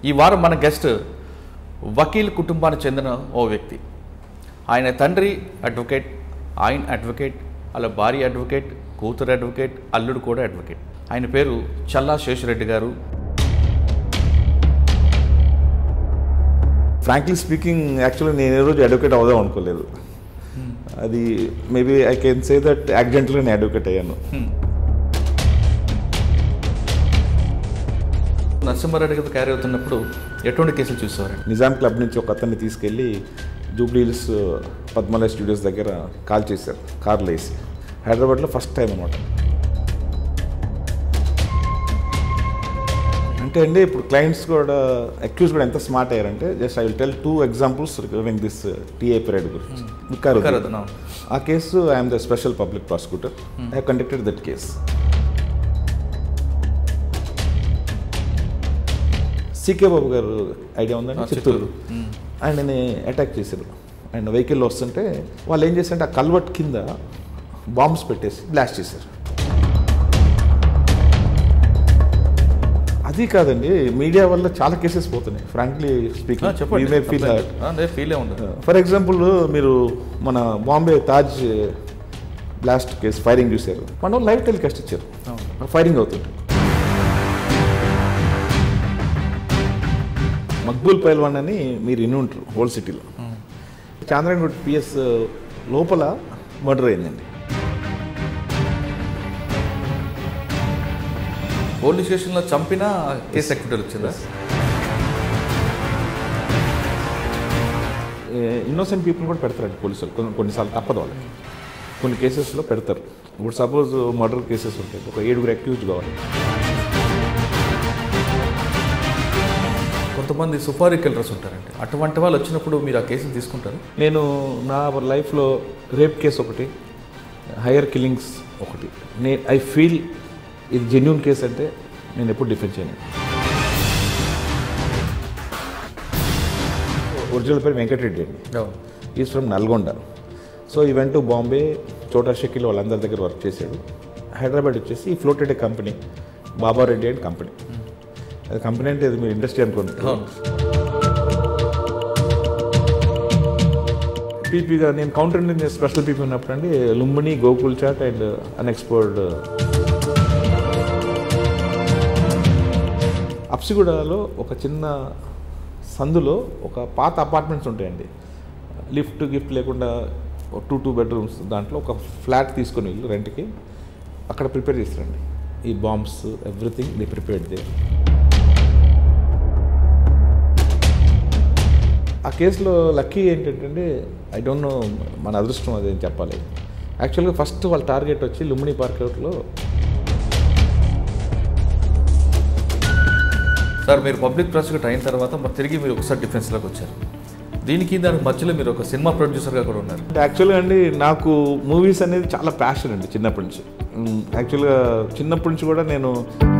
ఈ వారం మన గెస్ట్ వకీల్ కుటుంబానికి చెందిన ఓ వ్యక్తి ఆయన తండ్రి అడ్వకేట్ ఆయన అడ్వకేట్ అలా భార్య అడ్వకేట్ కూతురు అడ్వకేట్ అల్లుడు కూడా అడ్వకేట్ ఆయన పేరు చల్లా శేషరెడ్డి గారు ఫ్రాంక్లీ స్పీకింగ్ యాక్చువల్లీ నేను ఏ రోజు అడ్వకేట్ అవుదాం అనుకోలేదు అది maybe I can say that యాక్సిడెంట్గా నేను అడ్వకేట్ అయ్యాను నరసింహారెడ్డి గారు క్యారీ అవుతున్నప్పుడు ఎటువంటి కేసులు చూసేవారండి నిజాం క్లబ్ నుంచి ఒక అతన్ని తీసుకెళ్ళి జూబ్లీ హిల్స్ పద్మలయ స్టూడియోస్ దగ్గర కాల్ చేశారు కార్లో వేసి హైదరాబాద్లో ఫస్ట్ టైం అనమాట అంటే అండి ఇప్పుడు క్లయింట్స్ కూడా అక్యూస్ కూడా ఎంత స్మార్ట్ అయ్యారంటే just I will tell two examples regarding this TI parade గురించి వికారుద్దీన్. వికారుద్దీన్, అవును. ఆ case I'm the special public prosecutor I conducted that case CK Babu garu idea ఉందండి ఆ, చిత్తూరు చిత్తూరు. మ్మ్. ఆయనని అటాక్ చేశారు ఆయన వెహికల్లో వస్తుంటే వాళ్ళు ఏం చేశారంటే ఆ కల్వర్ట్ కింద బాంబ్స్ పెట్టేసి బ్లాస్ట్ చేశారు అది కాదండి మీడియా వల్ల చాలా కేసెస్ పోతున్నాయి ఫ్రాంక్లీ ఆ, స్పీకింగ్ చెప్పండి ఫీల్ అదే ఫీలే ఉండదు ఫర్ ఎగ్జాంపుల్ మీరు మన Bombay Taj blast case firing చూశారు మన లైవ్ టెలికాస్ట్ ఇచ్చారు ఫైరింగ్ అవుతుంది మక్బూల్ పైల్వాన్ అని మీరు ఇన్ని ఉంటారు హోల్ సిటీలో చాంద్రగూడ్ పిఎస్ లోపల మర్డర్ అయిందండి పోలీస్ స్టేషన్లో చంపినా కేసు సెక్రటరీ వచ్చిందా ఇన్నోసెంట్ పీపుల్ కూడా పెడతారండి పోలీసులు కొన్ని కొన్నిసార్లు తప్పదు వాళ్ళకి కొన్ని కేసెస్లో పెడతారు ఇప్పుడు సపోజ్ మర్డర్ కేసెస్ ఉంటాయి ఒక ఏడుగురు అక్యూజ్ కావాలి కొంతమంది సుపారీ కిల్లర్స్ ఉంటారండి అటువంటి వాళ్ళు వచ్చినప్పుడు మీరు ఆ కేసుని తీసుకుంటారు నేను నా లైఫ్లో రేప్ కేసు ఒకటి హైయర్ కిల్లింగ్స్ ఒకటి నేను ఐ ఫీల్ ఇది జెన్యున్ కేసు అంటే నేను ఎప్పుడు డిఫెండ్ చేయను ఒరిజినల్ పేరు వెంకటరెడ్డి అండి ఈజ్ ఫ్రమ్ నల్గొండ సో ఈ వెంట బాంబే చోటా షకీల్ వాళ్ళందరి దగ్గర వర్క్ చేశాడు హైదరాబాద్ వచ్చేసి ఈ floated company Babareddy and company అది కంపెనీ అంటే అది మీరు ఇండస్ట్రీ అనుకోండి అవును పీపీగా నేను కౌంటర్ నేను స్పెషల్ పీపీ ఉన్నప్పుడు అండి Lumbini Gokul chat and unexploded అప్సిగూడలో ఒక చిన్న సందులో ఒక పాత అపార్ట్మెంట్స్ ఉంటాయండి లిఫ్ట్ గిఫ్ట్ లేకుండా టూ టూ బెడ్రూమ్స్ దాంట్లో ఒక ఫ్లాట్ తీసుకొని వెళ్ళి రెంట్కి అక్కడ ప్రిపేర్ చేస్తారండి ఈ bombs everything the prepared they ఆ కేసులో లక్కీ ఏంటంటే ఐ డోంట్ నో మన అదృష్టం అదేం చెప్పాలి యాక్చువల్గా ఫస్ట్ వాళ్ళ టార్గెట్ వచ్చి లుంబిని పార్క్ అవుట్లో సార్ మీరు పబ్లిక్ ప్రాసిక్యూటర్ అయిన తర్వాత మరి తిరిగి మీరు ఒకసారి డిఫెన్స్లోకి వచ్చారు దీనికి దానికి మధ్యలో మీరు ఒక సినిమా ప్రొడ్యూసర్గా కూడా ఉన్నారు అంటే యాక్చువల్గా అండి నాకు మూవీస్ అనేది చాలా ప్యాషన్ అండి చిన్నప్పటి నుంచి మ్, యాక్చువల్గా చిన్నప్పటి నుంచి కూడా నేను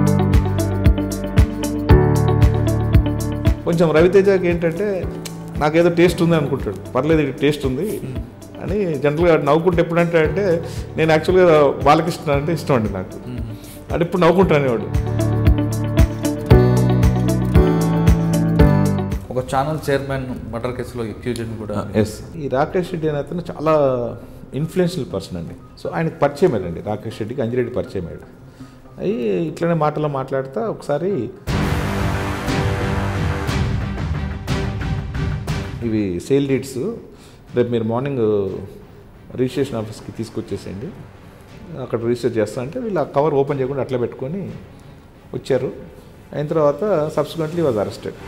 కొంచెం రవితేజకి ఏంటంటే నాకేదో టేస్ట్ ఉంది అనుకుంటాడు పర్లేదు ఇది టేస్ట్ ఉంది అని జనరల్గా నవ్వుకుంటే ఎప్పుడంటే అంటే నేను యాక్చువల్గా బాలకృష్ణ అంటే ఇష్టం అండి నాకు అంటే ఇప్పుడు నవ్వుకుంటాను వాడు ఒక ఛానల్ చైర్మన్ మర్డర్ కేసులో అక్యూజన్ కూడా ఎస్ ఈ రాకేష్ రెడ్డి అనే అతను చాలా ఇన్ఫ్లుయెన్షియల్ పర్సన్ అండి సో ఆయనకు పరిచయం అయ్యాడండి రాకేష్ రెడ్డికి అంజిరెడ్డి పరిచయం అయ్యాడు అయ్యి ఇట్లనే మాటలో మాట్లాడుతా ఒకసారి ఇవి సేల్ డీట్స్ రేపు మీరు మార్నింగ్ రిజిస్ట్రేషన్ ఆఫీస్కి తీసుకొచ్చేసేయండి అక్కడ రిజిస్టర్ చేస్తా అంటే వీళ్ళు ఆ కవర్ ఓపెన్ చేయకుండా అట్లా పెట్టుకొని వచ్చారు అయిన తర్వాత సబ్సిక్వెంట్లీ వాజ్ అరెస్టెడ్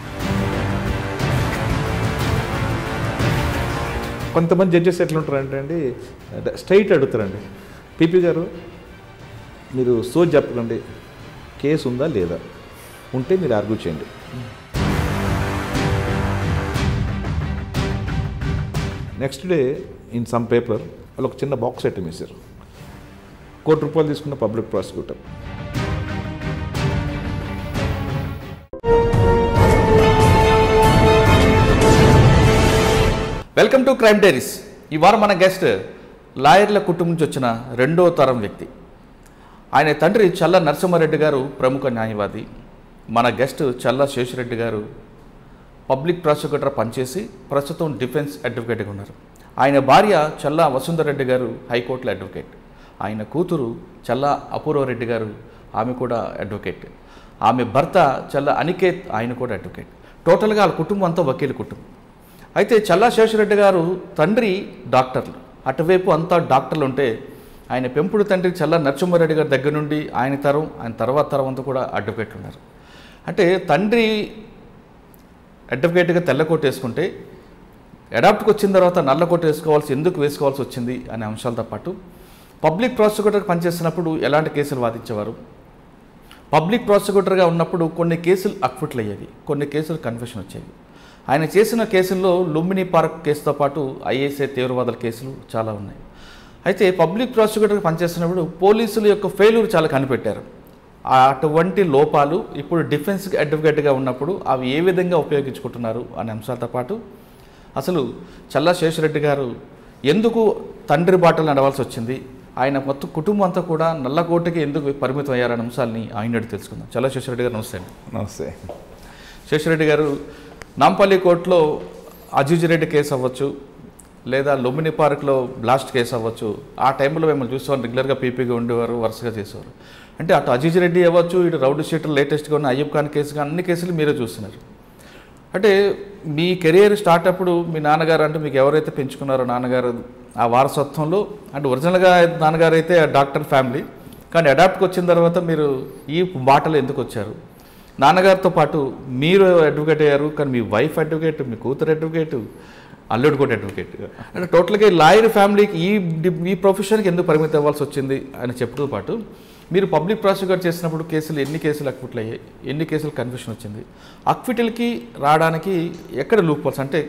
కొంతమంది జడ్జెస్ ఎట్లుంటారంటే అండి స్ట్రైట్ అడుగుతారండి పీపీ గారు మీరు సోజ్ చెప్పకండి కేసు ఉందా లేదా ఉంటే మీరు ఆర్గ్యూ చేయండి next day in some paper వాళ్ళు ఒక చిన్న బాక్స్ ఐటమ్ వేశారు కోటి రూపాయలు తీసుకున్న public prosecutor welcome to crime diaries ఈ వారం మన గెస్ట్ లాయర్ల కుటుంబం నుంచి వచ్చిన రెండో తరం వ్యక్తి ఆయన తండ్రి చల్ల నరసింహారెడ్డి గారు ప్రముఖ న్యాయవాది మన గెస్ట్ చల్ల శేషరెడ్డి గారు పబ్లిక్ ప్రాసిక్యూటర్ పనిచేసి ప్రస్తుతం డిఫెన్స్ అడ్వకేట్గా ఉన్నారు ఆయన భార్య చల్లా వసుంధరెడ్డి గారు హైకోర్టులో అడ్వకేట్ ఆయన కూతురు చల్లా అపూర్వరెడ్డి గారు ఆమె కూడా అడ్వకేట్ ఆమె భర్త చల్లా అనికేత్ ఆయన కూడా అడ్వకేట్ టోటల్గా వాళ్ళ కుటుంబం అంతా వకీలు కుటుంబం అయితే చల్లా శేషరెడ్డి గారు తండ్రి డాక్టర్లు అటువైపు అంతా డాక్టర్లు ఉంటే ఆయన పెంపుడు తండ్రి చల్లా నరసింహారెడ్డి గారి దగ్గర నుండి ఆయన తరం ఆయన తర్వాత తరం అంతా కూడా అడ్వకేట్ ఉన్నారు అంటే తండ్రి అడ్వకేట్గా తెల్ల కోట్ వేసుకుంటే అడాప్ట్కి వచ్చిన తర్వాత నల్ల కోట్ వేసుకోవాల్సి ఎందుకు వేసుకోవాల్సి వచ్చింది అనే అంశాలతో పాటు పబ్లిక్ ప్రాసిక్యూటర్గా పనిచేసినప్పుడు ఎలాంటి కేసులు వాదించేవారు పబ్లిక్ ప్రాసిక్యూటర్గా ఉన్నప్పుడు కొన్ని కేసులు అక్విట్లు అయ్యేవి కొన్ని కేసులు కన్ఫెషన్ వచ్చేవి ఆయన చేసిన కేసుల్లో లుంబిని పార్క్ కేసుతో పాటు ఐఏసీ తీవ్రవాదుల కేసులు చాలా ఉన్నాయి అయితే పబ్లిక్ ప్రాసిక్యూటర్గా పనిచేస్తున్నప్పుడు పోలీసుల యొక్క ఫెయిల్యూర్ చాలా కనిపెట్టారు అటువంటి లోపాలు ఇప్పుడు డిఫెన్స్ అడ్వకేట్గా ఉన్నప్పుడు అవి ఏ విధంగా ఉపయోగించుకుంటున్నారు అనే అంశాలతో పాటు అసలు చల్లా శేషరెడ్డి గారు ఎందుకు తండ్రి బాటలు నడవాల్సి వచ్చింది ఆయన మొత్తం కుటుంబం అంతా కూడా నల్లకోటకి ఎందుకు పరిమితం అయ్యారనే అంశాలని ఆయన అడిగి తెలుసుకుందాం చల్లా శేషరెడ్డి గారు నమస్తే అండి నమస్తే శేషరెడ్డి గారు నాంపల్లి కోర్టులో అజీజ్ రెడ్డి కేసు అవ్వచ్చు లేదా లుంబిని పార్క్లో బ్లాస్ట్ కేసు అవ్వచ్చు ఆ టైంలో మిమ్మల్ని చూసేవారు రెగ్యులర్గా పీపీగా ఉండేవారు వరుసగా చేసేవారు అంటే అటు అజీజ్ రెడ్డి అవ్వచ్చు ఇటు రౌడీ షీటర్ లేటెస్ట్గా ఉన్న అయ్యబ్ ఖాన్ కేసు కానీ అన్ని కేసులు మీరే చూస్తున్నారు అంటే మీ కెరియర్ స్టార్ట్ అప్పుడు మీ నాన్నగారు అంటే మీకు ఎవరైతే పెంచుకున్నారో నాన్నగారు ఆ వారసత్వంలో అంటే ఒరిజినల్గా నాన్నగారు అయితే డాక్టర్ ఫ్యామిలీ కానీ అడాప్ట్కి వచ్చిన తర్వాత మీరు ఈ బాటలు ఎందుకు వచ్చారు నాన్నగారితో పాటు మీరు అడ్వకేట్ అయ్యారు కానీ మీ వైఫ్ అడ్వకేట్ మీ కూతురు అడ్వకేట్ అల్లుడు కూడా అడ్వకేట్ అంటే టోటల్గా లాయర్ ఫ్యామిలీకి ఈ డి- ఈ ప్రొఫెషన్కి ఎందుకు పరిమితం అవ్వాల్సి వచ్చింది అని చెప్తూ పాటు మీరు పబ్లిక్ ప్రాసిక్యూటర్ చేసినప్పుడు కేసులు ఎన్ని కేసులు అక్విట్లు అయ్యాయి ఎన్ని కేసులు కన్ఫ్యూషన్ వచ్చింది అక్విటిల్కి రావడానికి ఎక్కడ లూప్ హోల్స్ అంటే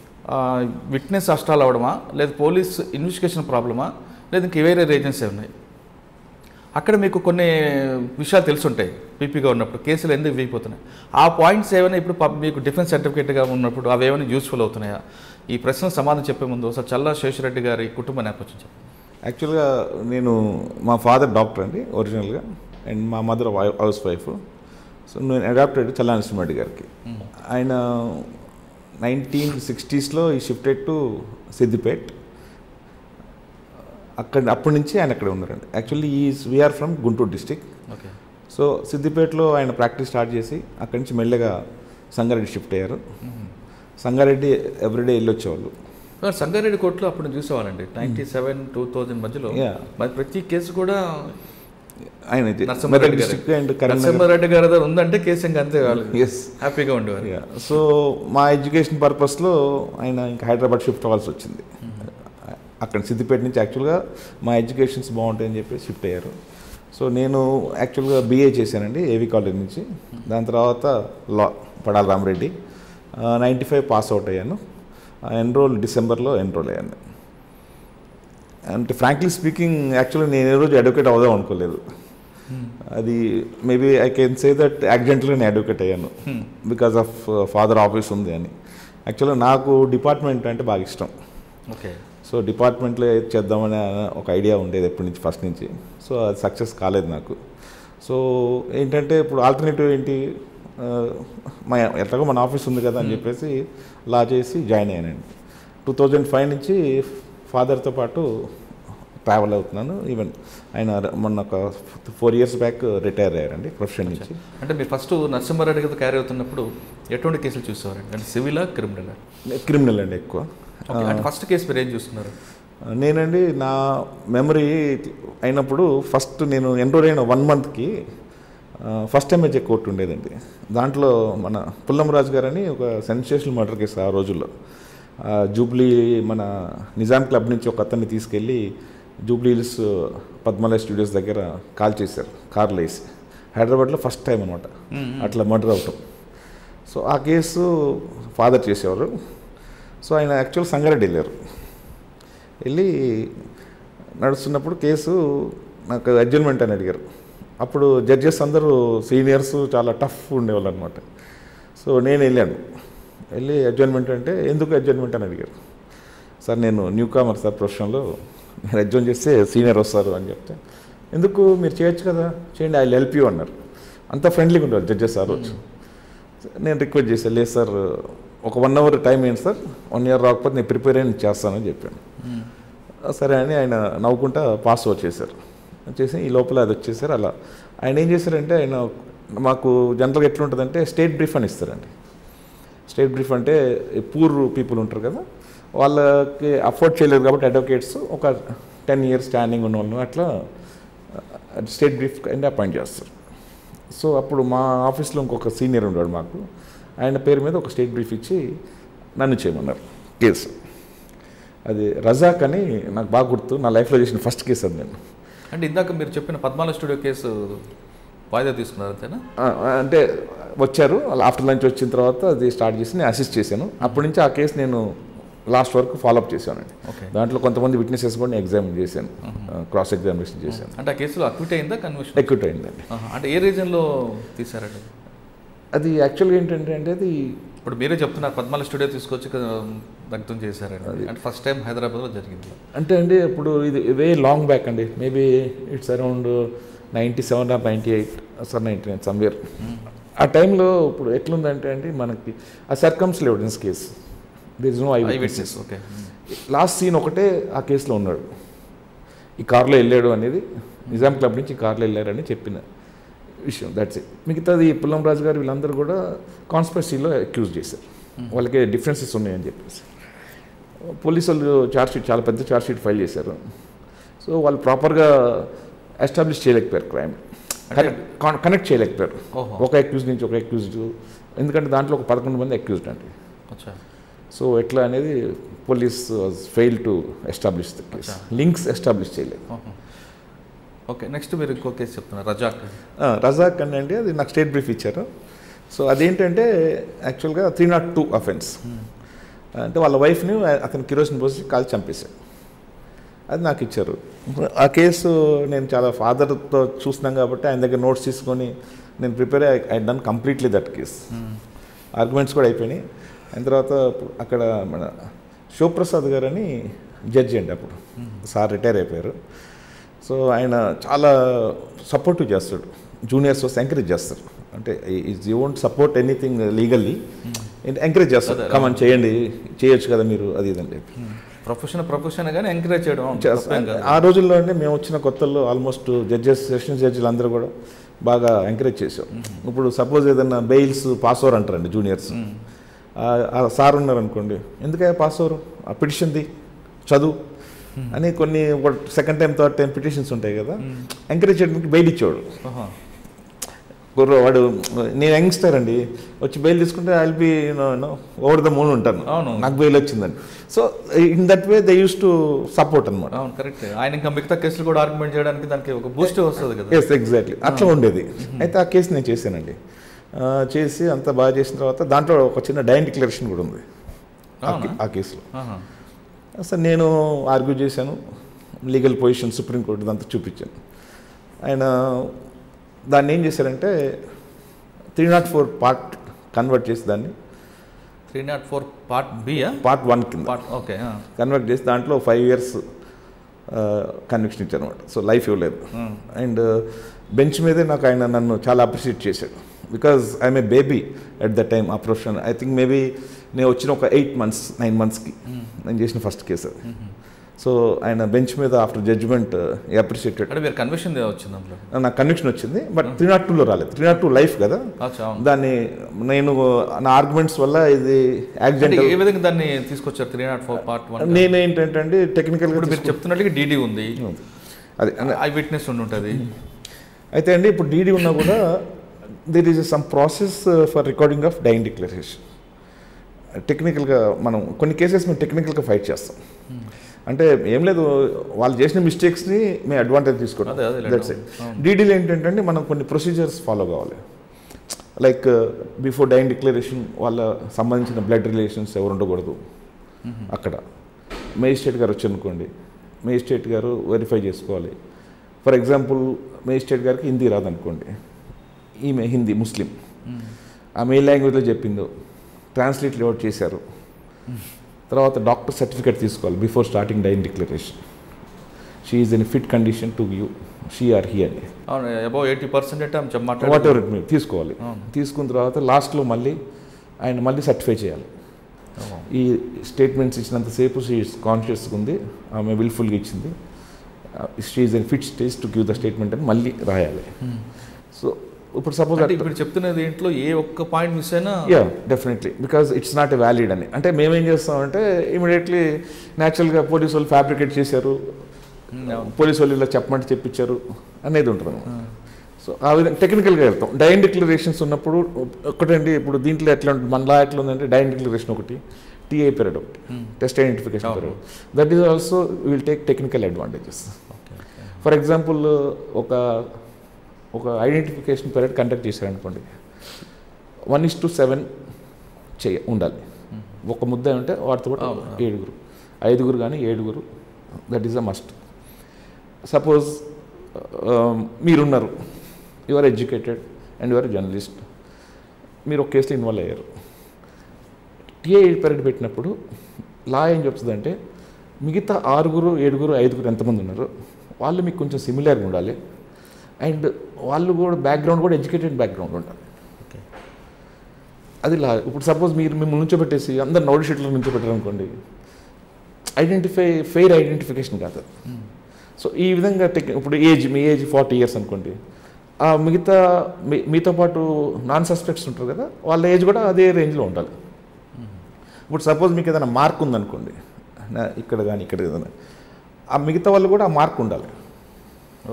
విట్నెస్ అష్టాలు అవడమా లేదా పోలీస్ ఇన్వెస్టిగేషన్ ప్రాబ్లమా లేదా ఇంక వేరే రీజన్స్ ఉన్నాయి అక్కడ మీకు కొన్ని విషయాలు తెలుసుంటాయి పీపీగా ఉన్నప్పుడు కేసులు ఎందుకు వేయిపోతున్నాయి ఆ పాయింట్స్ ఏమైనా ఇప్పుడు పబ్ మీకు డిఫెన్స్ సర్టిఫికేట్గా ఉన్నప్పుడు అవి ఏమైనా యూస్ఫుల్ అవుతున్నాయా ఈ ప్రశ్న సమాధానం చెప్పే ముందు ఒకసారి చల్లా శేషరెడ్డి గారి కుటుంబ నేపథ్యం చెప్పండి యాక్చువల్గా నేను మా ఫాదర్ డాక్టర్ అండి ఒరిజినల్గా అండ్ మా మదర్ హౌస్ వైఫ్ సో నేను అడాప్టెడ్ చల్లా నరసింహరెడ్డి గారికి ఆయన నైన్టీన్ సిక్స్టీస్లో ఈ షిఫ్టెడ్ టు సిద్దిపేట్ అక్కడ అప్పటి నుంచి ఆయన అక్కడ ఉన్నారండి actually is we are from Guntur district okay so సిద్దిపేటలో ఆయన ప్రాక్టీస్ స్టార్ట్ చేసి అక్కడి నుంచి మెల్లగా సంగారెడ్డి షిఫ్ట్ అయ్యారు సంగారెడ్డి ఎవ్రీడే వెళ్ళి వచ్చేవాళ్ళు సంగారెడ్డి కోర్టులో అప్పుడు చూసేవాళ్ళండి నైన్టీ సెవెన్ టూ థౌజండ్ మధ్యలో Yeah. మరి ప్రతి కేసు కూడా ఆయన అయితే మెదక్ నరసింహారెడ్డి గారు డిస్టిక్ అండ్ కరీంనగర్ నరసింహారెడ్డి గారి దగ్గర ఉందంటే కేసు ఇంకా అంతే వాళ్ళు ఎస్ హ్యాపీగా ఉండేవారు యా సో మా ఎడ్యుకేషన్ పర్పస్లో ఆయన ఇంకా హైదరాబాద్ షిఫ్ట్ అవ్వాల్సి వచ్చింది అక్కడ సిద్దిపేట నుంచి యాక్చువల్గా మా ఎడ్యుకేషన్స్ బాగుంటాయని చెప్పి షిఫ్ట్ అయ్యారు సో నేను యాక్చువల్గా బీఏ చేశానండి ఏవి కాలేజ్ నుంచి దాని తర్వాత law Padala Ramareddy ninety five pass out అయ్యాను ఎన్రోల్ డిసెంబర్లో ఎన్రోల్ అయ్యాను అంటే ఫ్రాంక్లీ స్పీకింగ్ యాక్చువల్లీ నేను ఏ రోజు అడ్వకేట్ అవుదాం అనుకోలేదు అది maybe I can say that యాక్సిడెంట్గా నేను అడ్వకేట్ అయ్యాను బికాస్ ఆఫ్ ఫాదర్ ఆఫీస్ ఉంది అని యాక్చువల్గా నాకు డిపార్ట్మెంట్ అంటే బాగా ఇష్టం ఓకే సో డిపార్ట్మెంట్లో చేద్దామనే ఒక ఐడియా ఉండేది ఎప్పటి నుంచి ఫస్ట్ నుంచి సో అది సక్సెస్ కాలేదు నాకు సో ఏంటంటే ఇప్పుడు ఆల్టర్నేటివ్ ఏంటి ఆ, మా ఎట్లాగో మన ఆఫీస్ ఉంది కదా అని చెప్పేసి లా చేసి జాయిన్ అయ్యానండి టూ థౌజండ్ ఫైవ్ నుంచి ఫాదర్తో పాటు ట్రావెల్ అవుతున్నాను ఈవెన్ ఆయన మొన్న ఒక ఫోర్ ఇయర్స్ బ్యాక్ రిటైర్ అయ్యారండి ప్రొఫెషన్ నుంచి అంటే మీరు ఫస్ట్ నరసింహారెడ్డి గారితో క్యారీ అవుతున్నప్పుడు ఎటువంటి కేసులు చూసేవారండి అంటే సివిలా క్రిమినల్ క్రిమినల్ అండి ఎక్కువ అంటే ఫస్ట్ కేసు మీరు ఏం చూస్తున్నారు నేనండి నా మెమరీ అయినప్పుడు ఫస్ట్ నేను ఎన్రోల్ అయిన వన్ మంత్కి ఫస్ట్ ఎంహెచ్ఏ కోర్టు ఉండేదండి దాంట్లో మన పుల్లంరాజు గారు అని ఒక సెన్సేషనల్ మర్డర్ కేసు ఆ రోజుల్లో ఆ, జూబ్లీ మన నిజాం క్లబ్ నుంచి ఒక అతన్ని తీసుకెళ్ళి జూబ్లీ హిల్స్ పద్మలయ స్టూడియోస్ దగ్గర కాల్ చేశారు కార్లో వేసి హైదరాబాద్లో ఫస్ట్ టైం అనమాట అట్లా మర్డర్ అవటం సో ఆ కేసు ఫాదర్ చేసేవారు సో ఆయన యాక్చువల్ సంగారెడ్డి వెళ్ళారు వెళ్ళి నడుస్తున్నప్పుడు కేసు నాకు అడ్జర్మెంట్ అని అడిగారు అప్పుడు జడ్జెస్ అందరూ సీనియర్స్ చాలా టఫ్ ఉండేవాళ్ళు అనమాట సో నేను వెళ్ళాను వెళ్ళి అడ్జర్మెంట్ అంటే ఎందుకు అడ్జర్మెంట్ అని అడిగారు సార్ నేను న్యూ కామర్ సార్ ప్రొఫెషన్లో నేను అడ్జర్న్ చేస్తే సీనియర్ వస్తారు అని చెప్తే ఎందుకు మీరు చేయొచ్చు కదా చేయండి ఐ హెల్ప్ యూ అన్నారు అంత ఫ్రెండ్లీగా ఉండేవారు జడ్జెస్ ఆ రోజు నేను రిక్వెస్ట్ చేశాను లేదు సార్ ఒక వన్ అవర్ టైం ఏంటి సార్ వన్ ఇయర్ రాకపోతే నేను ప్రిపేర్ అయిన చేస్తానని చెప్పాను ఆ, సరే అని ఆయన నవ్వుకుంటా పాస్ వచ్చేసారు వచ్చేసి ఈ లోపల అది వచ్చేసారు అలా ఆయన ఏం చేశారంటే ఆయన మాకు జనరల్గా ఎట్లుంటుందంటే స్టేట్ బ్రీఫ్ అని ఇస్తారండి స్టేట్ బ్రీఫ్ అంటే పూర్ పీపుల్ ఉంటారు కదా వాళ్ళకి అఫోర్డ్ చేయలేదు కాబట్టి అడ్వకేట్స్ ఒక టెన్ ఇయర్స్ స్టాండింగ్ ఉన్న వాళ్ళు అట్లా స్టేట్ బ్రీఫ్ కింద అపాయింట్ చేస్తారు సో అప్పుడు మా ఆఫీస్లో ఇంకొక సీనియర్ ఉన్నాడు మాకు ఆయన పేరు మీద ఒక స్టేట్ బ్రీఫ్ ఇచ్చి నన్ను చేయమన్నారు కేసు అది రజాక్ అని నాకు బాగా గుర్తు నా లైఫ్లో చేసిన ఫస్ట్ కేసు అది నేను అంటే ఇందాక మీరు చెప్పిన పద్మాల స్టూడియో కేసు వాయిదా తీసుకున్నారు అంతేనా ఆ, అంటే వచ్చారు వాళ్ళు ఆఫ్టర్ లంచ్ వచ్చిన తర్వాత అది స్టార్ట్ చేసి నేను అసిస్ట్ చేశాను అప్పటి నుంచి ఆ కేసు నేను లాస్ట్ వరకు ఫాలోఅప్ చేశానండి ఓకే దాంట్లో కొంతమంది విట్నెసెస్ కూడా నేను ఎగ్జామ్ చేశాను క్రాస్ ఎగ్జామినేషన్ చేశాను అంటే ఆ కేసులో అక్విట్ అయిందా కన్విషన్ ఎక్విట్ అయిందండి అంటే ఏ రీజన్లో తీసారండి అది యాక్చువల్గా ఏంటంటే అంటే అది ఇప్పుడు మీరే చెప్తున్నారు పద్మాల స్టూడియో తీసుకొచ్చి ఇక్కడ దగ్ధం చేశారండి అంటే ఫస్ట్ టైం హైదరాబాద్లో జరిగింది అంటే అండి ఇప్పుడు ఇది వే లాంగ్ బ్యాక్ అండి maybe it's around ninety seven or ninety eight sir ninety nine somewhere ఆ టైంలో ఇప్పుడు ఎట్లుందంటే అండి మనకి ఆ circumstantial evidence case there is no eye eyewitness okay last seen ఒకటే ఆ కేసులో ఉన్నాడు ఈ కార్లో వెళ్ళాడు అనేది నిజాం క్లబ్ నుంచి ఈ కార్లో వెళ్ళారని చెప్పిన విషయం దట్స్ ఇట్ మిగతాది పుల్లం రాజు గారు వీళ్ళందరూ కూడా కాన్స్పరసీలో అక్యూజ్ చేశారు వాళ్ళకి డిఫరెన్సెస్ ఉన్నాయని చెప్పేసి పోలీసు వాళ్ళు ఛార్జ్ షీట్ చాలా పెద్ద ఛార్జ్ షీట్ ఫైల్ చేశారు సో వాళ్ళు ప్రాపర్గా ఎస్టాబ్లిష్ చేయలేకపోయారు క్రైమ్ కనెక్ట్ చేయలేకపోయారు ఓహో. ఒక అక్యూజ్ నుంచి ఒక అక్యూజ్డ్ ఎందుకంటే దాంట్లో ఒక పదకొండు మంది అక్యూజ్డ్ అండి అచ్చా సో ఎట్లా అనేది police was fail to establish the case links establish చేయలేదు ఓహో. ఓకే నెక్స్ట్ మీరు ఇంకో కేసు చెప్తున్నారు రజాక్ ఆ, రజాక్ అని అండి అది నాకు స్టేట్ బ్రీఫ్ ఇచ్చారు సో అదేంటంటే యాక్చువల్గా త్రీ నాట్ టూ అఫెన్స్ అంటే వాళ్ళ వైఫ్ని అతను కిరోసిన్ పోసి కాల్ చంపేశాడు అది నాకు ఇచ్చారు ఆ కేసు నేను చాలా ఫాదర్తో చూస్తున్నాం కాబట్టి ఆయన దగ్గర నోట్స్ తీసుకొని నేను prepare I done completely that case arguments కూడా అయిపోయినాయి అయిన తర్వాత అక్కడ మన శివప్రసాద్ గారు అని జడ్జి అండి అప్పుడు సార్ రిటైర్ అయిపోయారు సో ఆయన చాలా సపోర్టివ్ చేస్తాడు జూనియర్స్ వస్తే ఎంకరేజ్ చేస్తారు అంటే you won't support anything legally encourage చేస్తారు కమన్ చేయండి చేయొచ్చు కదా మీరు అది ఇది అని చెప్పి ప్రొఫెషన్ ప్రొఫెషన్ కానీ ఎంకరేజ్ చేయడం అవును, తప్పేం కాదు. ఆ రోజుల్లో అంటే మేము వచ్చిన కొత్తల్లో ఆల్మోస్ట్ జడ్జెస్ సెషన్స్ జడ్జిలు అందరూ కూడా బాగా ఎంకరేజ్ చేసాం ఇప్పుడు సపోజ్ ఏదన్నా బెయిల్స్ పాస్ ఓవర్ అంటారండి జూనియర్స్ ఆ సార్ ఉన్నారు అనుకోండి ఎందుకయ్యా పాస్ ఓవర్ ఆ పిటిషన్ది చదువు అని కొన్ని second time third time petitions ఉంటాయి కదా ఎంకరేజ్ చేయడానికి బెయిల్ ఇచ్చేవాడు ఓహో. కుర్ర వాడు నేను యంగ్స్టర్ అండి వచ్చి బెయిల్ తీసుకుంటే I'll be no over the moon ఉంటాను అవును. నాకు బెయిల్ వచ్చిందని so in that way they use to support అనమాట అవును కరెక్ట్ ఆయన ఇంకా మిగతా కేసులు కూడా ఆర్గ్యుమెంట్ చేయడానికి దానికి ఒక బూస్ట్ వస్తుంది కదా ఎస్ ఎగ్జాక్ట్లీ అట్లా ఉండేది అయితే ఆ కేసు నేను చేశానండి ఆ, చేసి అంత బాగా చేసిన తర్వాత దాంట్లో ఒక చిన్న డైన్ డిక్లరేషన్ కూడా ఉంది ఆ కే- ఆ కేసులో ఆహా. అసలు నేను ఆర్గ్యూ చేశాను లీగల్ పొజిషన్ సుప్రీంకోర్టు దాంతో చూపించాను ఆయన దాన్ని ఏం చేశారంటే three not four part convert చేసి దాన్ని three not four part B part one కింద పార్ట్ ఓకే ఆ. కన్వర్ట్ చేసి దాంట్లో ఫైవ్ ఇయర్స్ కన్విక్షన్ ఇచ్చారు అనమాట సో లైఫ్ ఇవ్వలేదు Hmm. అండ్ బెంచ్ మీదే నాకు ఆయన నన్ను చాలా అప్రిషియేట్ చేశాడు because I'm a baby at the time ఆ ప్రొఫెషన్ ఐ థింక్ మేబీ నేను వచ్చిన ఒక ఎయిట్ మంత్స్ నైన్ మంత్స్కి నేను చేసిన ఫస్ట్ కేసు అది సో ఆయన బెంచ్ మీద ఆఫ్టర్ జడ్జ్మెంట్ అప్రిషియేటెడ్ అంటే మీరు కన్విషన్ వచ్చింది అందులో నాకు కన్విక్షన్ వచ్చింది బట్ త్రీ నాట్ టూలో రాలేదు త్రీ నాట్ టూ లైఫ్ కదా అచ్చా, అవును. దాన్ని నేను నా ఆర్గ్యుమెంట్స్ వల్ల ఇది అంటే యాక్సిడెంట్ ఏ విధంగా దాన్ని తీసుకొచ్చారు three not four part one నేనేంటంటే అండి టెక్నికల్గా ఇప్పుడు మీరు చెప్తున్నట్టుగా డీడీ ఉంది అది ఐ విట్నెస్ ఉండి ఉంటుంది అయితే అండి ఇప్పుడు డీడీ ఉన్నా కూడా there is some process for recording of dying declaration టెక్నికల్గా మనం కొన్ని కేసెస్ మేము టెక్నికల్గా ఫైట్ చేస్తాం అంటే ఏం లేదు వాళ్ళు చేసిన మిస్టేక్స్ని మేము అడ్వాంటేజ్ తీసుకుంటాం అదే, అదే, దట్స్ ఇట్ అవును. డీడీలు ఏంటంటే మనం కొన్ని ప్రొసీజర్స్ ఫాలో కావాలి లైక్ బిఫోర్ డైన్ డిక్లరేషన్ వాళ్ళ సంబంధించిన బ్లడ్ రిలేషన్స్ ఎవరు ఉండకూడదు అక్కడ మేజిస్ట్రేట్ గారు వచ్చనుకోండి మేజిస్ట్రేట్ గారు వెరిఫై చేసుకోవాలి ఫర్ ఎగ్జాంపుల్ మేజిస్ట్రేట్ గారికి హిందీ రాదనుకోండి ఈమె హిందీ ముస్లిం ఆమె ఏ లాంగ్వేజ్లో చెప్పిందో ట్రాన్స్లేట్ అవుట్ చేశారు తర్వాత డాక్టర్ సర్టిఫికేట్ తీసుకోవాలి before starting dying declaration she is in fit condition to you she or he అని అవును అబౌవ్ ఎయిటీ పర్సెంట్ అంటే వాట్ మాట్లాడారు ఎవర్ ఇట్ మీ తీసుకోవాలి అవును. తీసుకున్న తర్వాత లాస్ట్లో మళ్ళీ ఆయన మళ్ళీ సర్టిఫై చేయాలి ఈ స్టేట్మెంట్స్ ఇచ్చినంతసేపు షీ కాన్షియస్గా ఉంది ఆమె విల్ఫుల్గా ఇచ్చింది she is in fit stage to give the statement అని మళ్ళీ రాయాలి సో ఇప్పుడు సపోజ్ అంటే ఇప్పుడు చెప్తున్న దీంట్లో ఏ ఒక్క పాయింట్ మిస్ అయినా yeah definitely because it's not a valid అని అంటే మేమేం చేస్తామంటే ఇమీడియట్లీ న్యాచురల్గా పోలీసు వాళ్ళు ఫ్యాబ్రికేట్ చేశారు పోలీసు వాళ్ళు ఇలా చెప్పమంటే చెప్పించారు అనేది ఉంటుంది సో ఆ విధంగా టెక్నికల్గా వెళ్తాం డైన్ డిక్లరేషన్స్ ఉన్నప్పుడు ఒకటండి ఇప్పుడు దీంట్లో ఎట్లా ఉంటుంది మనలా ఎట్లా ఉందంటే డైన్ డిక్లరేషన్ ఒకటి టీఏ పీరియడ్ ఒకటి టెస్ట్ ఐడెంటిఫికేషన్ అవును. Parade that is also will take technical advantages for example ఒక ఒక ఐడెంటిఫికేషన్ పీరియడ్ కండక్ట్ చేశారనుకోండి వన్ ఇస్ టు సెవెన్ చేయ ఉండాలి ఒక ముద్ద ఉంటే వాటితో పాటు అవును. ఏడుగురు ఐదుగురు కానీ ఏడుగురు that is a must suppose మీరున్నారు you are educated and you are journalist మీరు ఒక కేసులో ఇన్వాల్వ్ అయ్యారు టీఏ పీరియడ్ పెట్టినప్పుడు లా ఏం చెప్తుందంటే మిగతా ఆరుగురు ఏడుగురు ఐదుగురు ఎంతమంది ఉన్నారు వాళ్ళు మీకు కొంచెం సిమిలర్గా ఉండాలి అండ్ వాళ్ళు కూడా బ్యాక్గ్రౌండ్ కూడా ఎడ్యుకేటెడ్ బ్యాక్గ్రౌండ్ ఉండాలి ఓకే అది లా ఇప్పుడు సపోజ్ మీరు మిమ్మల్ని నుంచోబెట్టేసి అందరు నోటి షీట్లో నుంచోబెట్టారు అనుకోండి ఐడెంటిఫై ఫెయిర్ ఐడెంటిఫికేషన్ కాదు సో ఈ విధంగా టెక్ ఇప్పుడు ఏజ్ మీ ఏజ్ ఫార్టీ ఇయర్స్ అనుకోండి ఆ మిగతా మీ- మీతో పాటు నాన్ సస్పెక్ట్స్ ఉంటారు కదా వాళ్ళ ఏజ్ కూడా అదే రేంజ్లో ఉండాలి ఇప్పుడు సపోజ్ మీకు ఏదైనా మార్క్ ఉందనుకోండి నా- ఇక్కడ కానీ ఇక్కడ ఏదైనా ఆ మిగతా వాళ్ళు కూడా ఆ మార్క్ ఉండాలి ఓ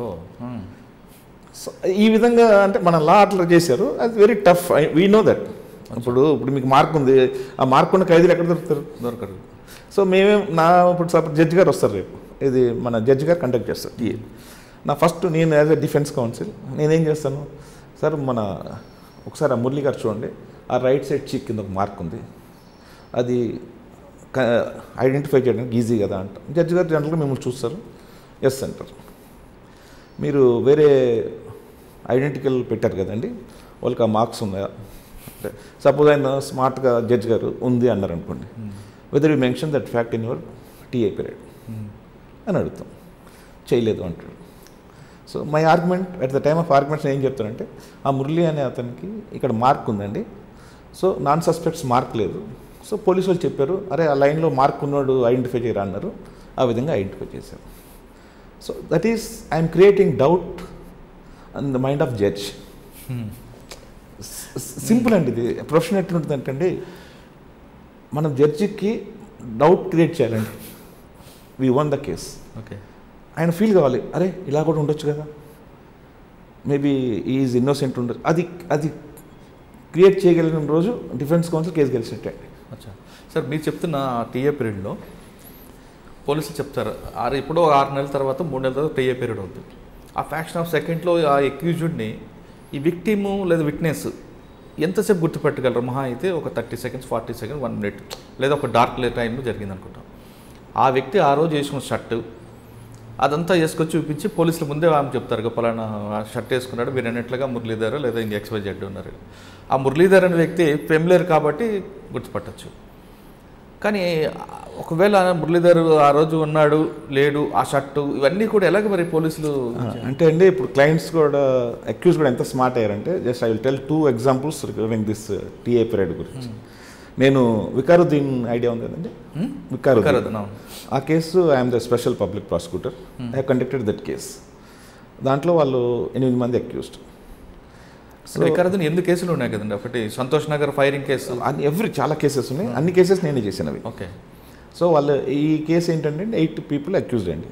సో ఈ విధంగా అంటే మన లా అట్లా చేశారు అది very tough we know that ఇప్పుడు ఇప్పుడు మీకు మార్క్ ఉంది ఆ మార్క్ ఉన్న ఖైదీలు ఎక్కడ దొరుకుతారు దొరకదు సో మేమేం నా ఇప్పుడు సపోజ్ జడ్జి గారు వస్తారు రేపు ఇది మన జడ్జి గారు కండక్ట్ చేస్తారు టీఏ నా ఫస్ట్ నేను యాజ్ ఎ డిఫెన్స్ కౌన్సిల్ నేనేం చేస్తాను సార్ మన ఒకసారి ఆ మురళి గారు చూడండి ఆ రైట్ సైడ్ చీక్ కింద ఒక మార్క్ ఉంది అది ఐడెంటిఫై చేయడానికి ఈజీ కదా అంట జడ్జి గారు జనరల్గా మిమ్మల్ని చూస్తారు ఎస్ అంటారు మీరు వేరే ఐడెంటికల్ పెట్టారు కదండి వాళ్ళకి ఆ మార్క్స్ ఉన్నాయా అంటే సపోజ్ ఆయన స్మార్ట్గా జడ్జ్ గారు ఉంది అన్నారు అనుకోండి whether you mention that fact in your TI parade అని అడుగుతాం చేయలేదు అంటాడు so my argument at the time of arguments ఏం చెప్తానంటే ఆ మురళి అనే అతనికి ఇక్కడ మార్క్ ఉందండి సో నాన్ సస్పెక్ట్స్ మార్క్ లేదు సో పోలీసు వాళ్ళు చెప్పారు అరే ఆ లైన్లో మార్క్ ఉన్నాడు ఐడెంటిఫై చేయరా అన్నారు ఆ విధంగా ఐడెంటిఫై చేశారు so that is I'm creating doubt on the mind of judge simple అండి ఇది ప్రొఫెషన్ ఎట్లుంటుంది అంటే మనం జడ్జికి డౌట్ క్రియేట్ చేయాలండి we won the case okay ఆయన ఫీల్ కావాలి అరే ఇలా కూడా ఉండొచ్చు కదా మేబీ ఈజ్ ఇన్నోసెంట్ ఉండదు అది అది క్రియేట్ చేయగలిగిన రోజు డిఫెన్స్ కౌన్సిల్ కేసు గెలిచినట్టే అచ్చా సార్ మీరు చెప్తున్న టీఏ పీరియడ్లో పోలీసులు చెప్తారు ఆరు ఇప్పుడు ఆరు నెలల తర్వాత మూడు నెలల తర్వాత టీఏ పీరియడ్ అవుతుంది ఆ ఫ్యాక్షన్ ఆఫ్ సెకండ్లో ఆ ఎక్యూజ్డ్ని ఈ విక్టిము లేదా విట్నెస్ ఎంతసేపు గుర్తుపెట్టగలరు మహా అయితే ఒక thirty seconds forty seconds one minute లేదా ఒక డార్క్ లే టైంలో జరిగింది అనుకుంటాం ఆ వ్యక్తి ఆ రోజు వేసుకున్న షర్టు అదంతా వేసుకొచ్చి చూపించి పోలీసుల ముందే ఆమె చెప్తారు "ఇగో పలానా షర్ట్ వేసుకున్నాడు మీరు అన్నట్లుగా మురళీధర్ లేదా ఇంక ఎక్స్వై జెడ్ ఉన్నారు ఆ మురళీధర్ అనే వ్యక్తి ఫెమిలియర్ కాబట్టి గుర్తుపట్టచ్చు కానీ ఒకవేళ మురళీధర్ ఆ రోజు ఉన్నాడు లేడు ఆ షర్టు ఇవన్నీ కూడా ఎలాగ మరి పోలీసులు అంటే అండి ఇప్పుడు క్లయింట్స్ కూడా అక్యూజ్ కూడా ఎంత స్మార్ట్ అయ్యారంటే just I will tell two examples regarding this TI parade గురించి నేను వికారుద్దీన్ ఐడియా ఉంది కదండి హ్మ్? వికారుద్దీన్ వికారుద్దీన్, అవును. ఆ case I'm the special public prosecutor I conducted that case దాంట్లో వాళ్ళు ఎనిమిది మంది అక్యూజ్డ్ సో వికారాధన్ ఎన్ని కేసులు ఉన్నాయి కదండి ఒకటి సంతోష్ నగర్ ఫైరింగ్ కేసు అన్ని ఎవ్రీ చాలా కేసెస్ ఉన్నాయి అన్ని కేసెస్ నేనే చేసినవి ఓకే సో వాళ్ళు ఈ కేసు ఏంటంటే ఎయిట్ పీపుల్ అక్యూజ్డ్ అండి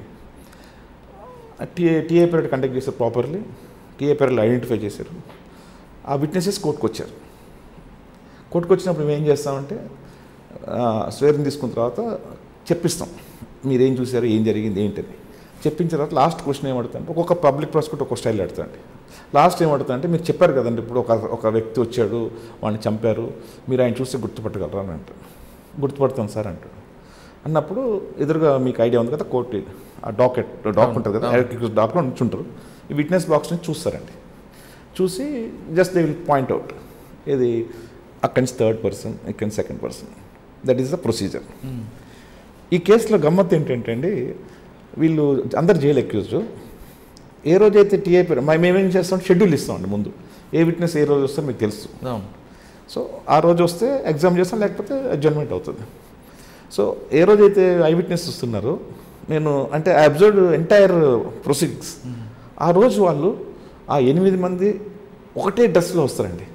టీఏ టీఏ పీరియడ్ కండక్ట్ చేశారు ప్రాపర్లీ టీఏ పీరియడ్ ఐడెంటిఫై చేశారు ఆ విట్నెసెస్ కోర్టుకు వచ్చారు కోర్టుకు వచ్చినప్పుడు మేము ఏం చేస్తామంటే స్వేరం తీసుకున్న తర్వాత చెప్పిస్తాం మీరేం చూసారు ఏం జరిగింది ఏంటని చెప్పించిన తర్వాత లాస్ట్ క్వశ్చన్ ఏమడుతుంటే ఒక్కొక్క పబ్లిక్ ప్రాసిక్యూటర్ ఒక స్టైల్ అడుగుతాండి లాస్ట్ ఏమడుతుందంటే మీరు చెప్పారు కదండి ఇప్పుడు ఒక ఒక వ్యక్తి వచ్చాడు వాడిని చంపారు మీరు ఆయన చూస్తే గుర్తుపట్టగలరా అని అంటారు గుర్తుపడతాను సార్ అంటాడు అన్నప్పుడు ఎదురుగా మీకు ఐడియా ఉంది కదా కోర్టు ఆ డాకెట్ డాక్ ఉంటుంది కదా డాక్లో ఉంచుంటారు ఈ విట్నెస్ బాక్స్ నుంచి చూస్తారండి చూసి just they will point out ఇది అక్కడి నుంచి థర్డ్ పర్సన్ ఇక్కడి నుంచి second person that is the procedure ఈ కేసులో గమ్మత్ ఏంటంటే అండి వీళ్ళు అందరు జైలు ఎక్యూజ్డ్ ఏ రోజైతే టీఐ పేరు మేమేం చేస్తాం షెడ్యూల్ ఇస్తామండి ముందు ఏ విట్నెస్ ఏ రోజు వస్తారో మీకు తెలుసు అవును సో ఆ రోజు వస్తే ఎగ్జామ్ చేస్తాం లేకపోతే అడ్జర్మెంట్ అవుతుంది సో ఏ రోజైతే ఐ విట్నెస్ ఇస్తున్నారో నేను అంటే ఐ అబ్జర్వ్ ఎంటైర్ ప్రొసీడింగ్స్ ఆ రోజు వాళ్ళు ఆ ఎనిమిది మంది ఒకటే డ్రెస్లో వస్తారండి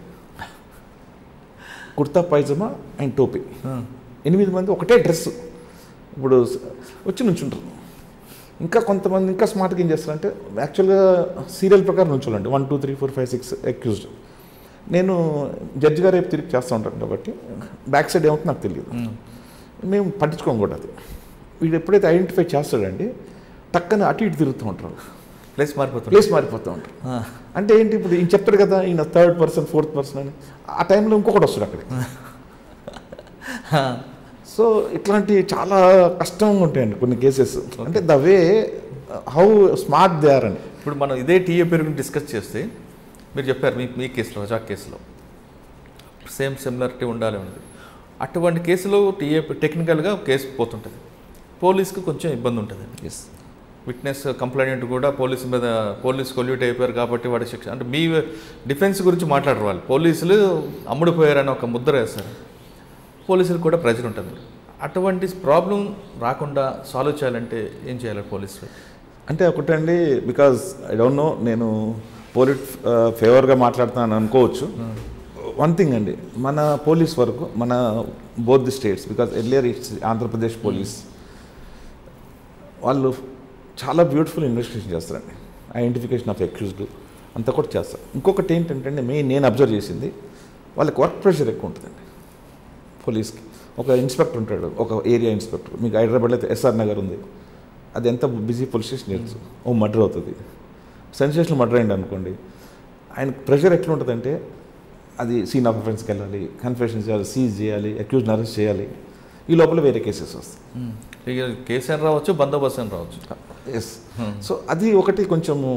కుర్తా పైజమా అండ్ టోపీ ఎనిమిది మంది ఒకటే డ్రెస్ ఇప్పుడు వచ్చి నుంచుంటారు ఇంకా కొంతమంది ఇంకా స్మార్ట్గా ఏం చేస్తారంటే యాక్చువల్గా సీరియల్ ప్రకారం నుంచోలండి one two three four five six accused నేను జడ్జి గారు రేపు తిరిగి చేస్తూ ఉంటాను కాబట్టి బ్యాక్ సైడ్ ఏమవుతుందో నాకు తెలియదు మేము పట్టించుకోం కూడా అది వీడు ఎప్పుడైతే ఐడెంటిఫై చేస్తాడండి టక్కన అటు ఇటు తిరుగుతూ ఉంటారు ప్లేస్ మారిపోతుంది ప్లేస్ మారిపోతూ ఉంటారు అంటే ఏంటి ఇప్పుడు ఈయన చెప్తాడు కదా ఈయన థర్డ్ పర్సన్ ఫోర్త్ పర్సన్ అని ఆ టైంలో ఇంకొకటి వస్తాడు అక్కడికి సో ఇట్లాంటి చాలా కష్టంగా ఉంటాయండి కొన్ని కేసెస్ అంటే the way how smart they are అని ఇప్పుడు మనం ఇదే టీఏ పేరు డిస్కస్ చేస్తే మీరు చెప్పారు మీ మీ కేసులో రజాక్ కేసులో సేమ్ సిమిలారిటీ ఉండాలి ఉంది అటువంటి కేసులో టీఏ టెక్నికల్గా కేసు పోతుంటుంది పోలీస్కి కొంచెం ఇబ్బంది ఉంటుంది ఎస్ విట్నెస్ కంప్లైంట్ కూడా పోలీసు మీద పోలీస్ కొల్యూట్ అయిపోయారు కాబట్టి వాడి శిక్ష అంటే మీ డిఫెన్స్ గురించి మాట్లాడరు వాళ్ళు పోలీసులు అమ్ముడుపోయారని ఒక ముద్ర వేస్తారు పోలీసులకు కూడా ప్రెజర్ ఉంటుంది అటువంటి ప్రాబ్లం రాకుండా సాల్వ్ చేయాలంటే ఏం చేయాలి పోలీసులు అంటే ఒకటండి బికాజ్ ఐ డోంట్ నో నేను పోలిట్ ఫేవర్గా మాట్లాడుతున్నాను అనుకోవచ్చు వన్ థింగ్ అండి మన పోలీస్ వరకు మన both the states because earlier it's Andhra Pradesh police వాళ్ళు చాలా బ్యూటిఫుల్ ఇన్వెస్టిగేషన్ చేస్తారండి ఐడెంటిఫికేషన్ ఆఫ్ అక్యూజ్డ్ అంతా కూడా చేస్తారు ఇంకొకటి ఏంటంటే మెయిన్ నేను అబ్జర్వ్ చేసింది వాళ్ళకి వర్క్ ప్రెషర్ ఎక్కువ ఉంటుందండి పోలీస్కి ఒక ఇన్స్పెక్టర్ ఉంటాడు ఒక ఏరియా ఇన్స్పెక్టర్ మీకు హైదరాబాద్లో అయితే ఎస్ఆర్ నగర్ ఉంది అది ఎంత బిజీ పోలీస్ స్టేషన్ తెలుసు ఓ మర్డర్ అవుతుంది సెన్సేషనల్ మర్డర్ అయింది అనుకోండి ఆయన ప్రెషర్ ఎట్లా ఉంటుందంటే అది సీన్ ఆఫ్ అఫెన్స్కి వెళ్ళాలి కన్ఫెషన్ చేయాలి సీజ్ చేయాలి అక్యూజ్ని అరెస్ట్ చేయాలి ఈ లోపల వేరే కేసెస్ వస్తాయి ఇక కేసు అని రావచ్చు బందోబస్తు అని రావచ్చు ఎస్ సో అది ఒకటి కొంచెము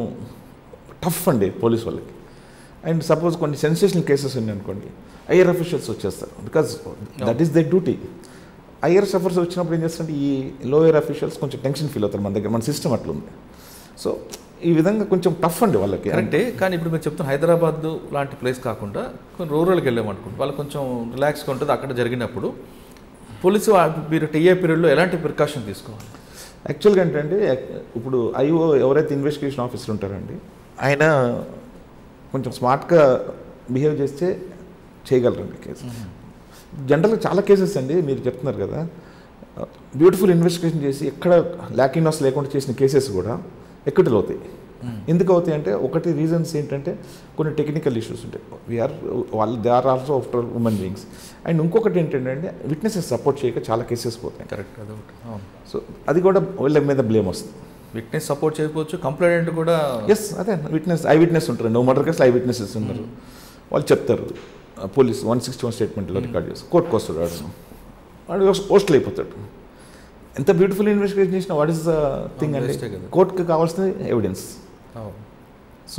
టఫ్ అండి పోలీస్ వాళ్ళకి అండ్ సపోజ్ కొన్ని సెన్సేషనల్ కేసెస్ ఉన్నాయి అనుకోండి ఐఆర్ అఫీషియల్స్ వచ్చేస్తారు because that is the duty higher officers వచ్చినప్పుడు ఏం చేస్తారంటే ఈ లోయర్ అఫీషియల్స్ కొంచెం టెన్షన్ ఫీల్ అవుతారు మన దగ్గర మన సిస్టమ్ అట్లుంది సో ఈ విధంగా కొంచెం టఫ్ అండి వాళ్ళకి కరెక్టే కానీ ఇప్పుడు మీరు చెప్తున్న హైదరాబాద్ లాంటి ప్లేస్ కాకుండా కొన్ని రూరల్కి వెళ్ళామనుకోండి వాళ్ళు కొంచెం రిలాక్స్గా ఉంటుంది అక్కడ జరిగినప్పుడు పోలీసు ఆ- మీరు టీఏ పీరియడ్లో ఎలాంటి ప్రికాషన్ తీసుకోవాలి యాక్చువల్గా ఏంటంటే ఇప్పుడు ఐఓ ఎవరైతే ఇన్వెస్టిగేషన్ ఆఫీసర్ ఉంటారండి ఆయన కొంచెం స్మార్ట్గా బిహేవ్ చేస్తే చేయగలరండి కేసు జనరల్గా చాలా కేసెస్ అండి మీరు చెప్తున్నారు కదా బ్యూటిఫుల్ ఇన్వెస్టిగేషన్ చేసి ఎక్కడ ల్యాకింగ్ లాస్ లేకుండా చేసిన కేసెస్ కూడా ఎక్కడిలో అవుతాయి ఎందుకు అవుతాయి అంటే ఒకటి రీజన్స్ ఏంటంటే కొన్ని టెక్నికల్ ఇష్యూస్ ఉంటాయి వీఆర్ వాళ్ళు they are also after women beings and ఇంకొకటి ఏంటంటే విట్నెసెస్ సపోర్ట్ చేయక చాలా కేసెస్ పోతాయి కరెక్ట్ అదొకటి అవును సో అది కూడా వీళ్ళ మీద బ్లేమ్ వస్తుంది విట్నెస్ సపోర్ట్ చేయకపోవచ్చు కంప్లైంట్ కూడా ఎస్ అదే విట్నెస్ ఐ విట్నెస్ ఉంటారు నో మర్డర్ కేసులో ఐ విట్నెసెస్ ఉన్నారు వాళ్ళు చెప్తారు పోలీస్ వన్ సిక్స్టీ వన్ స్టేట్మెంట్లో రికార్డ్ చేస్తారు కోర్టుకు వస్తాడు వాడు వాడు పోస్టులు అయిపోతాడు ఎంత బ్యూటిఫుల్ ఇన్వెస్టిగేషన్ చేసినా వాట్ ఇస్ ద థింగ్ అండి Waste ఏ కదా. కోర్టుకి కావాల్సిన ఎవిడెన్స్ అవును సో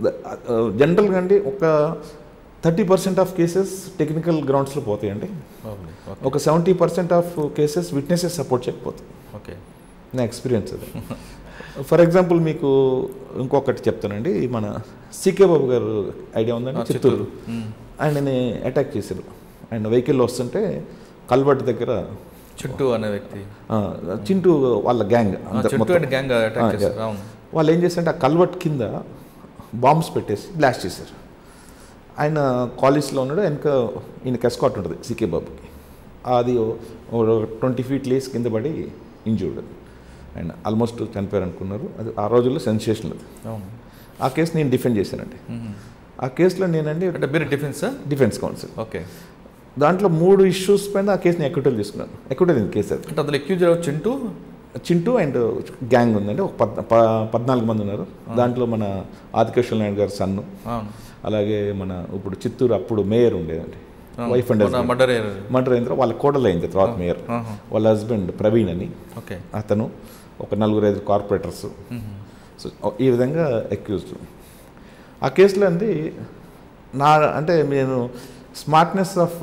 జనరల్గా అండి ఒక thirty percent of cases technical గ్రౌండ్స్లో పోతాయండి బాగుంది ఓకే ఒక seventy percent of cases witnesses support చేయకపోతాయి ఓకే నా ఎక్స్పీరియన్స్ అది ఫర్ ఎగ్జాంపుల్ మీకు ఇంకొకటి చెప్తానండి మన సీకే బాబు గారు ఐడియా ఉందండి ఆ, చిత్తూరు మ్మ్. ఆయనని అటాక్ చేశారు ఆయన వెహికల్లో వస్తుంటే కల్వర్ట్ దగ్గర చుట్టూ అనే వ్యక్తి ఆ, చింటూ వాళ్ళ గ్యాంగ్ ఆ, చుట్టూ అండ్ గ్యాంగ్ అటాక్ ఆ, చేస్తారు yeah. అవును వాళ్ళు ఏం చేశారంటే ఆ కల్వర్ట్ కింద బాంబ్స్ పెట్టేసి బ్లాస్ట్ చేశారు ఆయన కాలేజ్లో ఉన్నాడు వెనక ఈయనకి ఎస్కాట్ ఉంటుంది సీకే బాబుకి అది ట్వంటీ ఫీట్ లేస్ కింద పడి ఇంజూర్డ్ ఆయన ఆల్మోస్ట్ చనిపోయారు అనుకున్నారు అది ఆ రోజుల్లో సెన్సేషన్ అది అవును ఆ కేసు నేను డిఫెండ్ చేశానండి మ్మ్. ఆ కేసులో నేనండి అంటే మీరు డిఫెన్సా డిఫెన్స్ కౌన్సిల్ ఓకే దాంట్లో మూడు ఇష్యూస్ పైన ఆ కేసుని ఎక్విటల్ తీసుకున్నాను ఎక్విటల్ కేసు అది అంటే అందులో accused Chintu Chintu and gang ఉందండి ఒక పద్ ప- పద్నాలుగు మంది ఉన్నారు దాంట్లో మన ఆదికేశ్వర నాయుడు గారి సన్ను అవును అలాగే మన ఇప్పుడు చిత్తూరు అప్పుడు మేయర్ ఉండేదండి wife and husband murder murder అయిన తర్వాత వాళ్ళ కోడలు అయింది తర్వాత మేయర్ వాళ్ళ హస్బెండ్ ప్రవీణ్ అని ఓకే అతను ఒక నలుగురు ఐదు కార్పొరేటర్స్ సో ఈ విధంగా అక్యూజ్డ్ ఆ కేసులో అండి నా అంటే నేను స్మార్ట్నెస్ ఆఫ్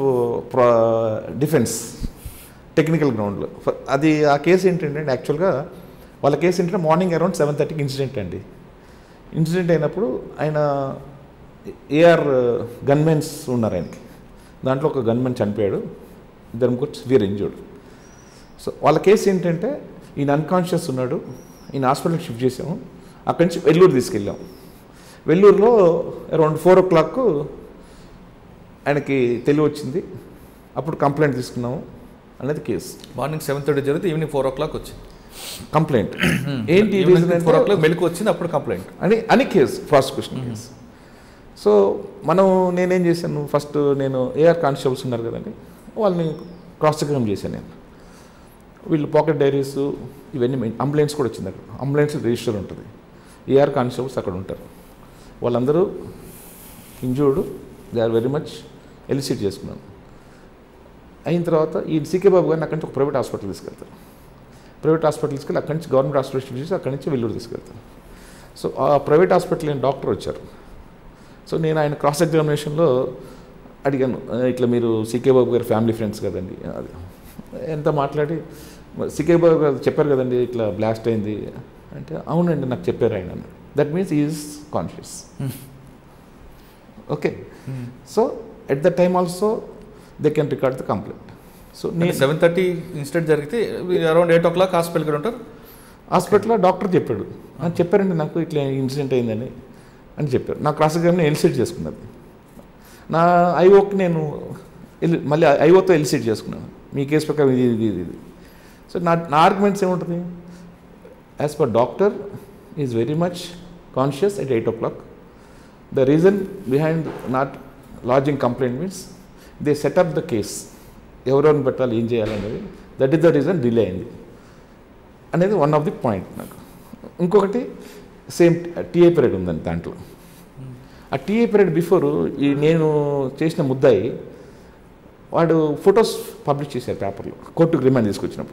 డిఫెన్స్ టెక్నికల్ గ్రౌండ్లో అది ఆ కేసు ఏంటంటే యాక్చువల్గా వాళ్ళ కేసు ఏంటంటే మార్నింగ్ అరౌండ్ సెవెన్ థర్టీకి ఇన్సిడెంట్ అండి ఇన్సిడెంట్ అయినప్పుడు ఆయన ఏఆర్ గన్మెన్స్ ఉన్నారు ఆయనకి దాంట్లో ఒక గన్మెన్ చనిపోయాడు ఇద్దరు ముగ్గురు సివియర్ ఇంజూర్డ్ సో వాళ్ళ కేసు ఏంటంటే ఈయన అన్కాన్షియస్ ఉన్నాడు ఈయన హాస్పిటల్కి షిఫ్ట్ చేసాము అక్కడి నుంచి వెల్లూరు తీసుకెళ్ళాం వెల్లూరులో అరౌండ్ ఫోర్ ఓ క్లాక్ ఆయనకి తెలివి వచ్చింది అప్పుడు కంప్లైంట్ తీసుకున్నాము అనేది కేసు మార్నింగ్ సెవెన్ థర్టీ జరిగితే ఈవినింగ్ ఫోర్ ఓ క్లాక్ వచ్చింది కంప్లైంట్ ఏంటి reason ఫోర్ ఓ అంటే- క్లాక్ మెలకు వచ్చింది అప్పుడు కంప్లైంట్ అని అని కేసు ప్రాసిక్యూషన్ కేసు సో మనం నేనేం చేశాను ఫస్ట్ నేను ఏఆర్ కానిస్టేబుల్స్ ఉన్నారు కదండి వాళ్ళని క్రాస్ చెక్ చేశాను నేను వీళ్ళు పాకెట్ డైరీస్ ఇవన్నీ అంబులెన్స్ కూడా వచ్చింది అక్కడ అంబులెన్స్ రిజిస్టర్ ఉంటుంది ఏఆర్ కానిస్టేబుల్స్ అక్కడ ఉంటారు వాళ్ళందరూ injured they are very much elicit చేసుకున్నాను అయిన తర్వాత ఈ సీకే బాబు గారిని అక్కడి నుంచి ఒక ప్రైవేట్ హాస్పిటల్ తీసుకెళ్తారు ప్రైవేట్ హాస్పిటల్ తీసుకెళ్ళి అక్కడి నుంచి గవర్నమెంట్ హాస్పిటల్ షిఫ్ట్ చేసి అక్కడి నుంచి వెల్లూరు తీసుకెళ్తారు సో ఆ ప్రైవేట్ హాస్పిటల్ డాక్టర్ వచ్చారు సో నేను ఆయన క్రాస్ ఎగ్జామినేషన్లో అడిగాను "ఆ, ఇట్లా మీరు సీకే బాబు గారి ఫ్యామిలీ ఫ్రెండ్స్ కదండి అది ఎంత మాట్లాడి "మరి సీకే బాబు గారు చెప్పారు కదండి ఇట్లా బ్లాస్ట్ అయింది అంటే అవునండి నాకు చెప్పారు ఆయన that means is conscious okay so at the time also they can record the complaint so నేను సెవెన్ థర్టీ ఇన్సిడెంట్ జరిగితే అరౌండ్ ఎయిట్ ఓ క్లాక్ హాస్పిటల్కి ఉంటారు హాస్పిటల్లో డాక్టర్ చెప్పాడు "ఆ, చెప్పారండి నాకు ఇట్లా ఇన్సిడెంట్ అయిందని అని చెప్పారు నా క్రాస్ ఎగ్జామిన్ ఎలిసిట్ చేసుకున్నది నా ఐఓకి నేను ఎలి- మళ్ళీ ఐఓతో ఎలిసిట్ చేసుకున్నాను మీ కేసు ప్రకారం ఇది ఇది ఇది ఇది సో నా నా ఆర్గ్యుమెంట్స్ ఏముంటుంది as per doctor is very much conscious at eight o'clock the reason behind not lodging complaint means they set up the case ఎవరెవరిని పెట్టాలి ఏం చేయాలనేది that is the reason delay అయింది అనేది వన్ ఆఫ్ ది పాయింట్ నాకు ఇంకొకటి same TA period ఉందండి దాంట్లో ఆ టీఏ పీరియడ్ బిఫోర్ ఈ నేను చేసిన ముద్దాయి వాడు ఫొటోస్ పబ్లిష్ చేశారు పేపర్లో కోర్టుకు రిమాండ్ తీసుకొచ్చినప్పుడు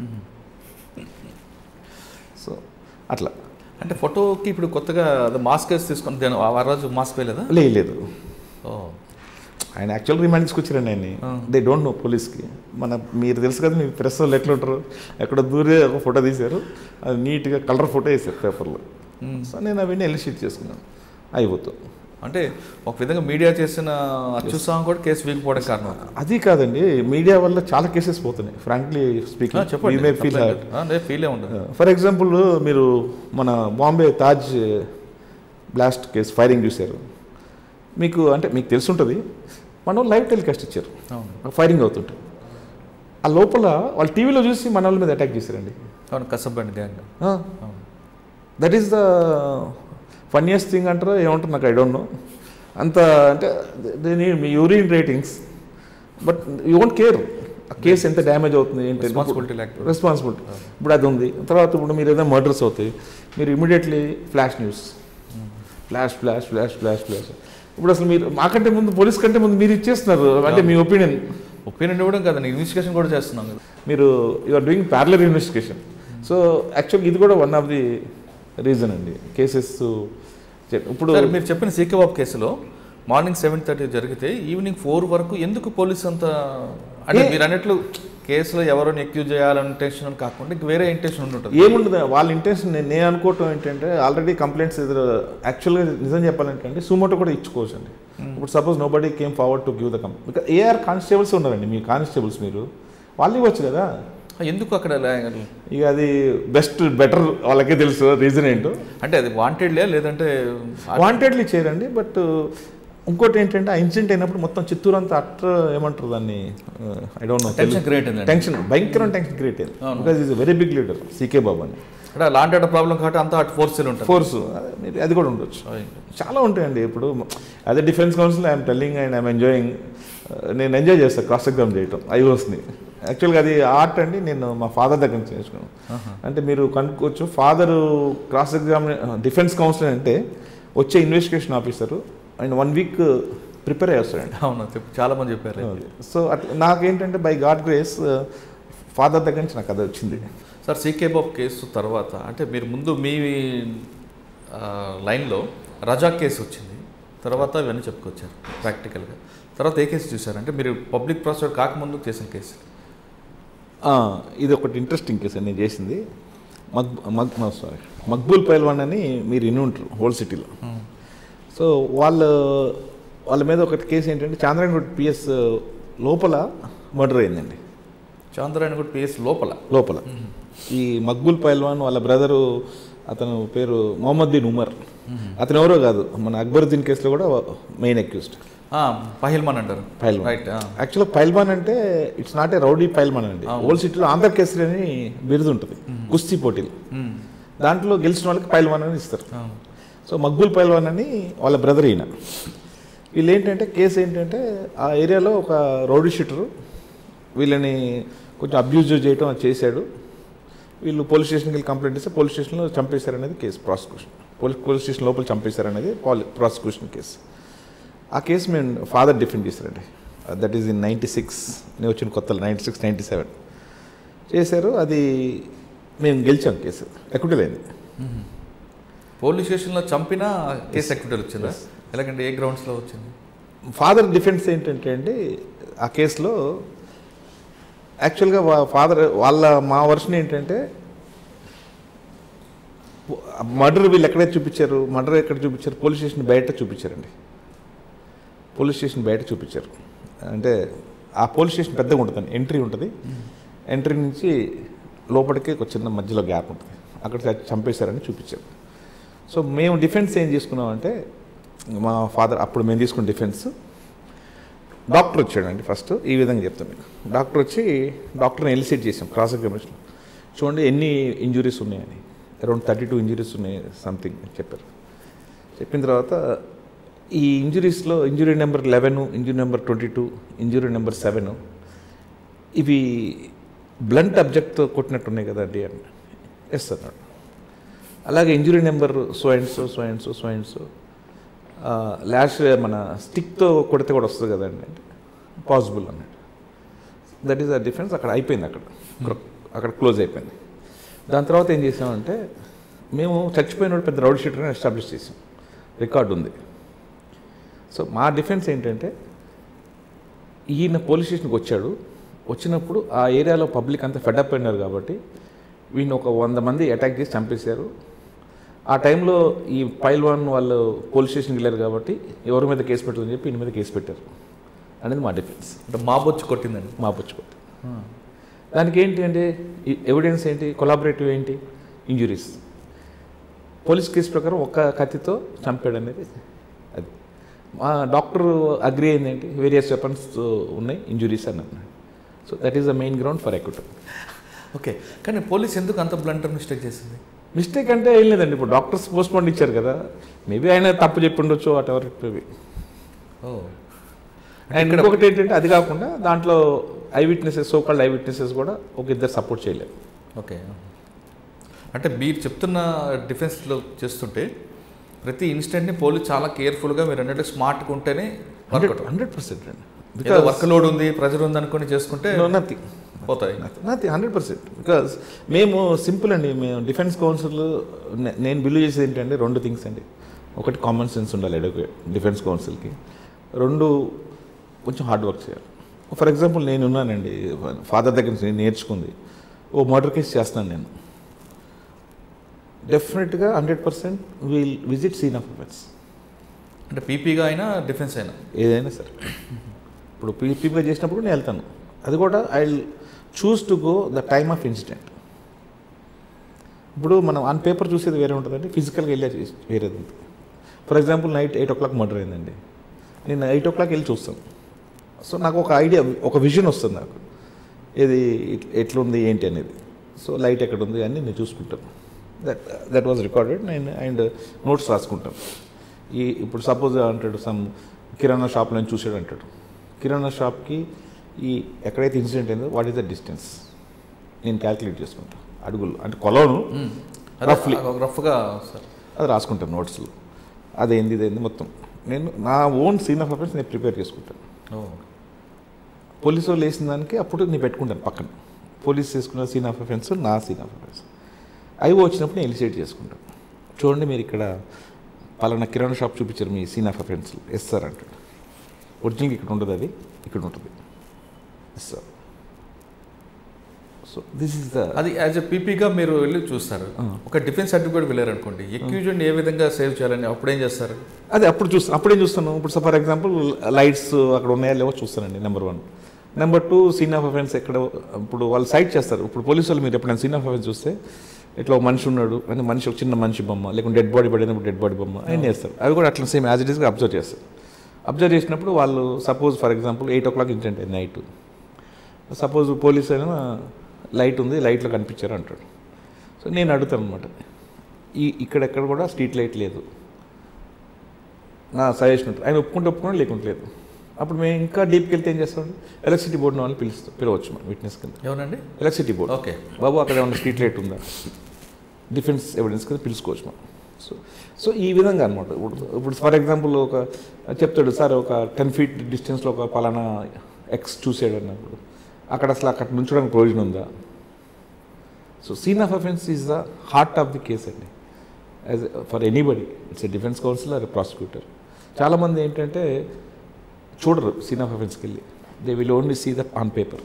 సో అట్లా అంటే ఫోటోకి ఇప్పుడు కొత్తగా అది మాస్క్ వేసి తీసుకొని దేని- ఆ రోజు మాస్క్ వేయలేదా లే- లేదు ఓ ఆయన యాక్చువల్ రిమాండ్ తీసుకొచ్చారండి ఆయన్ని ఆ. దే డోంట్ నో పోలీస్కి మన మీరు తెలుసు కదా మీ ప్రెస్ వాళ్ళు ఎట్లా ఉంటారు ఎక్కడ దూరే ఒక ఫోటో తీశారు అది నీట్గా కలర్ ఫోటో వేసారు పేపర్లో మ్మ్. సో నేను అవన్నీ ఎలిషిట్ చేసుకున్నాను అయిపోతాం అంటే ఒక విధంగా మీడియా చేసిన అత్యుత్సాహం కూడా కేసు వీగిపోవడం కారణం అది కాదండి మీడియా వల్ల చాలా కేసెస్ పోతున్నాయి ఫ్రాంక్లీ ఆ, స్పీకింగ్ చెప్పండి మే ఫీల్ ఫీలే ఉండదు ఫర్ ఎగ్జాంపుల్ మీరు మన Bombay Taj blast case firing చూశారు మీకు అంటే మీకు తెలుసుంటుంది మనం లైవ్ టెలికాస్ట్ ఇచ్చారు అవును ఫైరింగ్ అవుతుంటే ఆ లోపల వాళ్ళు టీవీలో చూసి మన వాళ్ళ మీద అటాక్ చేశారండి అవును కసబ్బండి గ్యాంగ్ అవును that is the funniest thing అంటారో ఏమంటారు నాకు ఐ డోంట్ నో అంత అంటే దీని మీ యూరిన్ ratings but you won't care ఆ కేసు ఎంత డ్యామేజ్ అవుతుంది ఏంటి రెస్పాన్సిబిలిటీ లేకపోతే రెస్పాన్సిబిలిటీ ఇప్పుడు అది ఉంది తర్వాత ఇప్పుడు మీరు ఏదైనా మర్డర్స్ అవుతాయి మీరు immediately flash news flash flash flash flash flash ఇప్పుడు అసలు మీరు మాకంటే ముందు పోలీస్ కంటే ముందు మీరు ఇచ్చేస్తున్నారు అంటే మీ ఒపీనియన్ ఒపీనియన్ ఇవ్వడం కదండి ఇన్వెస్టిగేషన్ కూడా చేస్తున్నాం కదా మీరు you are doing parallel investigation so యాక్చువల్గా ఇది కూడా వన్ ఆఫ్ ది రీజన్ అండి కేసెస్ ఇప్పుడు సార్ మీరు చెప్పిన సీకే బాబు కేసులో మార్నింగ్ సెవెన్ థర్టీ జరిగితే ఈవినింగ్ ఫోర్ వరకు ఎందుకు పోలీస్ అంత అంటే ఏ- మీరు అన్నట్లు కేసులో ఎవరిని ఎక్యూజ్ చేయాలని ఇంటెన్షన్ కాకుండా ఇంక వేరే ఇంటెన్షన్ ఉంటుంటుంది ఏముండదు వాళ్ళ ఇంటెన్షన్ నేను నేను అనుకోవటం ఏంటంటే ఆల్రెడీ కంప్లైంట్స్ ఎదురు యాక్చువల్గా నిజం చెప్పాలంటే అండి సుమోటో కూడా ఇచ్చుకోవచ్చు అండి ఇప్పుడు suppose nobody came forward to give the comp because AR constables ఉన్నారండి మీ కానిస్టేబుల్స్ మీరు వాళ్ళు ఇవ్వచ్చు కదా ఎందుకు అక్కడ లే- ఇక అది బెస్ట్ బెటర్ వాళ్ళకే తెలుసు రీజన్ ఏంటో అంటే అది వాంటెడ్లే లేదంటే వాంటెడ్లీ చేయరండి బట్ ఇంకోటి ఏంటంటే ఆ ఇన్సిడెంట్ అయినప్పుడు మొత్తం చిత్తూరు అంతా అట్ట ఏమంటారు దాన్ని I don't know tension create అయింది టెన్షన్ భయంకరమైన టెన్షన్ క్రియేట్ అయింది అవును. Because is very big leader CK Babu అని అంటే లాంటి ఆర్డర్ ప్రాబ్లం కాబట్టి అంతా అటు ఫోర్స్లు ఉంటుంది ఫోర్స్ మీరు అది కూడా ఉండొచ్చు చాలా ఉంటాయండి ఇప్పుడు అదే defence counsel I'm telling and I'm enjoying నేను ఎంజాయ్ చేస్తాను క్రాస్ ఎగ్జామ్ చేయటం ఐఓస్ని యాక్చువల్గా అది ఆర్ట్ అండి నేను మా ఫాదర్ దగ్గర నుంచి నేర్చుకున్నాను ఆహా. అంటే మీరు కనుక్కోవచ్చు further cross exam defence counsel అంటే వచ్చే investigation officer and one week prepare అయ్యేస్తాడండి అవును చెప్పు- చాలా మంది చెప్పారు సో అట్లా నాకేంటంటే బై గాడ్ గ్రేస్ ఫాదర్ దగ్గర నుంచి నాకు అది వచ్చింది సార్ సీకే బాబు కేసు తర్వాత అంటే మీరు ముందు మీ ఆ, లైన్లో రజాక్ కేసు వచ్చింది తర్వాత ఇవన్నీ చెప్పుకొచ్చారు ప్రాక్టికల్గా తర్వాత ఏ కేసు చూసారు అంటే మీరు పబ్లిక్ ప్రాసిక్యూటర్ కాకముందు చేసిన కేసు ఆ, ఇది ఒకటి ఇంట్రెస్టింగ్ కేసు నేను చేసింది mug mug sorry Maqbool Pailwan అని మీరు ఇన్ని ఉంటారు హోల్ సిటీలో సో వాళ్ళు వాళ్ళ మీద ఒక కేసు ఏంటంటే చాంద్రాయణగూడ పిఎస్ లోపల మర్డర్ అయిందండి చంద్రాయణ కూడా పిఎస్ లోపల లోపల ఈ మక్బుల్ పైల్వాన్ వాళ్ళ బ్రదరు అతను పేరు మొహమ్మద్ బిన్ ఉమర్ అతను ఎవరో కాదు మన అక్బరుద్దీన్ కేసులో కూడా మెయిన్ అక్యూస్డ్ ఆ, పహిల్మాన్ అంటారు పైల్వాన్ రైట్ ఆ. యాక్చువల్గా పైల్వాన్ అంటే it's not a rowdy pailwan అండి ఓల్డ్ సిటీలో ఆంధ్ర కేసరి అని బిరుదు ఉంటుంది కుస్తీ పోటీలు మ్మ్. దాంట్లో గెలిచిన వాళ్ళకి పైల్వాన్ అని ఇస్తారు ఆ. సో మక్బుల్ పైల్వాన్ అని వాళ్ళ బ్రదర్ ఈయన వీళ్ళు ఏంటంటే కేసు ఏంటంటే ఆ ఏరియాలో ఒక రౌడీ షీటరు వీళ్ళని కొంచెం అబ్యూజ్ చేయటం అది చేశాడు వీళ్ళు పోలీస్ స్టేషన్కి వెళ్ళి కంప్లైంట్ ఇస్తే పోలీస్ స్టేషన్లో చంపేశారనేది case prosecution police police station లోపల చంపేశారనేది పాలి ప్రాసిక్యూషన్ కేసు ఆ కేసు మేము ఫాదర్ డిఫెండ్ చేశారండి that is in ninety six నేను వచ్చిన కొత్తలో నైంటీ సిక్స్ నైంటీ సెవెన్ చేశారు అది మేము గెలిచాం కేసు ఎక్విటల్ అయింది పోలీస్ స్టేషన్లో చంపినా కేసు ఎక్విటల్ వచ్చిందా ఎలాగంటే ఏ గ్రౌండ్స్లో వచ్చింది ఫాదర్ డిఫెన్స్ ఏంటంటే అండి ఆ కేసులో యాక్చువల్గా వా ఫాదర్ వాళ్ళ మా వర్షన్ ఏంటంటే మర్డర్ వీళ్ళు ఎక్కడైతే చూపించారు మర్డర్ ఎక్కడ చూపించారు పోలీస్ స్టేషన్ బయట చూపించారండి పోలీస్ స్టేషన్ బయట చూపించారు అంటే ఆ పోలీస్ స్టేషన్ పెద్దగా ఉంటుందండి ఎంట్రీ ఉంటుంది ఎంట్రీ నుంచి లోపలికి ఒక చిన్న మధ్యలో గ్యాప్ ఉంటుంది అక్కడ చ- చంపేశారని చూపించారు సో మేము డిఫెన్స్ ఏం చేసుకున్నామంటే మా ఫాదర్ అప్పుడు మేము తీసుకున్న డిఫెన్స్ డాక్టర్ వచ్చాడండి ఫస్ట్ ఈ విధంగా చెప్తాను మీకు డాక్టర్ వచ్చి డాక్టర్ని ఎలిసిట్ చేసాం క్రాస్ ఎగ్జామినేషన్ చూడండి ఎన్ని ఇంజురీస్ ఉన్నాయని అరౌండ్ థర్టీ టూ ఇంజురీస్ ఉన్నాయి సంథింగ్ అని చెప్పారు చెప్పిన తర్వాత ఈ ఇంజురీస్లో injury number eleven injury number twenty two injury number seven ఇవి బ్లంట్ అబ్జెక్ట్తో కొట్టినట్టు ఉన్నాయి కదండి అని ఎస్ అన్నాడు అలాగే injury number so and so so and so so and so last మన స్టిక్తో కొడితే కూడా వస్తుంది కదండి అంటే పాసిబుల్ అన్నాడు దట్ ఈస్ ద డిఫరెన్స్ అక్కడ అయిపోయింది అక్కడ అక్కడ- అక్కడ క్లోజ్ అయిపోయింది దాని తర్వాత ఏం చేసామంటే మేము చచ్చిపోయిన పెద్ద రౌడ్ షీటర్ని ఎస్టాబ్లిష్ చేసాం రికార్డు ఉంది సో మా డిఫెన్స్ ఏంటంటే ఈయన పోలీస్ స్టేషన్కి వచ్చాడు వచ్చినప్పుడు ఆ ఏరియాలో పబ్లిక్ అంతా ఫెడప్ అయినారు కాబట్టి వీడిని ఒక వంద మంది అటాక్ చేసి చంపేశారు ఆ టైంలో ఈ పైల్వాన్ వాళ్ళు పోలీస్ స్టేషన్కి వెళ్ళారు కాబట్టి ఎవరి మీద కేసు పెట్టాలని చెప్పి ఈయన మీద కేసు పెట్టారు అనేది మా డిఫెన్స్ అంటే మాబొచ్చి కొట్టిందండి మా పుచ్చుకోట దానికి ఏంటి అంటే ఎవిడెన్స్ ఏంటి కొలాబరేటివ్ ఏంటి ఇంజురీస్ పోలీస్ కేసు ప్రకారం ఒక్క కత్తితో చంపాడు అనేది అది మా డాక్టర్ అగ్రి అయింది ఏంటి వేరియస్ వెపన్స్ ఉన్నాయి ఇంజురీస్ అని అన్నాడు so that is the main ground for acquittal okay కానీ పోలీస్ ఎందుకు అంత బ్లంటర్ మిస్టేక్ చేసింది మిస్టేక్ అంటే ఏం లేదండి ఇప్పుడు డాక్టర్స్ పోస్ట్ మార్టం ఇచ్చారు కదా మేబీ ఆయన తప్పు చెప్పి ఉండొచ్చు వాట్ ఎవర్ ఇట్ మేబీ ఓ అండ్ ఇంకొకటి ఏంటంటే అది కాకుండా దాంట్లో eye witnesses so called eye witnesses కూడా ఒక ఇద్దరు సపోర్ట్ చేయలేదు ఓకే అంటే మీరు చెప్తున్న డిఫెన్స్లో చేస్తుంటే ప్రతి ఇన్స్టెంట్ని పోలీస్ చాలా కేర్ఫుల్గా మీరు అన్నట్టు స్మార్ట్గా ఉంటేనే వర్కౌట్ హండ్రెడ్ పర్సెంట్ అండి ఏదో వర్క్ లోడ్ ఉంది ప్రెజర్ ఉంది అనుకుని చేసుకుంటే నథింగ్ పోతాయి నథింగ్ హండ్రెడ్ పర్సెంట్ బికాస్ మేము సింపుల్ అండి మేము డిఫెన్స్ కౌన్సిల్ నేను బిలీవ్ చేసేది ఏంటంటే రెండు థింగ్స్ అండి ఒకటి కామన్ సెన్స్ ఉండాలి ఎడ్యుకేట్ డిఫెన్స్ కౌన్సిల్కి రెండు కొంచెం హార్డ్ వర్క్ చేయాలి ఫర్ ఎగ్జాంపుల్ నేను ఉన్నానండి ఫాదర్ దగ్గర నుంచి నేను నేర్చుకుంది ఓ మర్డర్ కేసు చేస్తున్నాను నేను డెఫినెట్గా hundred percent will visit scene of offence అంటే పీపీగా అయినా డిఫెన్స్ అయినా ఏదైనా సరే ఇప్పుడు పీపీగా చేసినప్పుడు నేను వెళ్తాను అది కూడా I choose to go the time of incident ఇప్పుడు మనం ఆన్ పేపర్ చూసేది వేరే ఉంటుందండి ఫిజికల్గా వెళ్ళే చేసి- వేరేది ఉంటుంది for example night eight o'clock murder అయిందండి నేను ఎయిట్ ఓ క్లాక్ వెళ్ళి చూస్తాను సో నాకు ఒక ఐడియా ఒక విజన్ వస్తుంది నాకు ఇది ఇట్- ఎట్లుంది ఏంటి అనేది సో లైట్ ఎక్కడ ఉంది అని నేను చూసుకుంటాను దట్ దట్ వాజ్ రికార్డెడ్ నేను అండ్ నోట్స్ రాసుకుంటాను ఈ ఇప్పుడు సపోజ్ అంటాడు సమ్ కిరాణా షాప్లో నేను చూసాడు అంటాడు కిరాణా షాప్కి ఈ ఎక్కడైతే ఇన్సిడెంట్ అయిందో వాట్ ఈస్ ద డిస్టెన్స్ నేను క్యాల్కులేట్ చేసుకుంటాను అడుగులు అంటే కొలవను Roughly. రఫ్గా సార్ అది రాసుకుంటాను నోట్స్లో అదేంది ఇదేంది మొత్తం నేను నా ఓన్ సీన్ ఆఫ్ అఫెన్స్ నేను ప్రిపేర్ చేసుకుంటాను ఓ పోలీసు వాళ్ళు వేసిన దానికి అప్పుడు నేను పెట్టుకుంటాను పక్కన పోలీస్ చేసుకున్న సీన్ ఆఫ్ అఫెన్స్ నా సీన్ ఆఫ్ అఫెన్స్ ఐఓ వచ్చినప్పుడు నేను ఎలిసిట్ చేసుకుంటాను చూడండి మీరు ఇక్కడ పలానా కిరాణా షాప్ చూపించారు మీ scene of offence yes sir అంటాడు ఒరిజినల్ ఇక్కడ ఉండదు అది ఇక్కడ ఉంటుంది yes sir so this is the అది యాజ్ ఎ పీపీగా మీరు వెళ్ళి చూస్తారు ఒక డిఫెన్స్ సర్టిఫికేట్ వెళ్ళారనుకోండి ఎక్యూజన్ ఏ విధంగా సేవ్ చేయాలని అప్పుడు ఏం చేస్తారు అదే అప్పుడు చూస్తాను అప్పుడేం చూస్తాను ఇప్పుడు ఫర్ ఎగ్జాంపుల్ లైట్స్ అక్కడ ఉన్నాయా లేవో చూస్తానండి number one number two scene of offence ఎక్కడ ఇప్పుడు వాళ్ళు సైట్ చేస్తారు ఇప్పుడు పోలీసు వాళ్ళు మీరు ఎప్పుడైనా సీన్ ఆఫ్ అఫెన్స్ చూస్తే ఇట్లా ఒక మనిషి ఉన్నాడు అంటే మనిషి ఒక చిన్న మనిషి బొమ్మ లేకుంటే డెడ్ బాడీ పడినప్పుడు డెడ్ బాడీ బొమ్మ అని వేస్తారు అవి కూడా అట్లా సేమ్ యాజ్ ఇట్ ఈస్గా అబ్జర్వ్ చేస్తారు అబ్జర్వ్ చేసినప్పుడు వాళ్ళు suppose for example eight o'clock incident అయింది నైట్ సపోజ్ పోలీస్ అయినా లైట్ ఉంది లైట్లో కనిపించారు అంటాడు సో నేను అడుగుతాను అనమాట ఈ ఇక్కడెక్కడ కూడా స్ట్రీట్ లైట్ లేదు నా సజెషన్ ఉంటుంది ఆయన ఒప్పుకుంటే ఒప్పుకుంటే లేకుంటే లేదు అప్పుడు మేము ఇంకా డీప్కి వెళ్తే ఏం చేస్తామండి ఎలక్ట్రిసిటీ బోర్డు వాళ్ళని పిలుస్తాం పిలవచ్చు మనం విట్నెస్ కింద ఏమనండి ఎలక్ట్రిసిటీ బోర్డు ఓకే బాబు అక్కడ ఏమైనా స్ట్రీట్ లైట్ ఉందా డిఫెన్స్ ఎవిడెన్స్ కింద పిలుచుకోవచ్చు మనం సో సో ఈ విధంగా అనమాట ఇప్పుడు ఇప్పుడు ఫర్ ఎగ్జాంపుల్ ఒక చెప్తాడు సార్ ఒక టెన్ ఫీట్ డిస్టెన్స్లో ఒక పలానా ఎక్స్ చూసాడు అన్నప్పుడు అక్కడ అసలు అక్కడ నుంచడానికి ప్రయోజనం ఉందా so scene of offence is the heart of the case అండి as for anybody it's a defence counsellor prosecutor చాలామంది ఏంటంటే చూడరు సీన్ ఆఫ్ అఫెన్స్కి వెళ్ళి they will only see the on paper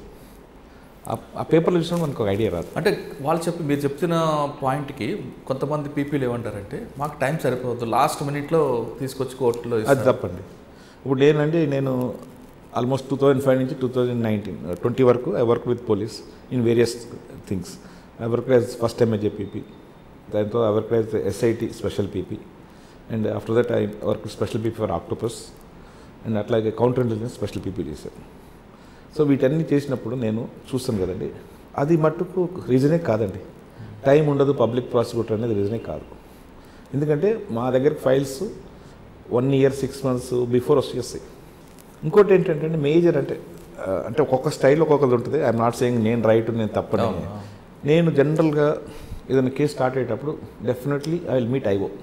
ఆ పేపర్లో చూసినా మనకు ఒక ఐడియా రాదు అంటే వాళ్ళు చెప్పి మీరు చెప్తున్న పాయింట్కి కొంతమంది పీపీలు ఏమంటారంటే మాకు టైం సరిపోవద్దు లాస్ట్ మినిట్లో తీసుకొచ్చి కోర్టులో అది ఇస్తారు. తప్పండి ఇప్పుడు నేనండి నేను ఆల్మోస్ట్ టూ థౌజండ్ ఫైవ్ నుంచి టూ థౌజండ్ నైన్టీన్ ట్వంటీ వరకు I work with police in various things I work as first time as PP దాంతో I work as SIT special PP and after that I work special PP for Octopus and అట్లాగే counter intelligence special PP చేశాను so వీటన్ని చేసినప్పుడు నేను చూస్తాను కదండి అది మట్టుకు రీజనే కాదండి టైం ఉండదు పబ్లిక్ ప్రాసిక్యూటర్ అనేది రీజనే కాదు ఎందుకంటే మా దగ్గర files one year six months before వచ్చేస్తాయి ఇంకోటి ఏంటంటే మేజర్ అంటే ఆ, అంటే ఒక్కొక్క స్టైల్ ఒక్కొక్కది ఉంటుంది ఐఎమ్ నాట్ సేయింగ్ నేను రైట్ నేను తప్పని అవును, అవును. నేను జనరల్గా ఏదైనా కేసు స్టార్ట్ అయ్యేటప్పుడు definitely I will meet IO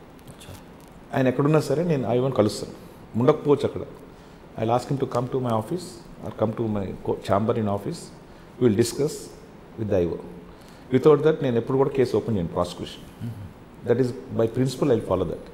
ఆయన ఎక్కడున్నా సరే నేను ఐఓని కలుస్తాను ఉండకపోవచ్చు అక్కడ I ask him to come to my office or come to my chamber in office will discuss with the IO without that నేను ఎప్పుడు కూడా కేసు ఓపెన్ చేయను prosecution that is by principle I follow that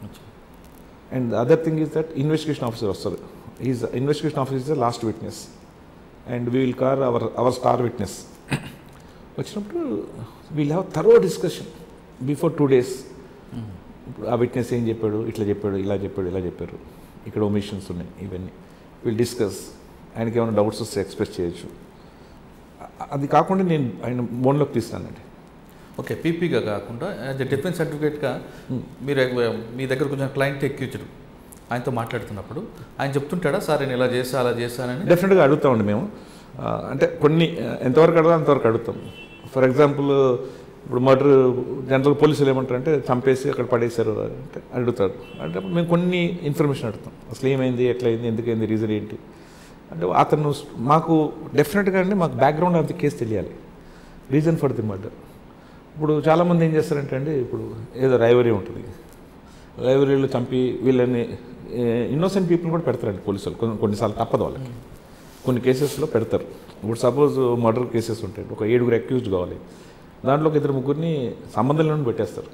and other thing is that investigation officer వస్తారు is investigation officer is the last witness and we will call our our star witness వచ్చినప్పుడు we'll have thorough discussion before two days ఇప్పుడు ఆ witness ఏం చెప్పాడు ఇట్లా చెప్పాడు ఇలా చెప్పాడు ఇలా చెప్పారు ఇక్కడ ఒమిషన్స్ ఉన్నాయి ఇవన్నీ విల్ డిస్కస్ ఆయనకి ఏమైనా డౌట్స్ వస్తే ఎక్స్ప్రెస్ చేయొచ్చు అ- అది కాకుండా నేను ఆయన మోన్లోకి తీస్తానండి ఓకే పీపీగా కాకుండా యాజ్ ఎ డిఫెన్స్ సర్టిఫికేట్గా మీరు మీ దగ్గర కొంచెం క్లయింట్ ఎక్కించడు ఆయనతో మాట్లాడుతున్నప్పుడు ఆయన చెప్తుంటాడా సార్ నేను ఇలా చేసా అలా చేశానని డెఫినెట్గా అడుగుతామండి మేము ఆ, అంటే కొన్ని ఆ, ఎంతవరకు అడగాలి అంతవరకు అడుగుతాం ఫర్ ఎగ్జాంపుల్ ఇప్పుడు మర్డర్ జనరల్ పోలీసులు ఏమంటారంటే చంపేసి అక్కడ పడేశారు అంటే అడుగుతారు అంటే అప్పుడు మేము కొన్ని ఇన్ఫర్మేషన్ అడుగుతాం అసలు ఏమైంది ఎట్లయింది ఎందుకైంది రీజన్ ఏంటి అంటే అతను మాకు డెఫినెట్గా అండి మాకు బ్యాక్గ్రౌండ్ ఆఫ్ ది కేసు తెలియాలి రీజన్ ఫర్ ది మర్డర్ ఇప్పుడు చాలామంది ఏం చేస్తారంటే అండి ఇప్పుడు ఏదో రైవరీ ఉంటుంది రైవరీలు చంపి వీళ్ళని ఇన్నోసెంట్ పీపుల్ కూడా పెడతారండి పోలీసులు కొన్ని కొన్నిసార్లు తప్పదు వాళ్ళకి కొన్ని కేసెస్లో పెడతారు ఇప్పుడు సపోజ్ మర్డర్ కేసెస్ ఉంటాయి ఒక ఏడుగురు అక్యూజ్డ్ కావాలి దాంట్లో ఒక ఇద్దరు ముగ్గురిని సంబంధం లేని పెట్టేస్తారు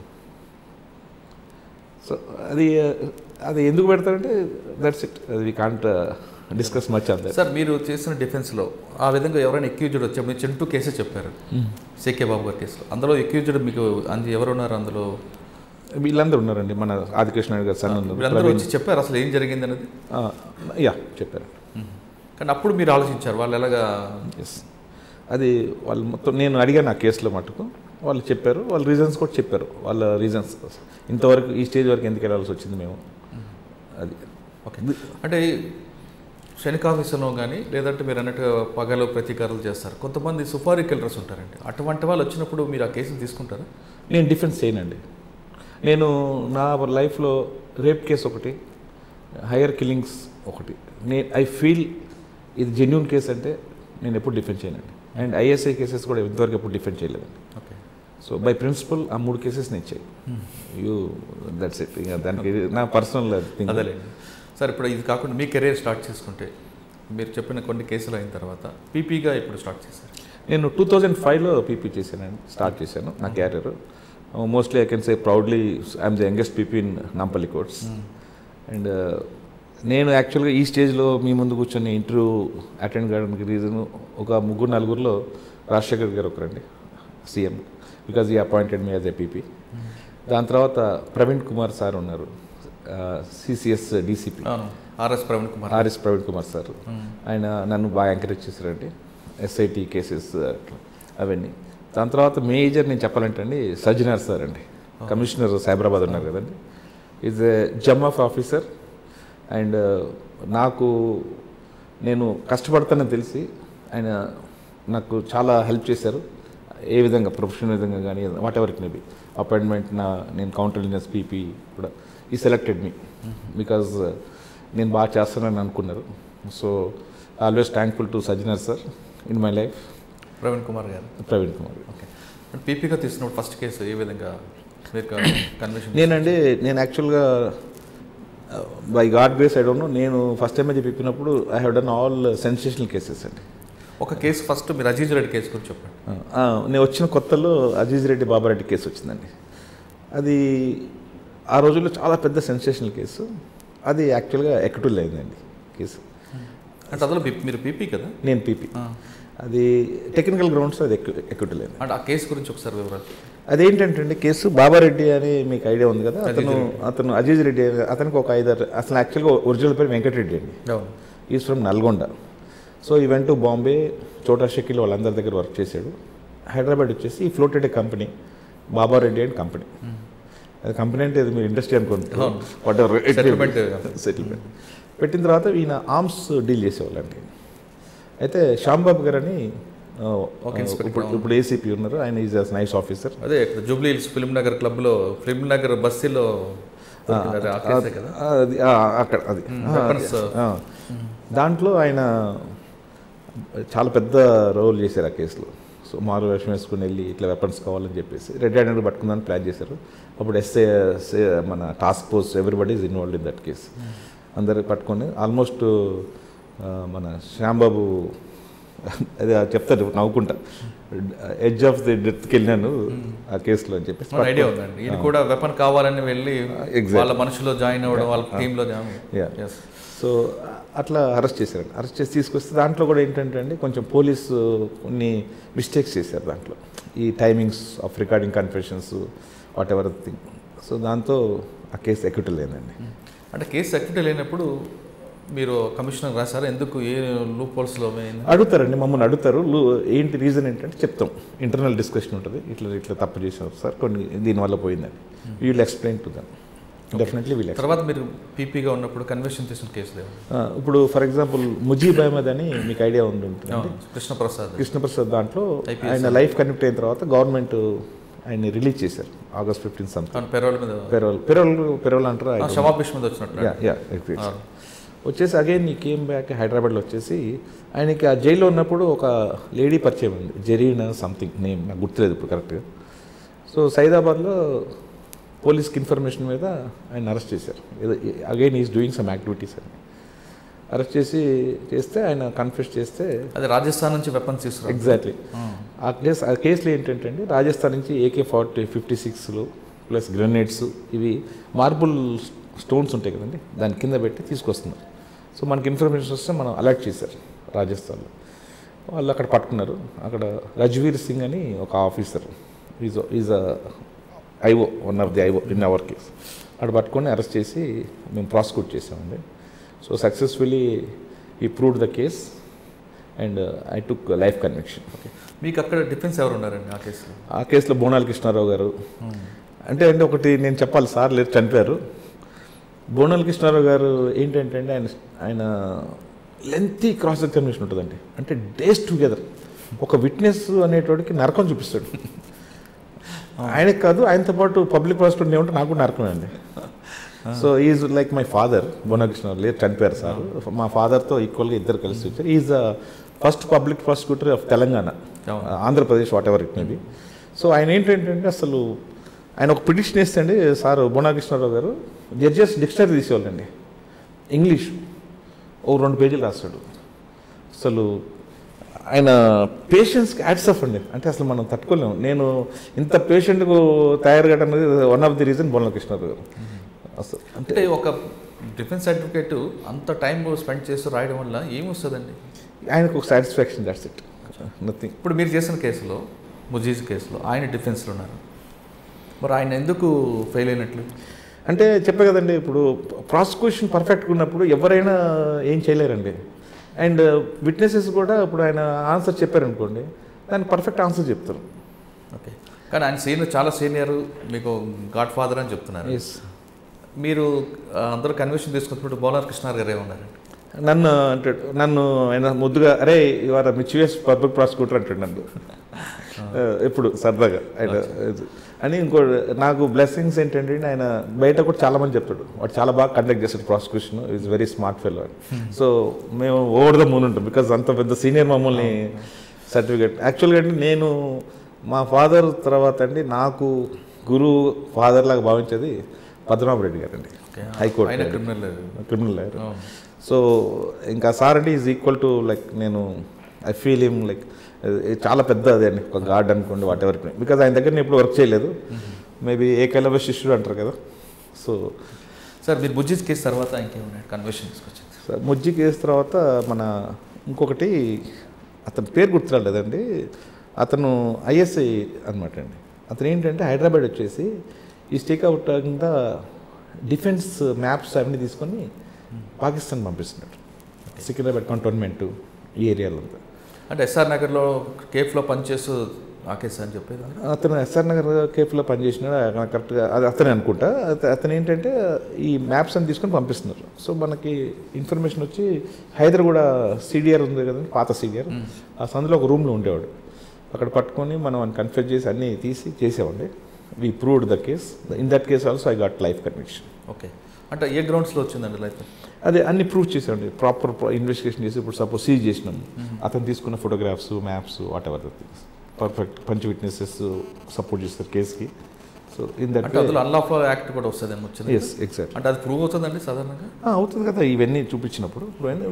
సో అది అది ఎందుకు పెడతారంటే దట్స్ ఇట్ అది we can't discuss much on that sir మీరు చేసిన డిఫెన్స్లో ఆ విధంగా ఎవరైనా ఎక్యూజ్డ్ వచ్చే మీరు చెంటూ కేసెస్ చెప్పారు సేకే బాబు గారి కేసులో అందులో ఎక్యూజ్డ్ మీకు అంది ఎవరు ఉన్నారు అందులో వీళ్ళందరూ ఉన్నారండి మన ఆదికృష్ణ గారు సన్ ఉన్నారు వీళ్ళందరూ ప్రవీణ్. వచ్చి చెప్పారు అసలు ఏం జరిగింది అనేది ఆ, యా చెప్పారు కానీ అప్పుడు మీరు ఆలోచించారు వాళ్ళు ఎలాగా ఎస్ అది వాళ్ళు మొత్తం నేను అడిగాను ఆ కేసులో మటుకు వాళ్ళు చెప్పారు వాళ్ళ రీజన్స్ కూడా చెప్పారు వాళ్ళ రీజన్స్ ఇంతవరకు ఈ స్టేజ్ వరకు ఎందుకు వెళ్ళాల్సి వచ్చింది మేము అది ఓకే అంటే శనికాఫీసులో కానీ లేదంటే మీరు అన్నట్టు పగలు ప్రతీకారాలు చేస్తారు కొంతమంది సుఫారీ కిల్లర్స్ ఉంటారండి అటువంటి వాళ్ళు వచ్చినప్పుడు మీరు ఆ కేసుని తీసుకుంటారా నేను డిఫెన్స్ చేయనండి నేను నా లైఫ్లో రేప్ కేసు ఒకటి హైయర్ కిల్లింగ్స్ ఒకటి నేను ఐ ఫీల్ ఇది జెన్యున్ కేసు అంటే నేను ఎప్పుడు డిఫెండ్ చేయనండి అండ్ ఐఎస్ఐ కేసెస్ కూడా ఇంతవరకు ఎప్పుడు డిఫెండ్ చేయలేదండి ఓకే సో బై ప్రిన్సిపల్ ఆ మూడు కేసెస్ నేను ఇచ్చాయి యూ దట్స్ ఇట్ ఇంకా దానికి నా పర్సనల్ థింగ్ అదేలేండి సార్ ఇప్పుడు ఇది కాకుండా మీ కెరీర్ స్టార్ట్ చేసుకుంటే మీరు చెప్పిన కొన్ని కేసులు అయిన తర్వాత పీపీగా ఇప్పుడు స్టార్ట్ చేశారు నేను టూ థౌజండ్ ఫైవ్లో పీపీ చేశానండి స్టార్ట్ చేశాను నా career mostly I can say proudly I'm the youngest PP in Nampally courts and నేను యాక్చువల్గా ఈ స్టేజ్లో మీ ముందు కూర్చొని ఇంటర్వ్యూ అటెండ్ కావడానికి రీజన్ ఒక ముగ్గురు నలుగురిలో రాజశేఖర్ గారు ఒకరండి CM because he appointed me as APP దాని తర్వాత ప్రవీణ్ కుమార్ సార్ ఉన్నారు సిసిఎస్ డీసీపీ అవును RS Praveen Kumar RS Praveen Kumar sir ఆయన నన్ను బాగా ఎంకరేజ్ చేశారండి ఎస్ఐటి కేసెస్ అట్లా అవన్నీ దాని తర్వాత మేజర్ నేను చెప్పాలంటే అండి సజ్జనార్ సార్ అండి కమిషనర్ సైబరాబాద్ ఉన్నారు కదండి ఈజ్ ఏ జమ్ ఆఫ్ ఆఫీసర్ అండ్ నాకు నేను కష్టపడతానని తెలిసి ఆయన నాకు చాలా హెల్ప్ చేశారు ఏ విధంగా ప్రొఫెషనల్ విధంగా కానీ whatever it maybe appointment నా నేను కౌంటర్ ఇంజనీర్స్ పీపీ కూడా ఈ సెలెక్టెడ్ మీ బికాజ్ నేను బాగా చేస్తానని అనుకున్నారు so always thankful to Sajjanar sir in my life Praveen Kumar garu Praveen Kumar okay పీపీగా తీసుకున్నప్పుడు ఫస్ట్ కేసు ఏ విధంగా మీరు కన్విషన్ నేనండి నేను యాక్చువల్గా by God grace I don't know నేను ఫస్ట్ టైం అది చెప్పినప్పుడు I have done all sensational cases అండి ఒక కేసు ఫస్ట్ మీరు అజీజ్ రెడ్డి కేసు గురించి చెప్పండి ఆ, నేను వచ్చిన కొత్తలో అజీజ్ రెడ్డి బాబారెడ్డి కేసు వచ్చిందండి అది ఆ రోజుల్లో చాలా పెద్ద సెన్సేషనల్ కేసు అది యాక్చువల్గా ఎక్కటూల్ అయిందండి కేసు అంటే అందులో బి- మీరు పీపీ కదా నేను పీపీ ఆ. అది టెక్నికల్ గ్రౌండ్స్ అది ఎక్కు ఎక్కటూల్ అయింది అంటే ఆ కేసు గురించి ఒకసారి వివరాలు అదేంటంటే అండి కేసు బాబారెడ్డి అని మీకు ఐడియా ఉంది కదా అతను అతను అజీజ్ రెడ్డి అతనికి ఒక ఐదారు అసలు యాక్చువల్గా ఒరిజినల్ పేరు వెంకటరెడ్డి అండి అవును ఈజ్ ఫ్రమ్ నల్గొండ సో ఈ వెంట బాంబే చోటా షకీల్ వాళ్ళందరి దగ్గర వర్క్ చేశాడు హైదరాబాద్ వచ్చేసి ఈ floated company Baba Reddy and company అది కంపెనీ అంటే ఇది మీరు ఇండస్ట్రీ అనుకుంటారు వాట్ Settlement. సెటిల్మెంట్ పెట్టిన తర్వాత ఈయన ఆర్మ్స్ డీల్ చేసేవాళ్ళండి అయితే శ్యాంబాబు గారు అని ఆ, ఒక inspector. ఇప్పుడు ఇప్పుడు ఏసీపీ ఉన్నారు ఆయన ఈజ్ అస్ నైస్ ఆఫీసర్ అదే ఇక్కడ జూబ్లీ హిల్స్ ఫిల్మ్ నగర్ క్లబ్లో ఫిల్మ్ నగర్ బస్సీలో దొరికింది. అదే ఆ కేసే కదా అది ఆ, అక్కడ అది ఆ, weapons. ఆ. దాంట్లో ఆయన చాలా పెద్ద రోల్ చేశారు ఆ కేసులో సో మారు వేషం వేసుకుని వెళ్ళి ఇట్లా వెపన్స్ కావాలని చెప్పేసి రెడ్ హ్యాండెడ్ పట్టుకుందని ప్లాన్ చేశారు అప్పుడు ఎస్ఏ మన task force everybody is involve in that case అందరు పట్టుకొని ఆల్మోస్ట్ మన శ్యాంబాబు అది చెప్తారు నవ్వుకుంటా ఎడ్జ్ ఆఫ్ ది డెత్కి వెళ్ళినాను ఆ కేసులో అని చెప్పేసి మన ఐడియా ఉందండి ఇది కూడా వెపన్ కావాలని వెళ్ళి Exactly. వాళ్ళ మనుషులో జాయిన్ అవ్వడం వాళ్ళ టీంలో జాయిన్ Yeah. Yes. సో అట్లా అరెస్ట్ చేశారు అరెస్ట్ చేసి తీసుకొస్తే దాంట్లో కూడా ఏంటంటే అండి కొంచెం పోలీసు కొన్ని మిస్టేక్స్ చేశారు దాంట్లో ఈ timings of recording confessions whatever thing so దాంతో ఆ కేసు ఎక్విటల్ అయిందండి అంటే కేసు సెక్యూరిటీ లేనప్పుడు మీరు కమిషనర్ రాశారు ఎందుకు ఏ లూప్ హోల్స్లో అడుగుతారండి మమ్మల్ని అడుగుతారు లు- ఏంటి రీజన్ ఏంటంటే చెప్తాం ఇంటర్నల్ డిస్కషన్ ఉంటుంది ఇట్లా ఇట్లా తప్పు చేసాం సార్ కొన్ని దీనివల్ల పోయిందని we'll explain to them definitely we'll తర్వాత మీరు పీపీగా ఉన్నప్పుడు కన్వెన్షన్ చేసిన కేసు లేవు ఇప్పుడు ఫర్ ఎగ్జాంపుల్ ముజీబ్ అహ్మద్ అని మీకు ఐడియా ఉండి ఉంటుంది కృష్ణప్రసాద్ కృష్ణప్రసాద్ దాంట్లో IPS. ఆయన లైఫ్ కనెక్ట్ అయిన తర్వాత గవర్నమెంట్ ఆయన్ని రిలీజ్ చేశారు ఆగస్ట్ ఫిఫ్టీన్ సంథింగ్ అవును పెరోల్ మీద పెరోల్ పెరోల్ పెరోల్ అంటారా ఆ, క్షమాపేష్ మీద వచ్చినట్టు యా యా వచ్చేసి అగైన్ ఈ కేమ్ బ్యాక్ హైదరాబాద్లో వచ్చేసి ఆయనకి ఆ జైల్లో ఉన్నప్పుడు ఒక లేడీ పరిచయం ఉంది జెరీనా సంథింగ్ నేమ్ నాకు గుర్తులేదు ఇప్పుడు కరెక్ట్గా సో సైదాబాద్లో పోలీస్కి ఇన్ఫర్మేషన్ మీద ఆయన అరెస్ట్ చేశారు again is doing some activities అని అరెస్ట్ చేసి చేస్తే ఆయన కన్ఫ్యూస్ చేస్తే అది రాజస్థాన్ నుంచి వెపన్స్ తీసుకురా ఎగ్జాక్ట్లీ ఆ కేసు ఆ కేసులో ఏంటంటే అండి రాజస్థాన్ నుంచి ఏకే ఫార్టీ ఫిఫ్టీ సిక్స్లు ప్లస్ గ్రెనేడ్స్ ఇవి మార్బుల్ స్టోన్స్ ఉంటాయి కదండి దాని కింద పెట్టి తీసుకొస్తున్నారు సో మనకి ఇన్ఫర్మేషన్ వస్తే మనం అలర్ట్ చేశారు రాజస్థాన్లో వాళ్ళు అక్కడ పట్టుకున్నారు అక్కడ రజ్వీర్ సింగ్ అని ఒక officer is is IO one of the IO in our case అక్కడ పట్టుకొని అరెస్ట్ చేసి మేము ప్రాసిక్యూట్ చేసామండి so successfully we proved the case and I took life conviction మీకు అక్కడ డిఫెన్స్ ఎవరు ఉన్నారండి ఆ కేసులో ఆ కేసులో బోనాల కృష్ణారావు గారు అంటే అంటే ఒకటి నేను చెప్పాలి సార్ లేదు చనిపోయారు బోనాల కృష్ణారావు గారు ఏంటంటే అండి ఆయన ఆయన లెంతీ క్రాస్ ఎగ్జామినేషన్ ఉంటుందండి అంటే డేస్ టుగెదర్ ఒక విట్నెస్ అనేటోడికి నరకం చూపిస్తాడు ఆయనకి కాదు ఆయనతో పాటు పబ్లిక్ ప్రాసిక్యూటర్ ఏమంటే నాకు కూడా నరకమే అండి so is like my father Bonakrishna లేదు చనిపోయారు సార్ మా ఫాదర్తో ఈక్వల్గా ఇద్దరు కలిసి వచ్చారు is the first public prosecutor of Telangana అవును. Andhra Pradesh whatever it maybe so ఆయన ఏంటంటే అసలు ఆయన ఒక పిటిషన్ వేస్తే అండి sir Bonakrishnarao garu judges dictionary తీసేవాళ్ళండి ఇంగ్లీష్ ఓ రెండు పేజీలు రాస్తాడు అసలు ఆయన పేషెన్స్కి యాడ్స్ ఆఫ్ అండి అంటే అసలు మనం తట్టుకోలేము నేను ఇంత పేషెంట్కు తయారు కావడానికి వన్ ఆఫ్ ది రీజన్ బోనాల కృష్ణారావు గారు అసలు అంటే అంటే ఒక డిఫెన్స్ అడ్వకేట్ అంత టైం స్పెండ్ చేస్తూ రాయడం వల్ల ఏమొస్తుందండి ఆయనకు ఒక సాటిస్ఫాక్షన్ దాట్స్ ఇట్ నథింగ్ ఇప్పుడు మీరు చేసిన కేసులో ముజీజ్ కేసులో ఆయన డిఫెన్స్లో ఉన్నారు మరి ఆయన ఎందుకు ఫెయిల్ అయినట్లు అంటే చెప్పే కదండి ఇప్పుడు ప్రాసిక్యూషన్ పర్ఫెక్ట్గా ఉన్నప్పుడు ఎవరైనా ఏం చేయలేరండి అండ్ విట్నెసెస్ కూడా ఇప్పుడు ఆయన ఆన్సర్ చెప్పారనుకోండి దానికి పర్ఫెక్ట్ ఆన్సర్ చెప్తారు ఓకే కానీ ఆయన సీనియర్ చాలా సీనియర్ మీకు గాడ్ ఫాదర్ అని చెప్తున్నారు ఎస్ మీరు ఆ, అందరూ కన్వెన్షన్ తీసుకున్నప్పుడు బోలార్ కృష్ణార్ గారు ఏమన్నారు నన్ను అంటే నన్ను ఆయన ముద్దుగా అరే ఇవాళ మిచ్యువేస్ పబ్లిక్ ప్రాసిక్యూటర్ అంటాడు నన్ను ఆ, ఎప్పుడు సరదాగా ఆయన ఇది. అని ఇంకో నాకు బ్లెస్సింగ్స్ ఏంటంటే ఆయన బయట కూడా చాలా మంది చెప్తాడు వాడు చాలా బాగా కండక్ట్ చేస్తాడు prosecution is very smart fellow అని సో మేము ఓవర్ ద మూన్ ఉంటాం బికాజ్ అంత పెద్ద సీనియర్ మమ్మల్ని సర్టిఫికేట్ యాక్చువల్గా అండి నేను మా ఫాదర్ తర్వాత అండి నాకు గురువు ఫాదర్ లాగా భావించేది పద్మనాభ రెడ్డి గారు అండి ఓకే హైకోర్టు ఆయన క్రిమినల్ క్రిమినల్ లాయర్ సో ఇంకా సార్ అంటే ఈజ్ ఈక్వల్ టు లైక్ నేను ఐ ఫీల్ హిమ్ లైక్ చాలా పెద్ద అదే అండి ఒక గార్డ్ అనుకోండి వాట్ ఎవర్ బికాజ్ ఆయన దగ్గర నేను ఇప్పుడు వర్క్ చేయలేదు మేబీ ఏకైలవ శిష్యుడు అంటారు కదా సో సార్ మీరు బుజ్జిస్ కేసు తర్వాత ఇంకేమన్నాడు కన్వెన్షన్ తీసుకొచ్చింది సార్ ముజ్జి కేసు తర్వాత మన ఇంకొకటి అతని పేరు గుర్తురాలేదండి అతను ఐఎస్ఐ అనమాట అండి అతను ఏంటంటే హైదరాబాద్ వచ్చేసి ఈ స్టేక్ అవుట్ కింద డిఫెన్స్ మ్యాప్స్ అవన్నీ తీసుకొని పాకిస్తాన్ పంపిస్తున్నాడు సికింద్రాబాద్ కంటోన్మెంట్ ఈ ఏరియాలో అంతా అంటే ఎస్ఆర్ నగర్లో కేఫ్లో పనిచేస్తూ ఆ కేసు అని చెప్పేది మీరు? అతను ఎస్ఆర్ నగర్ కేఫ్లో పనిచేసినాడు ఆయన కరెక్ట్గా అది అతనే అనుకుంటా అత- అతను ఏంటంటే ఈ మ్యాప్స్ అని తీసుకొని పంపిస్తున్నారు సో మనకి ఇన్ఫర్మేషన్ వచ్చి హైదరాబాద్ సీడిఆర్ ఉంది కదండి పాత సీడిఆర్ ఆ సందులో ఒక రూమ్లో ఉండేవాడు అక్కడ పట్టుకొని మనం అని కన్ఫ్యూజ్ చేసి అన్నీ తీసి చేసేవాడి we proved the case in that case also I got life conviction okay అంటే ఏ గ్రౌండ్స్లో వచ్చిందండి లైఫ్ అదే అన్ని ప్రూవ్ చేసామండి ప్రాపర్ ఇన్వెస్టిగేషన్ చేసి ఇప్పుడు సపోజ్ సీజ్ చేసినాం అతను తీసుకున్న photographs maps whatever perfect panch witnesses support చేస్తారు కేసుకి సో ఇన్ దట్ అంటే అందులో అన్లాఫ్ యాక్ట్ కూడా వస్తుంది వచ్చింది ఎస్ ఎగ్జాక్ట్ అంటే అది ప్రూవ్ అవుతుందండి సాధారణంగా అవుతుంది కదా ఇవన్నీ చూపించినప్పుడు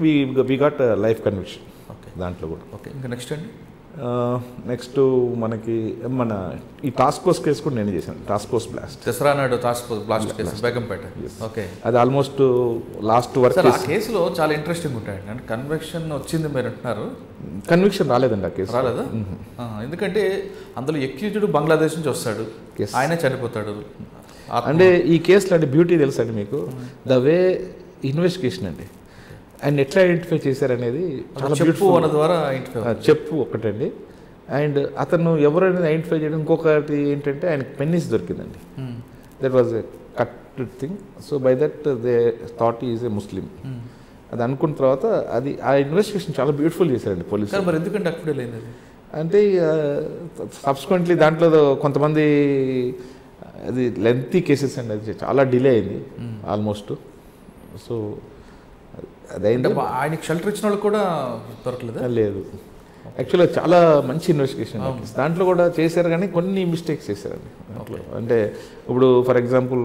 we got life conviction okay దాంట్లో కూడా ఓకే ఇంకా నెక్స్ట్ అండి నెక్స్ట్ మనకి మన ఈ టాస్క్ ఫోర్స్ కేసు కూడా నేను చేశాను టాస్క్ ఫోర్స్ బ్లాస్ట్ దసరా నాడు task force blast case Begumpet okay అది ఆల్మోస్ట్ లాస్ట్ వర్క్ సార్ ఆ కేసులో చాలా ఇంట్రెస్టింగ్ ఉంటాయండి అంటే కన్వెక్షన్ వచ్చింది మీరు అంటున్నారు కన్విక్షన్ రాలేదండి ఆ కేసు రాలేదా ఆ, ఎందుకంటే అందులో ఎక్యూజ్డ్ బంగ్లాదేశ్ నుంచి వస్తాడు Yes. ఆయనే చనిపోతాడు ఆత్మ- అంటే ఈ కేసులో అంటే బ్యూటీ తెలుసా అండి మీకు ద వే ఇన్వెస్టిగేషన్ అండి అండ్ ఎట్లా ఐడెంటిఫై చేశారనేది చాలా చెప్పు బ్యూటిఫుల్ అన్న ద్వారా ఇంటికి ఆ, చెప్పు ఒకటండి అండ్ అతను ఎవరైనా ఐడెంటిఫై చేయడం ఇంకొకటి ఏంటంటే ఆయనకి పెన్నిస్ దొరికిందండి that was a cut thing so by that they thought is a Muslim అది అనుకున్న తర్వాత అది ఆ ఇన్వెస్టిగేషన్ చాలా బ్యూటిఫుల్ చేశారండి పోలీసు కానీ మరి ఎందుకంటే అక్కడే లేదు అది అంటే సబ్సిక్వెంట్లీ దాంట్లో కొంతమంది అది లెంతీ కేసెస్ అండి అది చాలా డిలే అయింది ఆల్మోస్ట్ సో అంటే అదైంది బా- ఆయనకి షెల్టర్ ఇచ్చిన వాళ్ళు కూడా దొరకలేదా లేదు యాక్చువల్గా చాలా మంచి ఇన్వెస్టిగేషన్ దాంట్లో కూడా చేశారు కానీ కొన్ని మిస్టేక్స్ చేశారండి దాంట్లో అంటే ఇప్పుడు ఫర్ ఎగ్జాంపుల్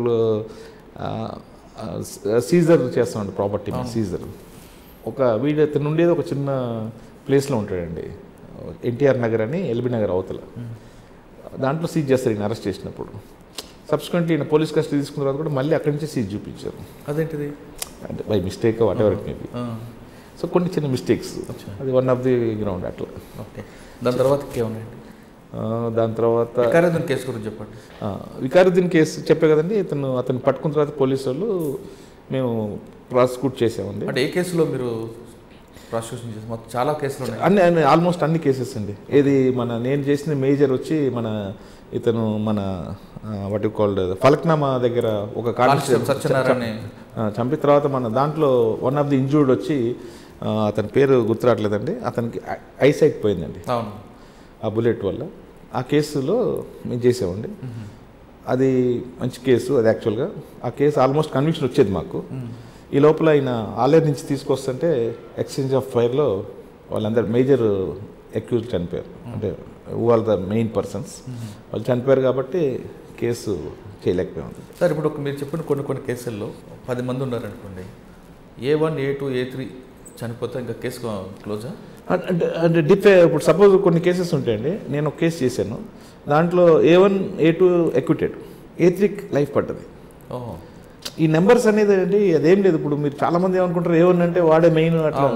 సీజర్ చేస్తామండి ప్రాపర్టీ సీజర్ ఒక వీడు అతను ఉండేది ఒక చిన్న ప్లేస్లో ఉంటాడండి ఎన్టీఆర్ నగర్ అని ఎల్బీ నగర్ అవతల దాంట్లో సీజ్ చేస్తారు ఈయన అరెస్ట్ చేసినప్పుడు సబ్సిక్వెంట్లీ ఈయన పోలీస్ కస్టడీ తీసుకున్న తర్వాత కూడా మళ్ళీ అక్కడి నుంచి సీజ్ చూపించారు అదేంటిది అంటే by mistake whatever it maybe ఆ, సో కొన్ని చిన్న మిస్టేక్స్ అది వన్ ఆఫ్ ది గ్రౌండ్ అట్లా ఓకే దాని తర్వాత ఇంకేమున్నాయండి ఆ, దాని తర్వాత వికారాబాద్ కేసు గురించి చెప్పండి ఆ, వికారుద్దీన్ కేసు చెప్పే కదండి ఇతను అతను పట్టుకున్న తర్వాత పోలీసు వాళ్ళు మేము ప్రాసిక్యూట్ చేసామండి అంటే ఏ కేసులో మీరు ప్రాసిక్యూషన్ చేసి మొత్తం చాలా కేసులు ఉన్నాయి అన్ని అన్ని ఆల్మోస్ట్ అన్ని కేసెస్ అండి ఏది మన నేను చేసిన మేజర్ వచ్చి మన ఇతను మన వాటి కాల్డ్ ఫలక్నామా దగ్గర ఒక కానిస్టేబుల్ సత్యనారాయణ ఆ, చంపిన తర్వాత మన దాంట్లో వన్ ఆఫ్ ది ఇంజూర్డ్ వచ్చి ఆ, అతని పేరు గుర్తురావట్లేదండి అతనికి ఐసైట్ పోయిందండి అవును ఆ బుల్లెట్ వల్ల ఆ కేసులో మేము చేసామండి అది మంచి కేసు అది యాక్చువల్గా ఆ కేసు ఆల్మోస్ట్ కన్విక్షన్ వచ్చేది మాకు ఈ లోపల ఆయన ఆలేరు నుంచి తీసుకొస్తుంటే ఎక్స్చేంజ్ ఆఫ్ ఫైర్లో వాళ్ళందరూ మేజర్ అక్యూజ్ చనిపోయారు అంటే వాళ్ళ ద మెయిన్ పర్సన్స్ వాళ్ళు చనిపోయారు కాబట్టి కేసు చేయలేకపోయాం సార్ ఇప్పుడు ఒక మీరు చెప్పిన కొన్ని కొన్ని కేసుల్లో పది మంది ఉన్నారనుకోండి A one A two A three చనిపోతే ఇంకా కేసు క్లోజా అంటే అంటే డిఫే ఇప్పుడు సపోజ్ కొన్ని కేసెస్ ఉంటాయండి నేను ఒక కేసు చేశాను దాంట్లో A one A two acquitted A three life పడ్డది ఓహో ఈ నెంబర్స్ అనేది అండి అదేం లేదు ఇప్పుడు మీరు చాలా మంది ఏమనుకుంటారు ఏ వన్ అంటే వాడే మెయిన్ అట్లా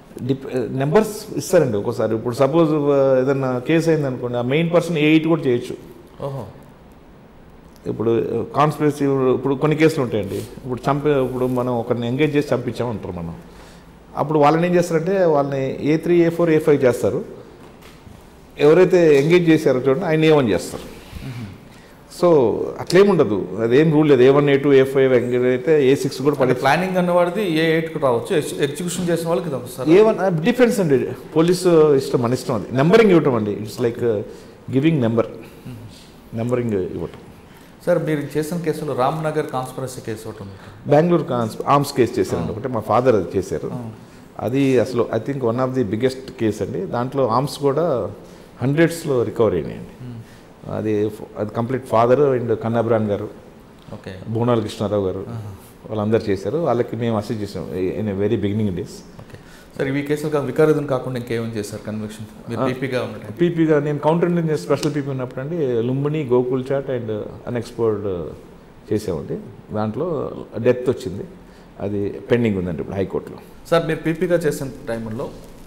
డిప్ నెంబర్స్ ఇస్తారండి ఒక్కోసారి ఇప్పుడు సపోజ్ ఏదన్నా కేసు అయింది అనుకోండి ఆ మెయిన్ పర్సన్ ఏ ఎయిట్ కూడా చేయొచ్చు ఓహో ఇప్పుడు కాన్స్పిరసీ ఇప్పుడు కొన్ని కేసులు ఉంటాయండి ఇప్పుడు చంపే ఇప్పుడు మనం ఒకరిని ఎంగేజ్ చేసి చంపించామంటారు మనం అప్పుడు వాళ్ళని ఏం చేస్తారంటే వాళ్ళని A three A four A five చేస్తారు ఎవరైతే ఎంగేజ్ చేశారో చూడండి ఆయన ఏ వన్ చేస్తారు సో అట్లేముండదు అదేం రూల్ లేదు A one A two A five engage అయితే ఏ సిక్స్ కూడా అంటే పడే ప్లానింగ్ అన్నవాడిది ఏ ఎయిట్కి రావచ్చు ఎగ్జిక్యూషన్ చేసిన వాళ్ళకి ఇది వస్తారు ఏ వన్ డిఫరెన్స్ అండి పోలీసు ఇష్టం మన ఇష్టం అది నెంబరింగ్ ఇవ్వటం అండి it's like giving number numbering ఇవ్వటం సార్ మీరు చేసిన కేసులో రామ్నగర్ కాన్స్పరసీ కేసు ఒకటి ఉంది బెంగళూరు ఆర్మ్స్ కేసు చేశారండి ఒకటి మా ఫాదర్ అది చేశారు అది అసలు I think one of the biggest case అండి దాంట్లో ఆర్మ్స్ కూడా హండ్రెడ్స్లో రికవర్ అయినాయండి అది అది కంప్లీట్ ఫాదర్ అండ్ కన్నాబ్రాన్ గారు ఓకే భువనాల కృష్ణారావు గారు వాళ్ళందరూ చేశారు వాళ్ళకి మేము అసిస్ట్ చేసాం in very beginning days okay sir ఈ కేసులు కాదు వికారుద్దీన్ కాకుండా ఇంకేమేం చేశారు కన్విక్షన్ మీరు పీపీగా ఉన్నట్టు పీపీగా నేను కౌంటర్ ఇంజనీర్ స్పెషల్ పీపీ ఉన్నప్పుడు అండి Lumbini Gokul chat and unexploded చేసామండి దాంట్లో డెత్ వచ్చింది అది పెండింగ్ ఉందండి ఇప్పుడు హైకోర్టులో సార్ మీరు పీపీగా చేసిన టైంలో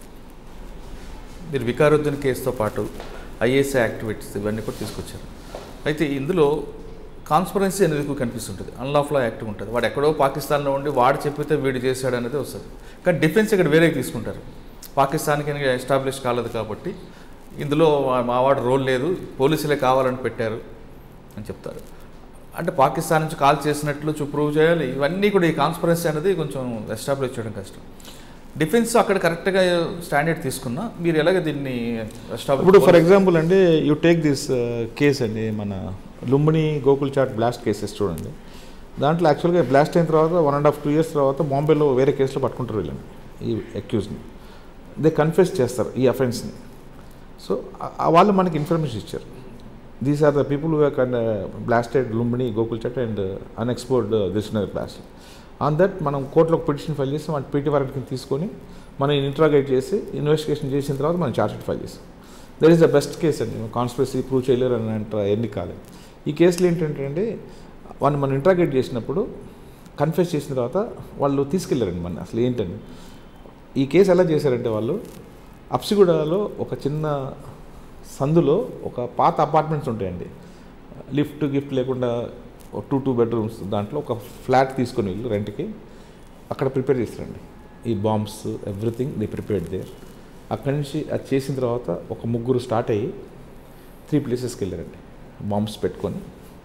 మీరు వికారుద్దీన్ కేసుతో పాటు ఐఏఎస్ఐ యాక్టివిటీస్ ఇవన్నీ కూడా తీసుకొచ్చారు అయితే ఇందులో కాన్స్పరెన్సీ అనేది ఎక్కువ కనిపిస్తుంటుంది అన్లాఫ్లా యాక్టివ్ ఉంటుంది వాడు ఎక్కడో పాకిస్తాన్లో ఉండి వాడు చెప్పితే వీడు చేశాడు అనేది వస్తుంది కానీ డిఫెన్స్ ఇక్కడ వేరే తీసుకుంటారు పాకిస్తాన్కి ఎస్టాబ్లిష్ కాలేదు కాబట్టి ఇందులో మా- మా వాడు రోల్ లేదు పోలీసులే కావాలని పెట్టారు అని చెప్తారు అంటే పాకిస్తాన్ నుంచి కాల్ చేసినట్లు చూ ప్రూవ్ చేయాలి ఇవన్నీ కూడా ఈ కాన్స్పరెన్సీ అనేది కొంచెం ఎస్టాబ్లిష్ చేయడం కష్టం డిఫెన్స్ అక్కడ కరెక్ట్గా స్టాండర్డ్ తీసుకున్నా మీరు ఎలాగ దీన్ని establish- ఇప్పుడు ఫర్ ఎగ్జాంపుల్ అండి యూ టేక్ దిస్ కేస్ అండి మన లుంబిని గోకుల్ చాట్ బ్లాస్ట్ కేసెస్ చూడండి దాంట్లో యాక్చువల్గా బ్లాస్ట్ అయిన తర్వాత one and half two years తర్వాత బాంబేలో వేరే కేసులో పట్టుకుంటారు వీళ్ళని ఈ అక్యూజ్ని దే కన్ఫెస్ చేస్తారు ఈ అఫెన్స్ని సో వాళ్ళు మనకి ఇన్ఫర్మేషన్ ఇచ్చారు these are the people who con blasted Lumbini Gokul Chat and unexploded Dilsukhnagar blast on that మనం కోర్టులో ఒక పిటిషన్ ఫైల్ చేసి మన పీటీ వారెంట్ కింద తీసుకొని మనం ఇంట్రాగేట్ చేసి ఇన్వెస్టిగేషన్ చేసిన తర్వాత మనం చార్జ్షీట్ ఫైల్ చేసాం that is the best case అండి కాన్స్పిరసీ ప్రూవ్ చేయలేరు అని అంటారు ఎన్ని కాలేదు ఈ కేసులు ఏంటంటే అండి వాళ్ళు మనం ఇంట్రాగేట్ చేసినప్పుడు కన్ఫెస్ చేసిన తర్వాత వాళ్ళు తీసుకెళ్ళారండి మన అసలు ఏంటని ఈ కేసు ఎలా చేశారంటే వాళ్ళు అప్సిగూడలో ఒక చిన్న సందులో ఒక పాత అపార్ట్మెంట్స్ ఉంటాయండి లిఫ్ట్ గిఫ్ట్ లేకుండా టూ టూ బెడ్రూమ్స్ దాంట్లో ఒక ఫ్లాట్ తీసుకొని వీళ్ళు రెంట్కి అక్కడ ప్రిపేర్ చేస్తారండి ఈ bombs everything the prepared there అక్కడి నుంచి అది చేసిన తర్వాత ఒక ముగ్గురు స్టార్ట్ అయ్యి త్రీ ప్లేసెస్కి వెళ్ళారండి బాంబ్స్ పెట్టుకొని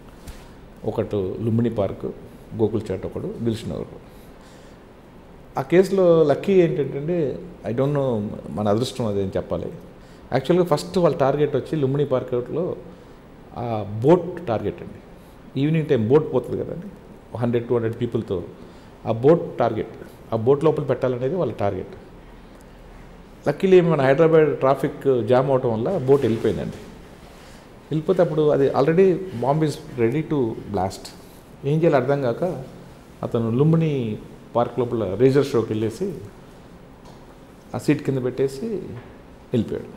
ఒకటి లుంబిని పార్క్ గోకుల్ చాట్ ఒకడు దిల్సునగర్ ఆ కేసులో లక్కీ ఏంటంటే ఐ డోంట్ నో మన అదృష్టం అదే అని చెప్పాలి యాక్చువల్గా ఫస్ట్ వాళ్ళ టార్గెట్ వచ్చి లుంబిని పార్క్లో ఆ బోట్ టార్గెట్ అండి ఈవినింగ్ టైం బోట్ పోతుంది కదండి హండ్రెడ్ టూ హండ్రెడ్ పీపుల్తో ఆ బోట్ టార్గెట్ ఆ బోట్ లోపల పెట్టాలనేది వాళ్ళ టార్గెట్ లక్కీలీ మన హైదరాబాద్ ట్రాఫిక్ జామ్ అవటం వల్ల బోట్ వెళ్ళిపోయిందండి వెళ్ళిపోతే అప్పుడు అది already bomb is ready to blast ఏం చేయాలి అర్థం కాక అతను లుంబిని పార్క్ లోపల రేజర్ షోకి వెళ్ళేసి ఆ సీట్ కింద పెట్టేసి వెళ్ళిపోయాడు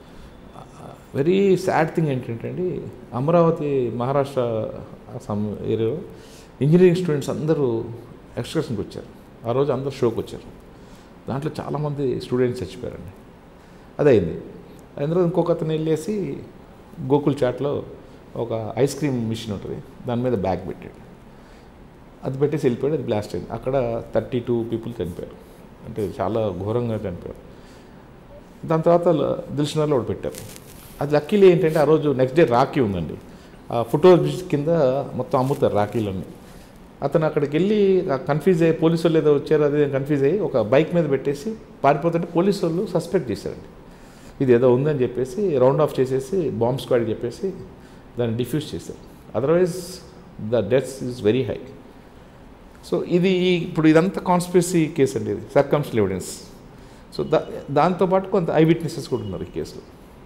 వెరీ సాడ్ థింగ్ ఏంటంటే అండి అమరావతి మహారాష్ట్ర సమ్ ఏరియాలో ఇంజనీరింగ్ స్టూడెంట్స్ అందరూ ఎక్స్కర్షన్కి వచ్చారు ఆ రోజు అందరూ షోకి వచ్చారు దాంట్లో చాలామంది స్టూడెంట్స్ చచ్చిపోయారండి అదైంది అయిన తర్వాత ఇంకొక అతను వెళ్ళేసి గోకుల్ చాట్లో ఒక ఐస్ క్రీమ్ మిషన్ ఉంటుంది దాని మీద బ్యాగ్ పెట్టాడు అది పెట్టేసి వెళ్ళిపోయాడు అది బ్లాస్ట్ అయింది అక్కడ థర్టీ టూ పీపుల్ చనిపోయారు అంటే చాలా ఘోరంగా చనిపోయారు దాని తర్వాత దిల్షనర్లో ఒకటి పెట్టారు అది లక్కీలీ ఏంటంటే ఆ రోజు నెక్స్ట్ డే రాఖీ ఉందండి ఆ ఫోటో కింద మొత్తం అమ్ముతారు రాఖీలన్నీ అతను అక్కడికి వెళ్ళి కన్ఫ్యూజ్ అయ్యి పోలీసు వాళ్ళు ఏదో వచ్చారు అదే కన్ఫ్యూజ్ అయ్యి ఒక బైక్ మీద పెట్టేసి పారిపోతుంటే పోలీసు వాళ్ళు సస్పెక్ట్ చేశారండి ఇది ఏదో ఉందని చెప్పేసి రౌండ్ ఆఫ్ చేసేసి బాంబ్ స్క్వాడ్ చెప్పేసి దాన్ని డిఫ్యూజ్ చేశారు otherwise the deaths is very high so ఇది ఇప్పుడు ఇదంతా కాన్స్పిరసీ కేసు అండి ఇది సర్కమ్స్టల్ ఎవిడెన్స్ సో దా దాంతోపాటు కొంత ఐ విట్నెసెస్ కూడా ఉన్నారు ఈ కేసులో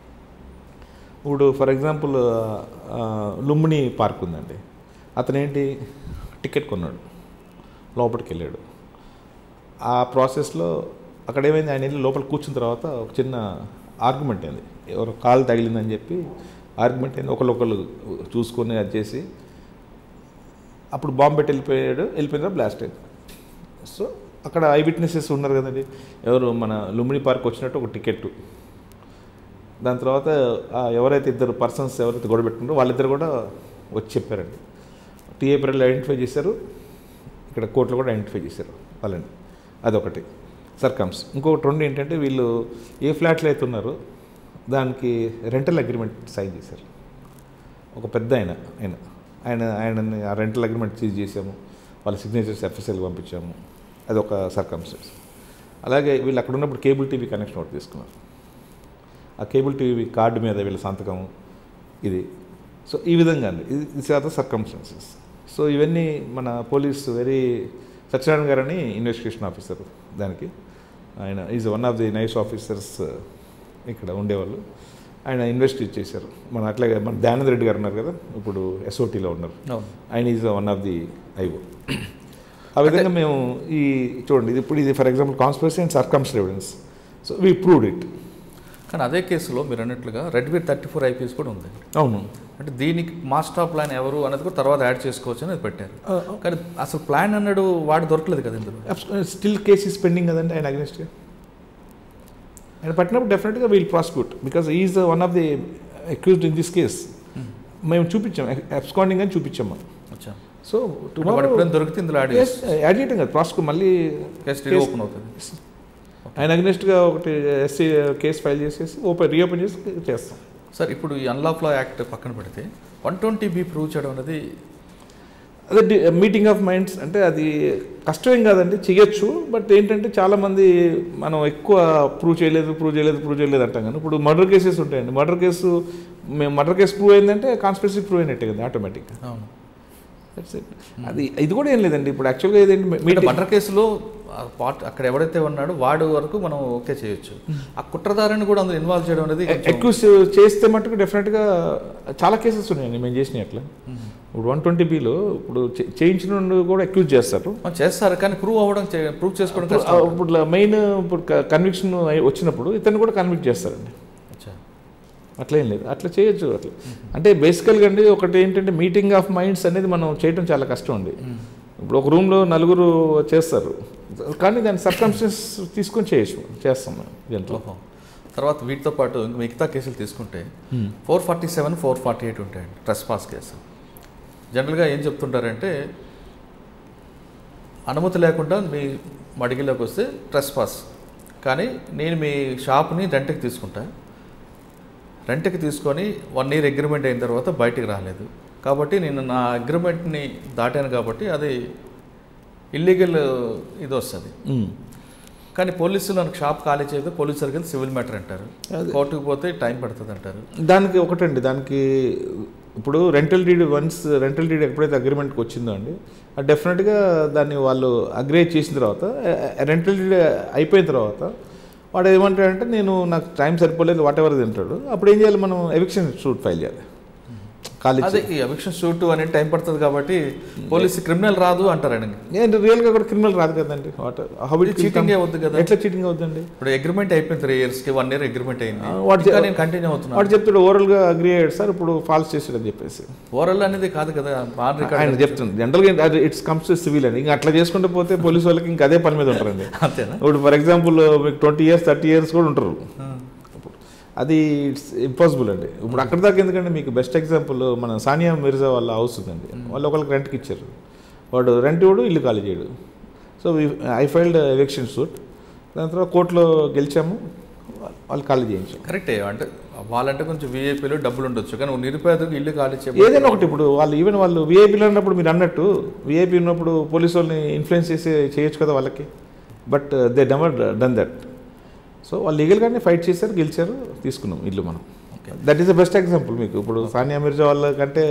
ఇప్పుడు ఫర్ ఎగ్జాంపుల్ లుంబిని పార్క్ ఉందండి అతను ఏంటి టికెట్ కొన్నాడు లోపలికి వెళ్ళాడు ఆ ప్రాసెస్లో అక్కడ ఏమైంది ఆయన వెళ్ళి లోపల కూర్చున్న తర్వాత ఒక చిన్న ఆర్గ్యుమెంట్ అయింది ఎవరో కాలు తగిలిందని చెప్పి ఆర్గ్యుమెంట్ అయింది ఒకళ్ళొకళ్ళు చూసుకొని అది చేసి అప్పుడు బాంబు పెట్టి వెళ్ళిపోయాడు వెళ్ళిపోయిన తర్వాత బ్లాస్ట్ అయింది సో అక్కడ ఐ విట్నెసెస్ ఉన్నారు కదండి ఎవరు మన లుంబిని పార్క్ వచ్చినట్టు ఒక టికెట్ దాని తర్వాత ఆ ఎవరైతే ఇద్దరు పర్సన్స్ ఎవరైతే గొడవ పెట్టుకున్నారో వాళ్ళిద్దరు కూడా వచ్చి చెప్పారండి టీఏ పీరియడ్లో ఐడెంటిఫై చేశారు ఇక్కడ కోర్టులో కూడా ఐడెంటిఫై చేశారు వాళ్ళని అదొకటి సర్కమ్స్ ఇంకొకటి రెండు ఏంటంటే వీళ్ళు ఏ ఫ్లాట్లో అయితే ఉన్నారో దానికి రెంటల్ అగ్రిమెంట్ సైన్ చేశారు ఒక పెద్ద ఆయన ఆయన ఆయన ఆయనని ఆ రెంటల్ అగ్రిమెంట్ చీజ్ చేసాము వాళ్ళ సిగ్నేచర్స్ ఎఫ్ఎస్ఎల్ పంపించాము అది ఒక సర్కమ్స్టెన్స్ అలాగే వీళ్ళు అక్కడ ఉన్నప్పుడు కేబుల్ టీవీ కనెక్షన్ ఒకటి తీసుకున్నారు ఆ కేబుల్ టీవీ కార్డు మీద వీళ్ళ సంతకం ఇది సో ఈ విధంగా అండి ఇది this are the circumstances so ఇవన్నీ మన పోలీస్ వెరీ సత్యనారాయణ గారని ఇన్వెస్టిగేషన్ ఆఫీసర్ దానికి ఆయన is one of the nice officers ఇక్కడ ఉండేవాళ్ళు ఆయన ఇన్వెస్టిగేట్ చేశారు మన అట్లాగే మన దయానంద రెడ్డి గారు ఉన్నారు కదా ఇప్పుడు ఎస్ఓటీలో ఉన్నారు అవును ఆయన is one of the IO ఆ విధంగా మేము ఈ చూడండి ఇది ఇప్పుడు ఇది for example conspiracy and circumstantial evidence so we proved it కానీ అదే కేసులో మీరు అన్నట్లుగా read with thirty four IPC కూడా ఉంది అవును అంటే దీనికి మాస్టర్ ప్లాన్ ఎవరు అనేది కూడా తర్వాత యాడ్ చేసుకోవచ్చు అని అది పెట్టారు కానీ అసలు ప్లాన్ అన్నాడు వాడు దొరకలేదు కదా ఇందులో స్టిల్ కేస్ ఇస్ పెండింగ్ కదండి ఆయన అగ్నెస్ట్గా ఆయన పట్టినప్పుడు డెఫినెట్గా we'll prosecute because is one of the accused in this case మేము చూపించాం అబ్స్కాండింగ్ అని చూపించాము అచ్చా సో వాడు టుమారో ఎప్పుడైనా దొరికితే ఇందులో యాడ్ యాడ్ చేయటం కదా ప్రాసిక్యూట్ మళ్ళీ కేసు case- ఓపెన్ అవుతుంది ఆయన అగ్నెస్ట్గా ఒకటి ఎస్సీ కేసు ఫైల్ చేసేసి ఓపెన్ రీఓపెన్ చేసి చేస్తాం సార్ ఇప్పుడు ఈ అన్లాఫ్ లా యాక్ట్ పక్కన పెడితే వన్ ట్వంటీ బి ప్రూవ్ చేయడం అనేది అదే మీటింగ్ ఆఫ్ మైండ్స్ అంటే అది కష్టమేం కాదండి చేయొచ్చు బట్ ఏంటంటే చాలామంది మనం ఎక్కువ ప్రూవ్ చేయలేదు ప్రూవ్ చేయలేదు ప్రూవ్ చేయలేదు అంటాం కానీ ఇప్పుడు మర్డర్ కేసెస్ ఉంటాయండి మర్డర్ కేసు మేము మర్డర్ కేసు ప్రూవ్ అయిందంటే కాన్స్పిరసీ ప్రూవ్ అయినట్టే కదా ఆటోమేటిక్గా అవును దట్స్ ఇట్ అది ఇది కూడా ఏం లేదండి ఇప్పుడు యాక్చువల్గా ఏదండి అంటే మీటింగ్ మర్డర్ కేసులో ఆ పార్ట్ అక్కడ ఎవరైతే ఉన్నాడో వాడు వరకు మనం ఓకే చేయొచ్చు ఆ కుట్రదారుని కూడా అందులో ఇన్వాల్వ్ చేయడం అనేది కొంచెం- అక్యూస్ చేస్తే మటుకు డెఫినెట్గా చాలా కేసెస్ ఉన్నాయండి మేము చేసినవి అట్లా ఇప్పుడు వన్ ట్వంటీ బీలో ఇప్పుడు చే- చేయించిన వాడిని కూడా అక్యూజ్ చేస్తారు ఆ, చేస్తారు కానీ ప్రూవ్ అవ్వడం ప్రూవ్ చేసుకోవడం ఇప్పుడు కష్టం ఇప్పుడు మెయిన్ ఇప్పుడు కన్విక్షన్ వచ్చినప్పుడు ఇతను కూడా కన్విక్ట్ చేస్తారండి అచ్చా. అట్లేం లేదు అట్లా చేయొచ్చు అట్లా అంటే బేసికల్గా అండి ఒకటి ఏంటంటే మీటింగ్ ఆఫ్ మైండ్స్ అనేది మనం చేయడం చాలా కష్టం అండి ఇప్పుడు ఒక రూమ్లో నలుగురు చేస్తారు కానీ దాని సర్కమ్స్టెన్స్ తీసుకొని చేయొచ్చు చేస్తాం మనం దీంట్లో ఓహో తర్వాత వీటితో పాటు ఇంక మిగతా కేసులు తీసుకుంటే four forty seven four forty eight ఉంటాయండి ట్రెస్ పాస్ కేసు జనరల్గా ఏం చెప్తుంటారంటే అనుమతి లేకుండా మీ మడిగిలోకి వస్తే ట్రెస్ పాస్ కానీ నేను మీ షాప్ని రెంట్కి తీసుకుంటా రెంట్కి తీసుకొని వన్ ఇయర్ అగ్రిమెంట్ అయిన తర్వాత బయటికి రాలేదు కాబట్టి నేను నా అగ్రిమెంట్ని దాటాను కాబట్టి అది ఇల్లీగల్ ఇది వస్తుంది మ్మ్. కానీ పోలీసులు మనకు షాప్ ఖాళీ చేయదు పోలీసు సర్కిల్ సివిల్ మ్యాటర్ అంటారు అదే. కోర్టుకు పోతే టైం పడుతుంది అంటారు దానికి ఒకటండి దానికి ఇప్పుడు rental deed once rental deed ఎప్పుడైతే అగ్రిమెంట్కి వచ్చిందో అండి అది డెఫినెట్గా దాన్ని వాళ్ళు అగ్రేట్ చేసిన తర్వాత రెంటల్ డీడ్ అయిపోయిన తర్వాత వాడు ఏమంటాడంటే నేను నాకు టైం సరిపోలేదు వాట్ ఎవర్ తింటాడు అప్పుడు ఏం చేయాలి మనం ఎవిక్షన్ సూట్ ఫైల్ చేయాలి ఖాళీ అదే ఈ అవిక్షన్ షూట్ అనే టైం పడుతుంది కాబట్టి పోలీసు క్రిమినల్ రాదు అంటారండి ఏంటి రియల్గా కూడా క్రిమినల్ రాదు కదండి వాట్ హౌ ఇది cheating ఏ అవుద్ది కదా. ఎట్లా చీటింగ్ అవుతుందండి ఇప్పుడు అగ్రిమెంట్ అయిపోయింది త్రీ ఇయర్స్కి వన్ ఇయర్ అగ్రిమెంట్ అయింది ఆ, వాడు ఇంకా చే- నేను కంటిన్యూ అవుతున్నాను వాడు చెప్తాడు ఓవరాల్గా అగ్రీ అయ్యాడు సార్ ఇప్పుడు ఫాల్స్ చేసాడని చెప్పేసి ఓవరాల్ అనేది కాదు కదా ఆన్ ఆయన రికార్డ్ చెప్తుంది జనరల్గా ఇట్స్ కమ్స్ టు సివిల్ అండి ఇంకా అట్లా చేసుకుంటూ పోతే పోలీసు వాళ్ళకి ఇంకా అదే పని మీద ఉంటారండి అంతేనా ఇప్పుడు ఫర్ ఎగ్జాంపుల్ మీకు ట్వంటీ ఇయర్స్ థర్టీ ఇయర్స్ కూడా ఉంటారు ఇప్పుడు అది ఇట్స్ ఇంపాసిబుల్ అండి ఇప్పుడు అక్కడ దాకా ఎందుకంటే మీకు బెస్ట్ ఎగ్జాంపుల్ మన సానియా మిర్జా వాళ్ళ హౌస్ ఉందండి వాళ్ళు ఒకళ్ళకి రెంట్కి ఇచ్చారు వాడు రెంట్ ఇవ్వడు ఇల్లు ఖాళీ చేయడు so I filed eviction suit దాని తర్వాత కోర్టులో గెలిచాము వాళ్ళు ఖాళీ చేయించాం కరెక్టే అంటే వాళ్ళంటే కొంచెం వీఐపీలో డబ్బులు ఉండొచ్చు కానీ నిరుపేదకు ఇల్లు ఖాళీ ఏదైనా చేయడం ఒకటి ఇప్పుడు వాళ్ళు ఈవెన్ వాళ్ళు వీఐపీలో ఉన్నప్పుడు మీరు అన్నట్టు వీఐపీ ఉన్నప్పుడు పోలీసు వాళ్ళని ఇన్ఫ్లుయెన్స్ చేసి చేయొచ్చు కదా వాళ్ళకి but they never done that so వాళ్ళు లీగల్గానే ఫైట్ చేశారు గెలిచారు తీసుకున్నాం ఇల్లు మనం okay that is the best example మీకు ఇప్పుడు సానియా మిర్జా వాళ్ళ కంటే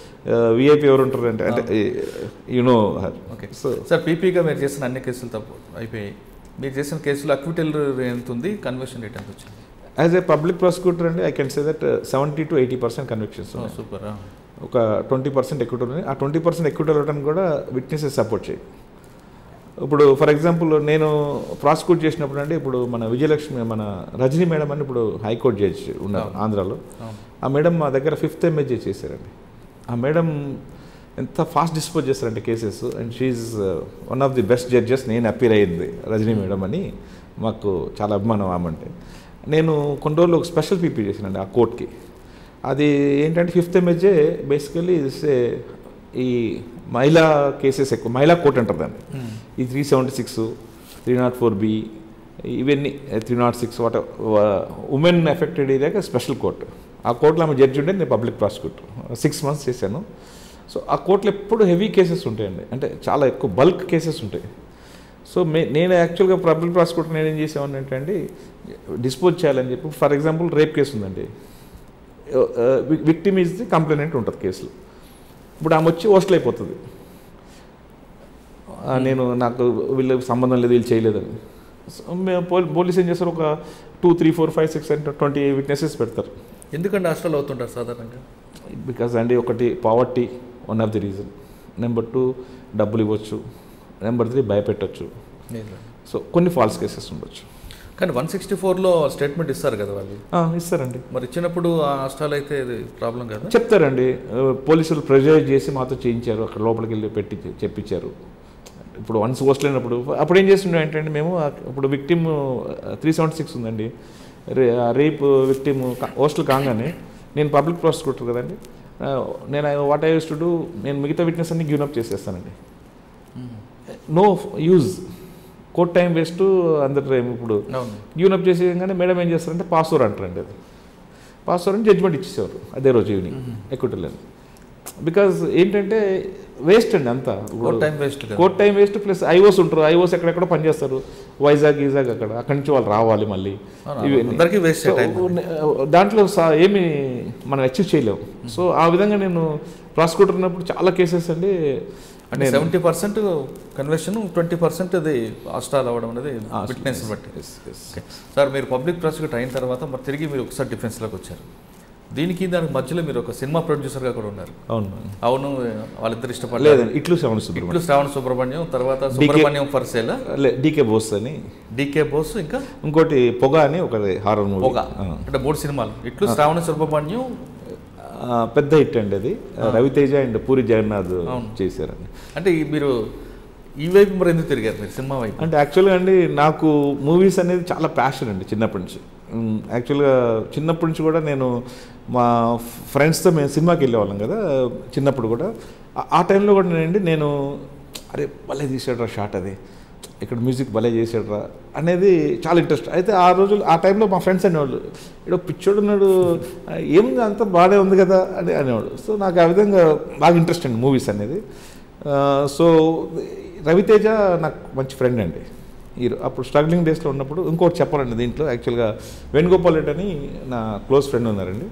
విఐపీ ఎవరు ఉంటారు అంటే అంటే యునో ఓకే సో సార్ పీపీగా మీరు చేసిన అన్ని కేసులు తప్పు అయిపోయాయి మీరు చేసిన కేసులు అక్విటల్ ఎంత ఉంది కన్వర్షన్ రేట్ ఎంత వచ్చింది యాజ్ ఏ పబ్లిక్ ప్రాసిక్యూటర్ అండి I can say that seventy to eighty percent convictions super ఒక ట్వంటీ పర్సెంట్ ఎక్విటీ ఉంది ఆ ట్వంటీ పర్సెంట్ ఎక్విటీ వెళ్ళడానికి కూడా విట్నెసెస్ సపోర్ట్ చేయి ఇప్పుడు ఫర్ ఎగ్జాంపుల్ నేను ప్రాసిక్యూట్ చేసినప్పుడు అంటే ఇప్పుడు మన విజయలక్ష్మి మన రజనీ మేడం అని ఇప్పుడు హైకోర్టు జడ్జి ఉన్నారు అవును. ఆంధ్రాలో అవును ఆ మేడం మా దగ్గర ఫిఫ్త్ ఎంఏజీ చేశారండి ఆ మేడం ఎంత ఫాస్ట్ డిస్పోజ్ చేస్తారంటే cases and she's one of the best judges నేను అపీర్ అయ్యింది రజనీ మేడం అని మాకు చాలా అభిమానం ఆమంటే నేను కొన్ని రోజులు ఒక స్పెషల్ పీపీ చేశానండి ఆ కోర్ట్కి అది ఏంటంటే ఫిఫ్త్ ఎంఎస్జే బేసికలీ ఈ మహిళా కేసెస్ ఎక్కువ మహిళా కోర్ట్ అంటారు దాన్ని ఈ three seventy six three not four B ఇవన్నీ three naught six what women affected ఏరియాకి స్పెషల్ కోర్టు ఆ కోర్టులో ఆమె జడ్జి ఉంటే నేను పబ్లిక్ ప్రాసిక్యూటర్ సిక్స్ మంత్స్ చేశాను సో ఆ కోర్టులో ఎప్పుడు హెవీ కేసెస్ ఉంటాయండి అంటే చాలా ఎక్కువ బల్క్ కేసెస్ ఉంటాయి సో మే నేను యాక్చువల్గా పబ్లిక్ ప్రాసిక్యూటర్ నేను ఏం చేసామని ఏంటంటే డిస్పోజ్ చేయాలని చెప్పి ఫర్ ఎగ్జాంపుల్ రేప్ కేసు ఉందండి విక్టిమ్ ఈజ్ ది కంప్లైనెంట్ ఉంటుంది కేసులో ఇప్పుడు ఆమె వచ్చి హోస్టల్ అయిపోతుంది ఆ, నేను నాకు వీళ్ళకి సంబంధం లేదు వీళ్ళు చేయలేదని సో మేము పోల్- పోలీస్ ఏం చేస్తారు ఒక two three four five six అంటే ట్వంటీ విట్నెసెస్ పెడతారు ఎందుకంటే హాస్టల్ అవుతుంటారు సాధారణంగా బికాజ్ అండి ఒకటి poverty one of the reason number two డబ్బులు ఇవ్వచ్చు నెంబర్ త్రీ భయపెట్టచ్చు సో కొన్ని ఫాల్స్ కేసెస్ ఉండొచ్చు కానీ వన్ సిక్స్టీ ఫోర్లో స్టేట్మెంట్ ఇస్తారు కదా వాళ్ళు ఆ, ఇస్తారండి మరి ఇచ్చినప్పుడు ఆ హాస్టల్ అయితే ఇది ప్రాబ్లం కదా చెప్తారండి ఆ, పోలీసులు ప్రెజర్ చేసి మాతో చేయించారు అక్కడ లోపలికి వెళ్ళి పెట్టి చెప్పించారు ఇప్పుడు వన్స్ హోస్టల్ అయినప్పుడు అప్పుడు ఏం చేస్తుండే ఏంటంటే మేము ఆ- ఇప్పుడు విక్టిమ్ త్రీ సెవెంటీ సిక్స్ ఉందండి రే రేప్ విక్టిమ్ హోస్టల్ కాగానే నేను పబ్లిక్ ప్రాసిక్యూటర్ కదండి ఆ, నేను what I use to do నేను మిగతా విట్నెస్ అన్ని గివ్ అప్ చేసేస్తానండి no use court time waste అందరి టైం ఇప్పుడు అవును గివ్ అప్ చేసేయగానే మేడం ఏం చేస్తారంటే పాస్వర్ అంటారండి అది పాస్వర్ అని జడ్జ్మెంట్ ఇచ్చేసేవారు అదే రోజు ఈవినింగ్ ఎక్విటల్ బికాజ్ ఏంటంటే వేస్ట్ అండి అంతా కోర్ట్ టైం వేస్ట్ కదా court time waste plus IOs ఉంటారు ఐఓస్ ఎక్కడెక్కడ పనిచేస్తారు వైజాగ్ ఈజాగ్ అక్కడ అక్కడి నుంచి వాళ్ళు రావాలి మళ్ళీ అవును, ఇవన్నీ. అందరికీ వేస్ట్ సో, టైం దాంట్లో సా- ఏమి మనం అచీవ్ చేయలేము సో ఆ విధంగా నేను ప్రాసిక్యూటర్ ఉన్నప్పుడు చాలా కేసెస్ అండి అంటే నేను- seventy percent conversion twenty percent అది హాస్టల్ అవ్వడం అనేది ఆ, విట్నెస్ బట్టి yes, yes. సార్ మీరు పబ్లిక్ ప్రాసిక్యూటర్ అయిన తర్వాత మరి తిరిగి మీరు ఒకసారి డిఫెన్స్లోకి వచ్చారు దీనికి దానికి మధ్యలో మీరు ఒక సినిమా ప్రొడ్యూసర్గా కూడా ఉన్నారు అవును అవును వాళ్ళిద్దరు ఇష్టపడలేదు లేదండి ఇట్లు శ్రవణ సుబ్రహ్మణ్యం ఇట్లు శ్రావణ సుబ్రహ్మణ్యం తర్వాత సుబ్రహ్మణ్యం ఫర్సేల డీకే బోస్ అని డికే బోస్ ఇంకా ఇంకోటి పొగ అని ఒక హారర్ మూవీ పొగ అంటే మూడు సినిమాలు ఇట్లు శ్రావణ సుబ్రహ్మణ్యం పెద్ద హిట్ అండి అది రవితేజ అండ్ పూరి జగన్నాథ్ అవును. చేశారండి అంటే ఈ మీరు ఈ వైపు మరి ఎందుకు తిరిగారు మీరు సినిమా వైపు అంటే యాక్చువల్గా అండి నాకు మూవీస్ అనేది చాలా ప్యాషన్ అండి చిన్నప్పటి నుంచి మ్, యాక్చువల్గా చిన్నప్పటి నుంచి కూడా నేను మా ఫ్రెండ్స్తో మేము సినిమాకి వెళ్ళేవాళ్ళం కదా చిన్నప్పుడు కూడా ఆ- ఆ టైంలో కూడా నేనండి నేను అరే భలే తీసాడురా షాట్ అది ఇక్కడ మ్యూజిక్ భలే చేసాడురా అనేది చాలా ఇంట్రెస్ట్ అయితే ఆ రోజులు ఆ టైంలో మా ఫ్రెండ్స్ అనేవాళ్ళు ఇక్కడ పిచ్చోడు ఉన్నాడు ఏముంది అంత బాగానే ఉంది కదా అని అనేవాడు సో నాకు ఆ విధంగా బాగా ఇంట్రెస్ట్ అండి మూవీస్ అనేది ఆ, సో రవితేజ నాకు మంచి ఫ్రెండ్ అండి ఈ అప్పుడు స్ట్రగ్లింగ్ డేస్లో ఉన్నప్పుడు ఇంకోటి చెప్పాలండి దీంట్లో యాక్చువల్గా వేణుగోపాల్ రెడ్డి అని నా క్లోజ్ ఫ్రెండ్ ఉన్నారండి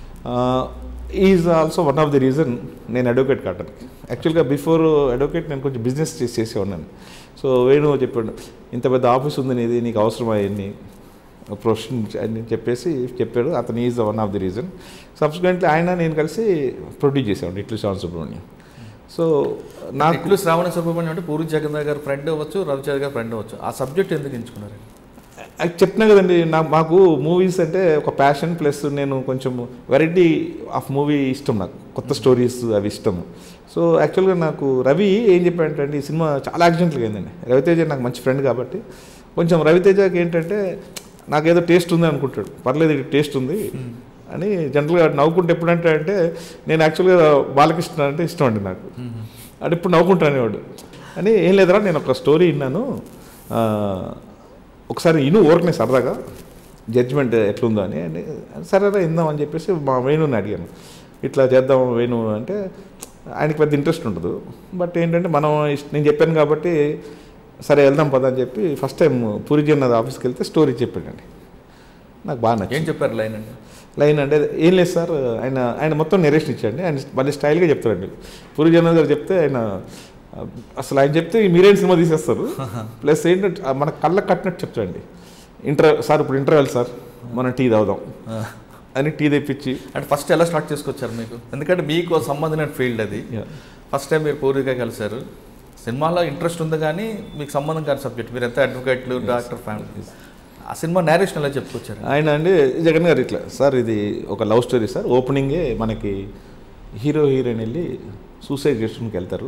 is also one of the reason నేను అడ్వకేట్ కావడానికి యాక్చువల్గా బిఫోర్ అడ్వకేట్ నేను కొంచెం బిజినెస్ చేసి చేసే ఉన్నాను సో వేణు చెప్పాడు ఇంత పెద్ద ఆఫీస్ ఉంది నీది నీకు అవసరం అవన్నీ ప్రొఫెషన్ అని చెప్పేసి చెప్పాడు అతను is one of the reason subsequently ఆయన నేను కలిసి ప్రొడ్యూస్ చేసామండి ఇట్లు శ్యామ్ సుబ్రహ్మణ్యం సో నాకు ఇట్లు శ్రావణ సుబ్రహ్మణ్యం అంటే పూరి జగన్నాథ్ గారు ఫ్రెండ్ అవ్వచ్చు రవిచంద్ర గారు ఫ్రెండ్ అవ్వచ్చు ఆ సబ్జెక్ట్ ఎందుకు ఎంచుకున్నారు అది చెప్తున్నా కదండి నా మాకు మూవీస్ అంటే ఒక ప్యాషన్ ప్లస్ నేను కొంచెం వెరైటీ ఆఫ్ మూవీ ఇష్టం నాకు కొత్త స్టోరీస్ అవి ఇష్టం సో యాక్చువల్గా నాకు రవి ఏం చెప్పాడంటే ఈ సినిమా చాలా యాక్సిడెంట్గా అయిందండి రవితేజ నాకు మంచి ఫ్రెండ్ కాబట్టి కొంచెం రవితేజకి ఏంటంటే నాకేదో టేస్ట్ ఉంది అనుకుంటాడు పర్లేదు ఇది టేస్ట్ ఉంది అని జనరల్గా నవ్వుకుంటే ఎప్పుడంటే అంటే నేను యాక్చువల్గా బాలకృష్ణ అంటే ఇష్టం అండి నాకు అంటే ఇప్పుడు నవ్వుకుంటాను వాడు అని ఏం లేదురా నేను ఒక స్టోరీ విన్నాను ఆ, ఒకసారి ఇను ఊరకనే సరదాగా జడ్జిమెంట్ ఎట్లుందో అని అని సరేరా ఇందాం అని చెప్పేసి మా వేణుని అడిగాను ఇట్లా చేద్దాం వేణు అంటే ఆయనకి పెద్ద ఇంట్రెస్ట్ ఉండదు బట్ ఏంటంటే మనం ఇష్ట- నేను చెప్పాను కాబట్టి సరే వెళ్దాం పద అని చెప్పి ఫస్ట్ టైం పూరి జగన్నాథ్ ఆఫీస్కి వెళ్తే స్టోరీ చెప్పాడండి నాకు బాగా నచ్చింది ఏం చెప్పారు లైన్ అండి లైన్ అంటే ఏం లేదు సార్ ఆయన ఆయన మొత్తం నెరేషన్ ఇచ్చాడండి ఆయన భలే స్టైల్గా చెప్తారండి పూరి జగన్నాథ్ గారు చెప్తే ఆయన అసలు ఆయన చెప్తే మీరేం సినిమా తీసేస్తారు ప్లస్ ఏంటంటే ఆ మన కళ్ళకు కట్టినట్టు చెప్తాడండి ఇంటర్ సార్ ఇప్పుడు ఇంటర్వెల్ సార్ మనం టీ తాగుదాం అని టీ తెప్పించి అంటే ఫస్ట్ ఎలా స్టార్ట్ చేసుకొచ్చారు మీకు ఎందుకంటే మీకు సంబంధించిన ఫీల్డ్ అది Yeah. ఫస్ట్ టైం మీరు పూర్వీగా కలిశారు సినిమాలో ఇంట్రెస్ట్ ఉంది కానీ మీకు సంబంధం కాని సబ్జెక్ట్ మీరు ఎంత అడ్వకేట్లు డాక్టర్ ఫ్యామిలీ ఆ సినిమా నేరేషన్ ఎలా చెప్పుకొచ్చారు ఆయన అండి జగన్ గారు ఇట్లా సార్ ఇది ఒక లవ్ స్టోరీ సార్ ఓపెనింగే మనకి హీరో హీరోయిన్ వెళ్ళి సూసైడ్ చేసుకునికి వెళ్తారు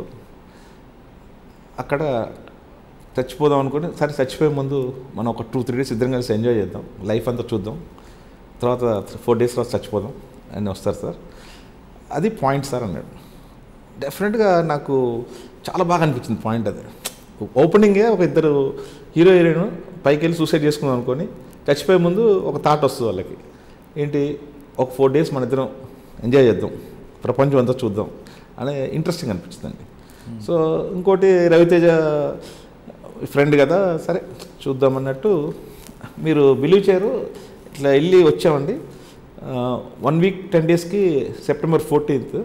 అక్కడ చచ్చిపోదాం అనుకుని సరే చచ్చిపోయే ముందు మనం ఒక టూ త్రీ డేస్ ఇద్దరం కలిసి ఎంజాయ్ చేద్దాం లైఫ్ అంతా చూద్దాం తర్వాత ఫోర్ డేస్ తర్వాత చచ్చిపోదాం అని వస్తారు సార్ అది పాయింట్ సార్ అన్నాడు డెఫినెట్గా నాకు చాలా బాగా అనిపించింది పాయింట్ అది ఓపెనింగే ఒక ఇద్దరు హీరో హీరోయిన్ పైకి వెళ్ళి సూసైడ్ చేసుకుందాం అనుకొని చచ్చిపోయే ముందు ఒక థాట్ వస్తుంది వాళ్ళకి ఏంటి ఒక ఫోర్ డేస్ మన ఇద్దరం ఎంజాయ్ చేద్దాం ప్రపంచం అంతా చూద్దాం అనే ఇంట్రెస్టింగ్ అనిపించిందండి సో ఇంకోటి రవితేజ ఫ్రెండ్ కదా సరే చూద్దాం అన్నట్టు మీరు బిలీవ్ చేయరు ఇట్లా వెళ్ళి వచ్చామండి వన్ వీక్ టెన్ డేస్కి September fourteenth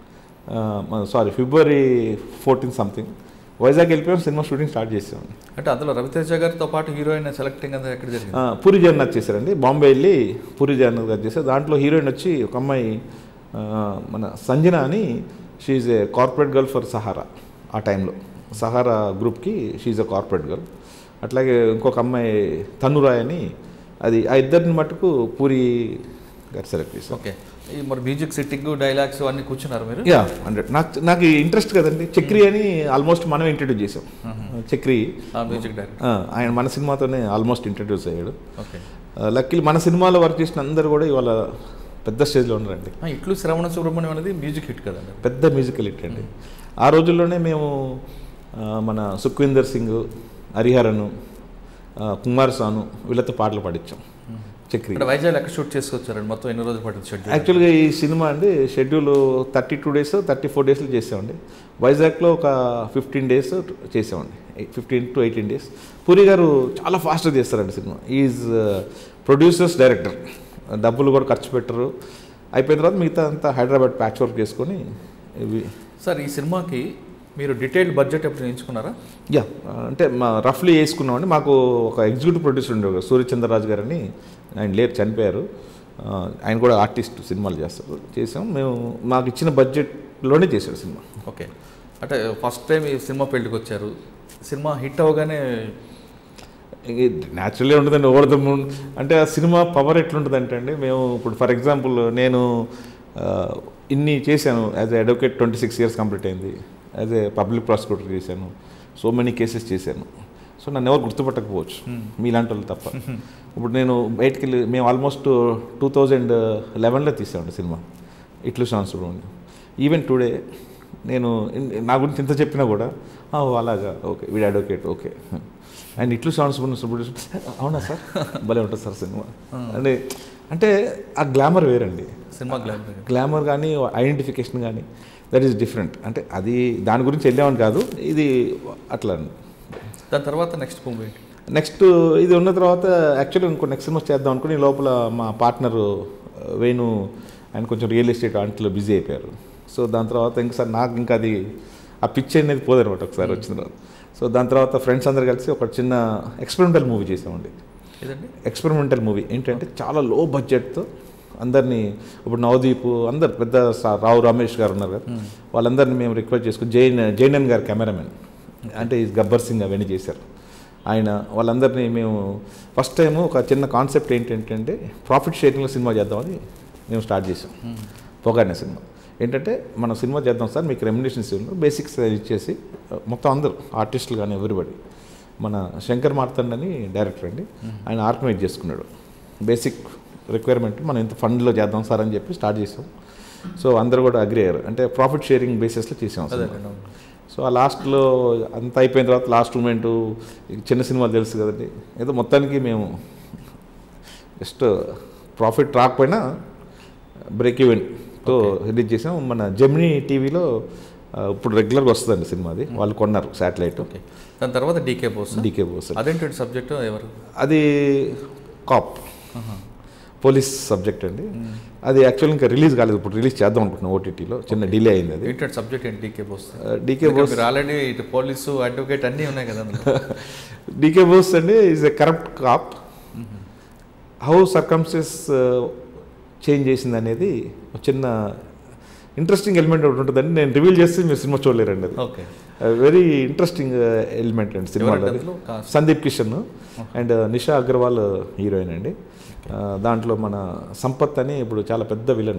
sorry February fourteenth something Vizag వెళ్ళిపోయాం సినిమా షూటింగ్ స్టార్ట్ చేసామండి అంటే అందులో రవితేజ గారితో పాటు హీరోయిన్ సెలెక్టింగ్ అంతా ఎక్కడ జరిగింది ఆ, పూరి జగన్నాథ్ చేశారండి బాంబే వెళ్ళి పూరి జగన్నాథ్ గారు చేశారు దాంట్లో హీరోయిన్ వచ్చి ఒక అమ్మాయి ఆ, మన సంజన అని she's a corporate girl for Sahara ఆ టైంలో సహారా గ్రూప్కి షీఈ్ ఏ కార్పొరేట్ గర్ల్ అట్లాగే ఇంకొక అమ్మాయి తన్నురాయ్ అని అది ఆ ఇద్దరిని మటుకు పూరి గారు సెలెక్ట్ చేశారు ఓకే ఈ మరి మ్యూజిక్ సిట్టింగ్ డైలాగ్స్ అన్నీ కూర్చున్నారు మీరు యా హండ్రెడ్ నాకు నాకు ఇంట్రెస్ట్ కదండి చక్రి అని ఆల్మోస్ట్ మనం ఇంట్రడ్యూస్ చేసాం చక్రి ఆ మ్యూజిక్ డైరెక్టర్ ఆ, ఆయన మన సినిమాతోనే ఆల్మోస్ట్ ఇంట్రడ్యూస్ అయ్యాడు ఓకే లక్కీలు మన సినిమాలో వర్క్ చేసిన అందరూ కూడా ఇవాళ పెద్ద స్టేజ్లో ఉన్నారండి ఆ, ఇట్లు శ్రవణ సుబ్రహ్మణ్యం అనేది మ్యూజిక్ హిట్ కదండి పెద్ద మ్యూజికల్ హిట్ అండి ఆ రోజుల్లోనే మేము ఆ, మన సుఖ్వీందర్ సింగ్ హరిహరను ఆ, కుమార్ సాను వీళ్ళతో పాటలు పాడించాం చక్రి ఇక్కడ వైజాగ్ ఎక్కడ షూట్ చేసుకొచ్చారండి మొత్తం ఎన్ని రోజులు పట్టింది షెడ్యూల్ యాక్చువల్గా ఈ సినిమా అండి schedule thirty two days thirty four డేస్లో చేసామండి వైజాగ్లో ఒక ఫిఫ్టీన్ డేస్ చేసామండి fifteen to eighteen days Puri garu చాలా ఫాస్ట్గా చేస్తారండి సినిమా ఈజ్ ప్రొడ్యూసర్స్ డైరెక్టర్ డబ్బులు కూడా ఖర్చు పెట్టరు అయిపోయిన తర్వాత మిగతా అంతా హైదరాబాద్ ప్యాచ్ వర్క్ చేసుకొని ఇవి సార్ ఈ సినిమాకి మీరు డీటెయిల్డ్ బడ్జెట్ ఎప్పుడు ఎంచుకున్నారా యా అంటే మా రఫ్లీ వేసుకున్నామండి మాకు ఒక ఎగ్జిక్యూటివ్ ప్రొడ్యూసర్ ఉండేవారు సూర్యచంద్రరాజు గారని ఆయన లేరు చనిపోయారు ఆ, ఆయన కూడా ఆర్టిస్ట్ సినిమాలు చేస్తారు చేసాం మేము మాకు ఇచ్చిన బడ్జెట్లోనే చేశాడు సినిమా ఓకే అంటే ఫస్ట్ టైం ఈ సినిమా పెళ్ళికి వచ్చారు సినిమా హిట్ అవగానే న్యాచురల్లీ ఉంటుందండి ఓవర్ ద మూన్ అంటే ఆ సినిమా పవర్ ఎట్లుంటుందంటే అండి మేము ఇప్పుడు ఫర్ ఎగ్జాంపుల్ నేను ఆ, ఇన్ని చేశాను as a advocate twenty six years complete అయింది యాజ్ ఏ పబ్లిక్ ప్రాసిక్యూటర్ చేశాను సో మెనీ కేసెస్ చేశాను సో నన్ను ఎవరు గుర్తుపట్టకపోవచ్చు మీలాంటి వాళ్ళు తప్ప ఇప్పుడు నేను బయటికి వెళ్ళి మేము ఆల్మోస్ట్ టూ థౌజండ్ లెవెన్లో తీసామండి సినిమా ఇట్లు ఛాన్స్ ఈవెన్ టుడే నేను ఇన్- నా గురించి ఇంత చెప్పినా కూడా "ఆ, ఓ అలాగా ఓకే వీడు అడ్వకేట్ ఓకే అండ్ ఇట్లు సాంగ్స్ అవునా సార్ భలే ఉంటుంది సార్ సినిమా అంటే అంటే ఆ గ్లామర్ వేరండి సినిమా గ్లామర్ గ్లామర్ కానీ ఐడెంటిఫికేషన్ కానీ దట్ ఈస్ డిఫరెంట్ అంటే అది దాని గురించి వెళ్ళామని కాదు ఇది అట్లా దాని తర్వాత నెక్స్ట్ మూవీ ఏంటి నెక్స్ట్ ఇది ఉన్న తర్వాత యాక్చువల్లీ ఇంకో నెక్స్ట్ సినిమా చేద్దాం అనుకుని ఈ లోపల మా పార్ట్నర్ వేణు ఆయన కొంచెం రియల్ ఎస్టేట్ ఆంటీలో బిజీ అయిపోయారు సో దాని తర్వాత ఇంకా సార్ నాకు ఇంకా అది ఆ పిచ్ అనేది పోదనమాట ఒకసారి వచ్చిన తర్వాత సో దాని తర్వాత ఫ్రెండ్స్ అందరు కలిసి ఒక చిన్న ఎక్స్పెరిమెంటల్ మూవీ చేసామండి ఇదండి ఎక్స్పెరిమెంటల్ మూవీ ఏంటంటే చాలా లో బడ్జెట్తో అందరినీ ఇప్పుడు నవదీప్ అందరు పెద్ద సా- రావు రమేష్ గారు ఉన్నారు కదా వాళ్ళందరినీ మేము రిక్వెస్ట్ చేసుకుని జైన్ జైనన్ గారు కెమెరామెన్ అంటే ఈ గబ్బర్ సింగ్ అవన్నీ చేశారు ఆయన వాళ్ళందరినీ మేము ఫస్ట్ టైం ఒక చిన్న కాన్సెప్ట్ ఏంటంటే ప్రాఫిట్ షేరింగ్లో సినిమా చేద్దామని మేము స్టార్ట్ చేసాం పొగాడిన సినిమా ఏంటంటే మనం సినిమా చేద్దాం సార్ మీకు రెమ్యునేషన్స్ ఇవ్వండి బేసిక్స్ ఇచ్చేసి మొత్తం అందరూ ఆర్టిస్టులు కానీ ఎవరిబడి మన శంకర్ మార్తండ్ అని డైరెక్టర్ అండి ఆయన ఆర్గనైజ్ చేసుకున్నాడు బేసిక్ రిక్వైర్మెంట్ మనం ఇంత ఫండ్లో చేద్దాం సార్ అని చెప్పి స్టార్ట్ చేసాం సో అందరూ కూడా అగ్రి అయ్యారు అంటే ప్రాఫిట్ షేరింగ్ బేసిస్లో చేసాం అదే సినిమా. సో ఆ లాస్ట్లో అంత అయిపోయిన తర్వాత లాస్ట్ మూమెంట్ చిన్న సినిమాలు తెలుసు కదండి ఏదో మొత్తానికి మేము జస్ట్ ప్రాఫిట్ రాకపోయినా బ్రేక్ ఈవెన్తో రిలీజ్ చేసాం మన జెమినీ టీవీలో ఇప్పుడు రెగ్యులర్గా వస్తుందండి సినిమా అది వాళ్ళు కొన్నారు శాటిలైట్ ఓకే దాని తర్వాత డీకే బోస్ డీకే బోస్ అదేంటి సబ్జెక్ట్ ఎవరు అది కాప్ పోలీస్ సబ్జెక్ట్ అండి అది యాక్చువల్ ఇంకా రిలీజ్ కాలేదు ఇప్పుడు రిలీజ్ చేద్దాం అనుకుంటున్నాం ఓటీటీలో చిన్న డిలే అయింది అది ఏంటంటే సబ్జెక్ట్ ఏంటి డీకే బోస్ డీకే బోస్ మీరు ఆల్రెడీ ఇటు పోలీసు అడ్వకేట్ అన్నీ ఉన్నాయి కదా అందులో డీకే బోస్ అండి is a corrupt cop how circumstances change చేసింది అనేది ఒక చిన్న ఇంట్రెస్టింగ్ ఎలిమెంట్ ఒకటి ఉంటుందండి నేను రివీల్ చేస్తే మీరు సినిమా చూడలేరండి అది ఓకే వెరీ ఇంట్రెస్టింగ్ ఎలిమెంట్ అండి సినిమాలో ఎవరండి అది. అందులో? Cast. Sandeep Kishan and Nisha Agarwal heroine అండి ఆ, దాంట్లో మన సంపత్ అని ఇప్పుడు చాలా పెద్ద విలన్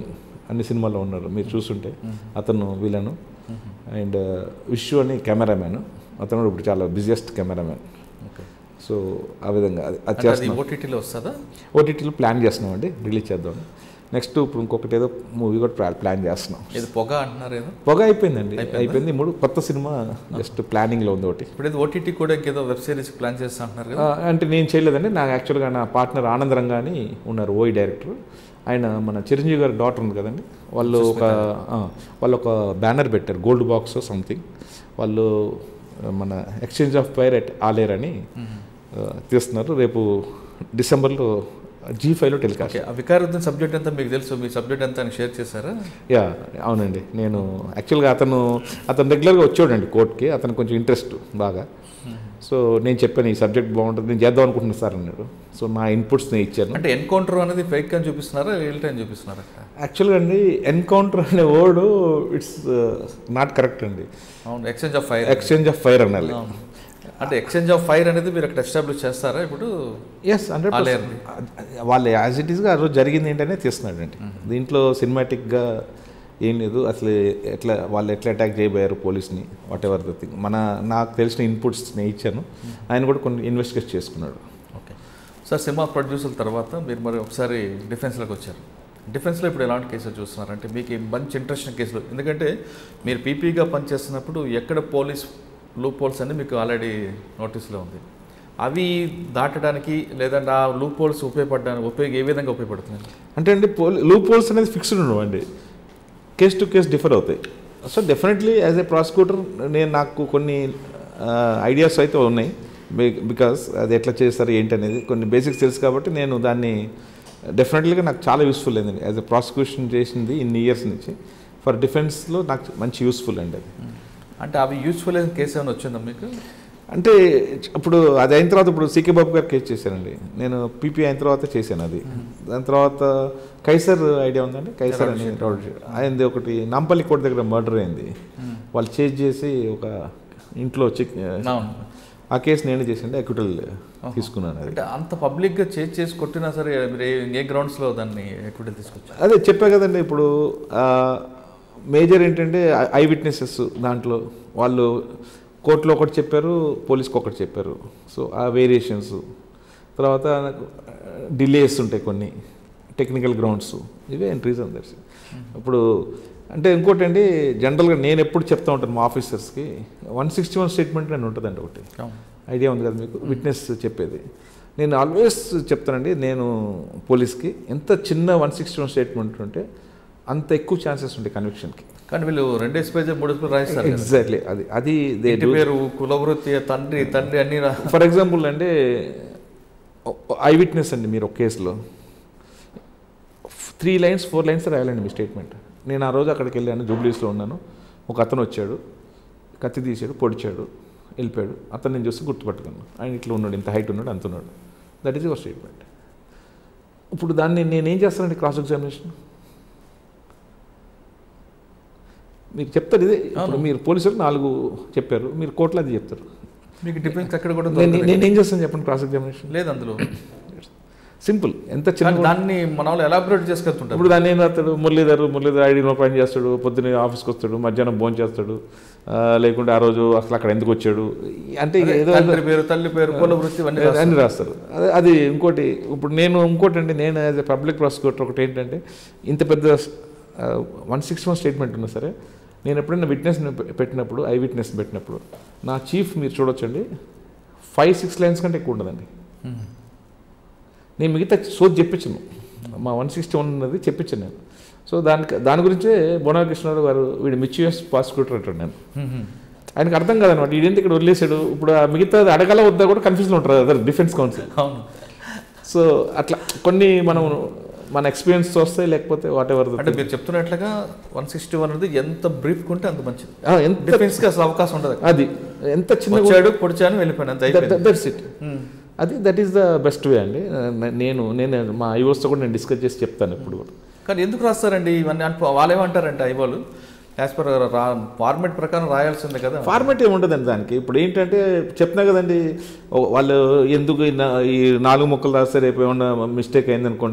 అన్ని సినిమాల్లో ఉన్నారు మీరు చూస్తుంటే అతను విలను అండ్ విశ్వ అని కెమెరామ్యాన్ అతను కూడా ఇప్పుడు చాలా బిజియెస్ట్ కెమెరామ్యాన్ ఓకే సో ఆ విధంగా అది అది అంటే అది చేస్తున్నాం ఓటీటీలో వస్తుందా ఓటీటీలో ప్లాన్ చేస్తున్నామండి రిలీజ్ చేద్దాం నెక్స్ట్ ఇప్పుడు ఇంకొకటి ఏదో మూవీ కూడా ప్లా- ప్లాన్ చేస్తున్నాం ఇది పొగ అంటున్నారు ఏదో పొగ అయిపోయిందండి అయిపోయింది మూడు కొత్త సినిమా జస్ట్ ప్లానింగ్లో ఉంది ఒకటి ఇప్పుడు ఇది ఓటీటీ కూడా ఇంకేదో వెబ్ సిరీస్ ప్లాన్ చేస్తా అంటున్నారు కదా ఆ, అంటే నేను చేయలేదండి నాకు యాక్చువల్గా నా పార్ట్నర్ ఆనంద్ రంగా అని ఉన్నారు ఓయి డైరెక్టర్ ఆయన మన చిరంజీవి గారి డాటర్ ఉంది కదండి వాళ్ళు ఒక ఆ, వాళ్ళు ఒక బ్యానర్ పెట్టారు గోల్డ్ బాక్స్ సంథింగ్ వాళ్ళు ఆ, మన exchange of fire at Aler అని ఆ, తీస్తున్నారు రేపు డిసెంబర్లో జీ ఫైవ్లో టెలికాస్ట్ ఓకే ఆ వికారుద్దీన్ సబ్జెక్ట్ అంతా మీకు తెలుసు మీ సబ్జెక్ట్ అంతా షేర్ చేశారా యా అవునండి నేను యాక్చువల్గా అతను అతను రెగ్యులర్గా వచ్చాడండి కోర్టుకి అతను కొంచెం ఇంట్రెస్ట్ బాగా సో నేను చెప్పాను ఈ సబ్జెక్ట్ బాగుంటుంది నేను చేద్దాం అనుకుంటున్నాను సార్ అన్నాడు సో నా ఇన్పుట్స్ నేను ఇచ్చాను అంటే ఎన్కౌంటర్ అనేది ఫేక్ అని చూపిస్తున్నారా రియల్ టైం చూపిస్తున్నారా అక్కడ యాక్చువల్గా అండి ఎన్కౌంటర్ అనే వర్డ్ ఇట్స్ నాట్ కరెక్ట్ అండి అవును exchange of fire exchange of fire అనాలి అంటే ఎక్స్చేంజ్ ఆఫ్ ఫైర్ అనేది మీరు అక్కడ ఎస్టాబ్లిష్ చేస్తారా ఇప్పుడు ఎస్ హండ్రెడ్ ఆలేరుది. వాళ్ళు యాజ్ ఇట్ ఈస్గా ఆ రోజు జరిగింది ఏంటనే తీస్తున్నాడండి దీంట్లో సినిమాటిక్గా ఏం లేదు అసలు ఎట్లా వాళ్ళు ఎట్లా అటాక్ చేయబోయారు పోలీస్ని వాట్ ఎవర్ ద థింగ్ మన నాకు తెలిసిన ఇన్పుట్స్ నేను ఇచ్చాను ఆయన కూడా కొన్ని ఇన్వెస్టిగేట్ చేసుకున్నాడు ఓకే సార్ సినిమా ప్రొడ్యూసర్ తర్వాత మీరు మరి ఒకసారి డిఫెన్స్లోకి వచ్చారు డిఫెన్స్లో ఇప్పుడు ఎలాంటి కేసులు చూస్తున్నారు అంటే మీకు ఈ మంచి ఇంట్రెస్టింగ్ కేసులు ఎందుకంటే మీరు పీపీగా పనిచేస్తున్నప్పుడు ఎక్కడ పోలీస్ లూప్ హోల్స్ అని మీకు ఆల్రెడీ నోటీస్లో ఉంది అవి దాటడానికి లేదంటే ఆ లూప్ హోల్స్ ఉపయోగపడడానికి ఉపయోగ ఏ విధంగా ఉపయోగపడుతుంది అంటే అండి పోల్ లూప్ హోల్స్ అనేది ఫిక్స్డ్ ఉండవండి కేస్ టు కేస్ డిఫర్ అవుతాయి so definitely as a prosecutor నేను నాకు కొన్ని ఐడియాస్ అయితే ఉన్నాయి బికాస్ అది ఎట్లా చేస్తారు ఏంటి అనేది కొన్ని బేసిక్స్ తెలుసు కాబట్టి నేను దాన్ని డెఫినెట్లీగా నాకు చాలా యూస్ఫుల్ అయింది యాజ్ ఎ ప్రాసిక్యూషన్ చేసింది ఇన్ని ఇయర్స్ నుంచి ఫర్ డిఫెన్స్లో నాకు మంచి యూస్ఫుల్ అండి అది అంటే అవి యూస్ఫుల్ అయిన కేసు ఏమైనా వచ్చిందా మీకు అంటే ఇప్పుడు అది అయిన తర్వాత ఇప్పుడు సీకే బాబు గారు కేసు చేశానండి నేను పీపీ అయిన తర్వాత చేశాను అది దాని తర్వాత కైసర్ ఐడియా ఉందండి కైసర్ అని రౌడ్ అయింది ఒకటి నాంపల్లి కోట దగ్గర మర్డర్ అయింది వాళ్ళు చేజ్ చేసి ఒక ఇంట్లో చెక్ అవును ఆ కేసు నేను చేసిండే ఎక్విటల్ తీసుకున్నాను అది అంటే అంత పబ్లిక్గా చేసి చేసి కొట్టినా సరే మీరు ఏ- ఏ గ్రౌండ్స్లో దాన్ని ఎక్విటీ తీసుకొచ్చారు అదే చెప్పా కదండి ఇప్పుడు మేజర్ ఏంటంటే ఐ విట్నెసెస్ దాంట్లో వాళ్ళు కోర్టులో ఒకటి చెప్పారు పోలీస్కి ఒకటి చెప్పారు సో ఆ వేరియేషన్స్ తర్వాత డిలేస్ ఉంటాయి కొన్ని టెక్నికల్ గ్రౌండ్స్ ఇవే రీజన్ దట్స్ ఇప్పుడు అంటే ఇంకోటి అండి జనరల్గా నేను ఎప్పుడు చెప్తా ఉంటాను మా ఆఫీసర్స్కి వన్ సిక్స్టీ వన్ స్టేట్మెంట్ అని ఉంటుందండి ఒకటి అవును ఐడియా ఉంది కదా మీకు విట్నెస్ చెప్పేది నేను ఆల్వేస్ చెప్తానండి నేను పోలీస్కి ఎంత చిన్న వన్ సిక్స్టీ వన్ స్టేట్మెంట్ ఉంటే అంత ఎక్కువ ఛాన్సెస్ ఉంటాయి కన్విక్షన్కి కానీ వీళ్ళు రెండేసి పేజ్ మూడు పేజ్ రాయిస్తారు కదా. ఎగ్జాక్ట్లీ అది అది దే ఇంటి పేరు కులవృత్తి తండ్రి తండ్రి అన్ని రా- ఫర్ ఎగ్జాంపుల్ అంటే ఐ విట్నెస్ అండి మీరు ఒక కేసులో త్రీ లైన్స్ ఫోర్ లైన్స్ రాయాలండి మీ స్టేట్మెంట్ నేను ఆ రోజు అక్కడికి వెళ్ళాను జూబ్లీస్లో ఉన్నాను ఒక అతను వచ్చాడు కత్తి తీసాడు పొడిచాడు వెళ్ళిపోయాడు అతను నేను చూసి గుర్తుపట్టుకున్నాను ఆయన ఇట్లా ఉన్నాడు ఇంత హైట్ ఉన్నాడు అంత ఉన్నాడు దట్ ఈస్ యువర్ స్టేట్మెంట్ ఇప్పుడు దాన్ని నేనేం చేస్తానండి క్రాస్ ఎగ్జామినేషన్ మీరు చెప్తారు ఇదే ఇప్పుడు మీరు పోలీసులు నాలుగు చెప్పారు మీరు కోర్టులో అది చెప్తారు మీకు డిఫెన్స్ ఎక్కడ కూడా నేను దొరకదు. నేనేం చేస్తాను చెప్పండి క్రాస్ ఎగ్జామినేషన్ లేదు అందులో సింపుల్ ఎంత కానీ చిన్న దాన్ని మన వాళ్ళు ఎలాబరేట్ చేసుకెళ్తుంటారు ఇప్పుడు దాన్ని ఏం రాస్తాడు మురళీధర్ మురళీధర్ ఐడీలో పని చేస్తాడు పొద్దున్న ఆఫీస్కి వస్తాడు మధ్యాహ్నం భోజనం చేస్తాడు ఆ, లేకుంటే ఆ రోజు అసలు అక్కడ ఎందుకు వచ్చాడు అంటే అదే, ఏదో తండ్రి పేరు తల్లి పేరు కుల వృత్తి ఇవన్నీ రాస్తారు. అన్ని రాస్తారు అదే అది ఇంకోటి ఇప్పుడు నేను ఇంకోటి అంటే నేను యాజ్ ఎ పబ్లిక్ ప్రాసిక్యూటర్ ఒకటి ఏంటంటే ఇంత పెద్ద వన్ సిక్స్ వన్ స్టేట్మెంట్ ఉన్నా సరే నేను ఎప్పుడైనా విట్నెస్ పెట్టినప్పుడు ఐ విట్నెస్ పెట్టినప్పుడు నా చీఫ్ మీరు చూడొచ్చండి ఫైవ్ సిక్స్ లైన్స్ కంటే ఎక్కువ ఉండదండి మ్మ్. నేను మిగతా సోది చెప్పించాను మా వన్ సిక్స్టీ వన్ ఉన్నది చెప్పించాను నేను సో దానికి దాని గురించే బోనాకృష్ణరావు గారు వీడు మిచ్యూఎస్ ప్రాసిక్యూటర్ అంటాడు నేను మ్మ్. ఆయనకు అర్థం కాదనమాట వీడేంటి ఇక్కడ వదిలేశాడు ఇప్పుడు ఆ మిగతా అడగల వద్దా కూడా కన్ఫ్యూజన్ ఉంటారు అదర్ డిఫెన్స్ కౌన్సిల్ అవును సో అట్లా కొన్ని మనం మన ఎక్స్పీరియన్స్ వస్తాయి లేకపోతే వాట్ ఎవర్ అంటే మీరు చెప్తున్నట్లుగా వన్ సిక్స్టీ వన్ అనేది ఎంత బ్రీఫ్ ఉంటే అంత మంచిది ఎంత డిఫెన్స్ కి అసలు అవకాశం ఉండదు అది ఎంత చిన్న వచ్చాడు పొడిచాను వెళ్ళిపోయాను అంత అయిపోయింది దట్స్ ఇట్ మ్మ్. అది that is the best way అండి నేను నేను మా ఐఓస్తో కూడా నేను డిస్కస్ చేసి చెప్తాను ఇప్పుడు కూడా కానీ ఎందుకు రాస్తారండి ఇవన్నీ అంటే వాళ్ళు ఏమంటారంటే ఐవాళ్ళు యాజ్ పర్ ఫార్మేట్ ప్రకారం రాయాల్సిందే కదా ఫార్మాట్ ఏమి ఉండదండి దానికి ఇప్పుడు ఏంటంటే చెప్తున్నా కదండి ఓ- వాళ్ళు ఎందుకు ఈ నా- ఈ నాలుగు మొక్కలు రాస్తే రేపు ఏమన్నా మిస్టేక్ అయిందనుకోండి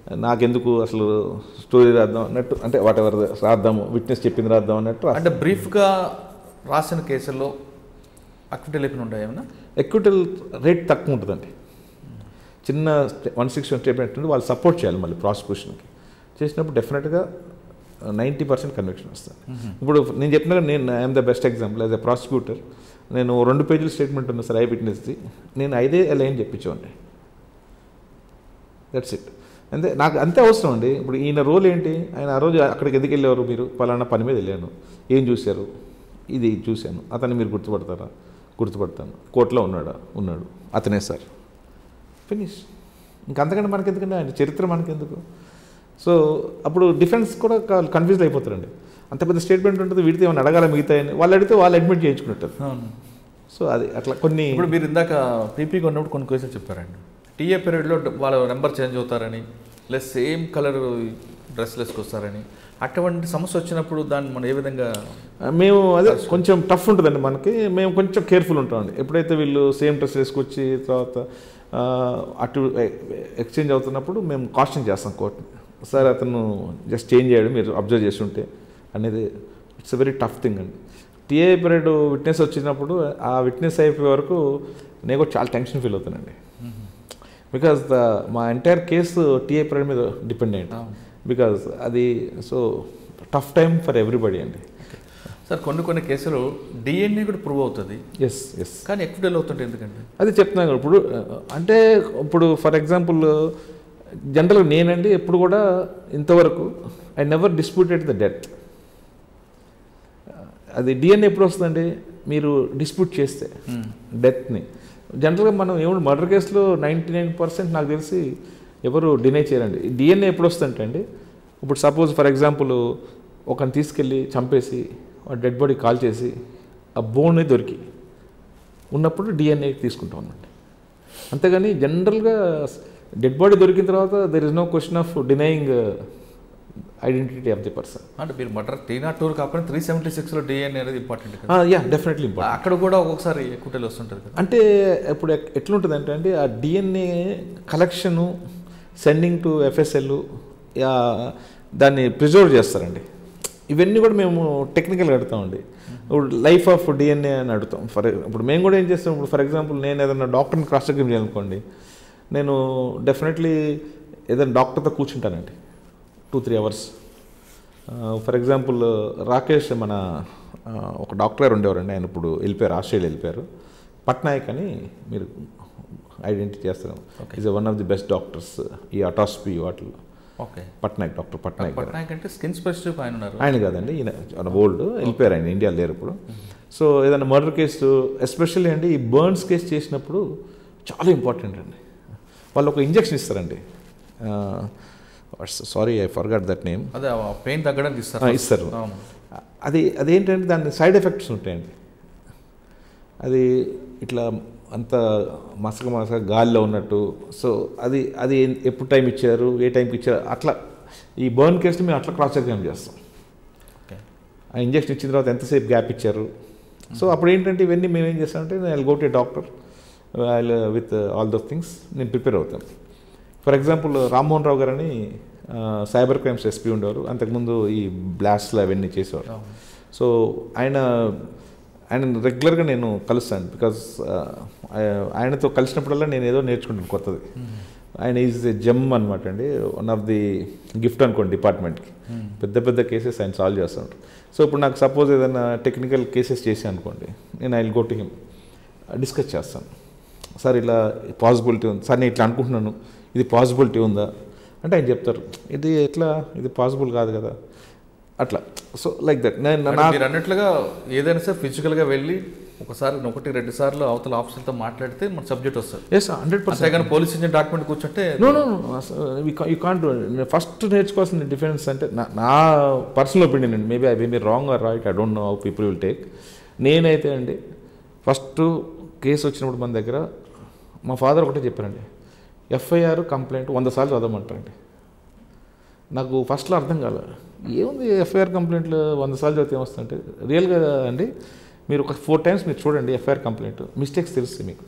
నాకెందుకు అసలు స్టోరీ రాద్దాం అన్నట్టు అంటే వాట్ ఎవర్ రాద్దాము విట్నెస్ చెప్పింది రాద్దాం అన్నట్టు రాస్తాం. అంటే బ్రీఫ్గా రాసిన కేసుల్లో అక్విటీ లేకుండా ఉంటాయి ఏమన్నా ఎక్విటల్ రేట్ తక్కువ ఉంటుందండి చిన్న వన్ సిక్స్టీ స్టేట్మెంట్ ఉంటే వాళ్ళు సపోర్ట్ చేయాలి మళ్ళీ ప్రాసిక్యూషన్కి చేసినప్పుడు డెఫినెట్గా నైంటీ పర్సెంట్ కన్విక్షన్ వస్తుంది ఇప్పుడు నేను చెప్పిన నేను I'm the best example as a prosecutor నేను రెండు పేజీల స్టేట్మెంట్ ఉంది సార్ ఐ విట్నెస్ది నేను ఐదే లైన్ చెప్పించేవాడిని దట్స్ ఇట్ అంతే నాకు అంతే అవసరం అండి ఇప్పుడు ఈయన రోల్ ఏంటి ఆయన ఆ రోజు అక్కడికి ఎందుకు వెళ్ళేవారు మీరు పలానా పని మీద వెళ్ళాను ఏం చూశారు ఇది చూశాను అతన్ని మీరు గుర్తుపడతారా గుర్తుపడతాను కోర్టులో ఉన్నాడా ఉన్నాడు అతనే సార్ ఫినిష్ ఇంకంతకంటే మనకి ఎందుకంటే ఆయన చరిత్ర మనకెందుకు సో అప్పుడు డిఫెన్స్ కూడా కన్ఫ్యూజ్ అయిపోతారండి అంత పెద్ద స్టేట్మెంట్ ఉంటుంది వీడితే ఏమైనా అడగాల మిగతాయని వాళ్ళు అడిగితే వాళ్ళు అడ్మిట్ చేయించుకున్నట్టు సో అది అట్లా కొన్ని ఇప్పుడు మీరు ఇందాక పీపీకి ఉన్నప్పుడు కొన్ని కేసులు చెప్పారండి టీఏ పీరియడ్లో వాళ్ళ నెంబర్ చేంజ్ అవుతారని ప్లస్ సేమ్ కలర్ డ్రెస్ వేసుకొస్తారని అటువంటి సమస్య వచ్చినప్పుడు దాన్ని మనం ఏ విధంగా మేము అదే కొంచెం టఫ్ ఉంటుందండి మనకి మేము కొంచెం కేర్ఫుల్ ఉంటామండి ఎప్పుడైతే వీళ్ళు సేమ్ డ్రెస్ వేసుకొచ్చి తర్వాత ఆ, అటు ఎక్స్చేంజ్ అవుతున్నప్పుడు మేము కాస్టింగ్ చేస్తాం కోర్టుని సార్ అతను జస్ట్ చేంజ్ చేయడం మీరు అబ్జర్వ్ చేసి ఉంటే అనేది ఇట్స్ వెరీ టఫ్ థింగ్ అండి టీఏ పీరియడ్ విట్నెస్ వచ్చినప్పుడు ఆ విట్నెస్ అయిపోయే వరకు నేను కూడా చాలా టెన్షన్ ఫీల్ అవుతానండి బికాజ్ ద మా ఎంటైర్ కేసు టీఏ పీరియడ్ మీద డిపెండ్ అయ్యింది బికాజ్ అది so tough time for everybody అండి సార్ కొన్ని కొన్ని కేసులు డిఎన్ఏ కూడా ప్రూవ్ అవుతుంది ఎస్ ఎస్ కానీ ఎక్విడల్ అవుతుంటే ఎందుకండి అది చెప్తున్నాను కదా, ఇప్పుడు అంటే ఇప్పుడు ఫర్ ఎగ్జాంపుల్ జనరల్గా నేనండి ఎప్పుడు కూడా ఇంతవరకు I never disputed the death అది డిఎన్ఏ ఎప్పుడు వస్తుందండి మీరు డిస్ప్యూట్ చేస్తే డెత్ని జనరల్గా మనం ఏమిటి మర్డర్ కేసులో నైంటీ నైన్ పర్సెంట్ నాకు తెలిసి ఎవరు డినై చేయరండి డిఎన్ఏ ఎప్పుడు వస్తుందంటే అండి ఇప్పుడు సపోజ్ ఫర్ ఎగ్జాంపుల్ ఒకరిని తీసుకెళ్ళి చంపేసి డెడ్ బాడీ కాల్ చేసి ఆ బోన్ దొరికి ఉన్నప్పుడు డిఎన్ఏ తీసుకుంటాం అన్నమాట అంతేగాని జనరల్గా డెడ్ బాడీ దొరికిన తర్వాత there is no question of denying identity of the person అంటే మీరు మటర్ టీ నాట్ టూర్ కాకుండా త్రీ సెవెంటీ సిక్స్లో డిఎన్ఏ అనేది ఇంపార్టెంట్ కదా యా డెఫినెట్లీ ఇంపార్టెంట్ అక్కడ కూడా ఒక్కొక్కసారి ఎక్విటల్ వస్తుంటుంది కదా అంటే ఇప్పుడు ఎక్- ఎట్లుంటుంది అంటే ఆ DNA collection sending to FSL దాన్ని ప్రిజర్వ్ చేస్తారండి ఇవన్నీ కూడా మేము టెక్నికల్గా అడుగుతామండి ఇప్పుడు లైఫ్ ఆఫ్ డిఎన్ఏ అని అడుగుతాం ఫర్ ఇప్పుడు మేము కూడా ఏం చేస్తాం ఇప్పుడు ఫర్ ఎగ్జాంపుల్ నేను ఏదైనా డాక్టర్ని క్రాస్ చెక్ చేయాలనుకోండి నేను డెఫినెట్లీ ఏదైనా డాక్టర్తో కూర్చుంటానండి two three hours for example Rakesh మన ఆ, ఒక డాక్టర్ గారు ఉండేవారండి ఆయన ఇప్పుడు వెళ్ళిపోయారు ఆస్ట్రేలియా వెళ్ళిపోయారు పట్నాయక్ అని మీరు ఐడెంటిటీ చేస్తారు is one of the best doctors ఈ అటాస్పీ వాటిలో ఓకే పట్నాయక్ డాక్టర్ పట్నాయక్ గారు పట్నాయక్ అంటే స్కిన్ స్పెసిఫిక్ ఆయన ఉన్నారు ఆయన కాదండి ఈయన ఓల్డ్ వెళ్ళిపోయారు ఆయన ఇండియా లేరు ఇప్పుడు సో ఏదైనా మర్డర్ కేసు ఎస్పెషల్లీ అండి ఈ బర్న్స్ కేసు చేసినప్పుడు చాలా ఇంపార్టెంట్ అండి వాళ్ళు ఒక ఇంజెక్షన్ ఇస్తారండి sorry I forgot that name అదే పెయిన్ తగ్గడానికి ఇస్తారు ఆ, ఇస్తారు. అవును. అది అదేంటంటే దాని సైడ్ ఎఫెక్ట్స్ ఉంటాయండి అది ఇట్లా అంత మసక మసక గాలిలో ఉన్నట్టు సో అది అది ఎప్పుడు టైం ఇచ్చారు ఏ టైంకి ఇచ్చారు అట్లా ఈ బర్న్ కేసుని మేము అట్లా క్రాస్ ఎగ్జామ్ చేస్తాం ఓకే ఆ ఇంజక్షన్ ఇచ్చిన తర్వాత ఎంతసేపు గ్యాప్ ఇచ్చారు సో అప్పుడు ఏంటంటే ఇవన్నీ మేము ఏం చేస్తామంటే నేను go to doctor with all those things నేను ప్రిపేర్ అవుతాను ఫర్ ఎగ్జాంపుల్ రామ్మోహన్ రావు గారని సైబర్ క్రైమ్స్ ఎస్పీ ఉండేవారు అంతకుముందు ఈ బ్లాస్ట్లు అవన్నీ చేసేవారు అవును. సో ఆయన ఆయన రెగ్యులర్గా నేను కలుస్తాను బికాజ్ ఆయనతో కలిసినప్పుడల్లా నేను ఏదో నేర్చుకుంటాను కొత్తది ఆయన ఈజ్ జమ్ అనమాట అండి వన్ ఆఫ్ ది గిఫ్ట్ అనుకోండి డిపార్ట్మెంట్కి పెద్ద పెద్ద కేసెస్ ఆయన సాల్వ్ చేస్తుంటారు సో ఇప్పుడు నాకు సపోజ్ ఏదైనా టెక్నికల్ కేసెస్ చేసి అనుకోండి నేను I go to him discuss చేస్తాను సార్ ఇలా పాసిబిలిటీ ఉంది సార్ నేను ఇట్లా అనుకుంటున్నాను ఇది పాసిబిలిటీ ఉందా అంటే ఆయన చెప్తారు ఇది ఎట్లా ఇది పాసిబుల్ కాదు కదా అట్లా సో లైక్ దట్ నేను అంటే నా మీరు అన్నట్లుగా ఏదైనా సరే ఫిజికల్గా వెళ్ళి ఒకసారి ఒకటి రెండు సార్లు అవతల ఆఫీసర్తో మాట్లాడితే మన సబ్జెక్ట్ వస్తుంది ఎస్ హండ్రెడ్ పర్సెంట్ అంతేగాని పోలీస్ స్టేషన్ డాక్యుమెంట్ కూర్చుంటే no no you can't first నేర్చుకోవాల్సిన డిఫరెన్స్ అంటే నా నా పర్సనల్ ఒపీనియన్ అండి maybe I may wrong or right I don't know how people will take నేనైతే అండి ఫస్ట్ కేసు వచ్చినప్పుడు మన దగ్గర మా ఫాదర్ ఒకటే చెప్పారండి ఎఫ్ఐఆర్ కంప్లైంట్ వంద సార్లు చదవమంటారండి నాకు ఫస్ట్లో అర్థం కాలే ఏముంది ఎఫ్ఐఆర్ కంప్లైంట్లు వంద సార్లు చదివితే ఏమొస్తుందంటే రియల్గా అండి మీరు ఒక ఫోర్ టైమ్స్ మీరు చూడండి ఎఫ్ఐఆర్ కంప్లైంట్ మిస్టేక్స్ తెలుస్తాయి మీకు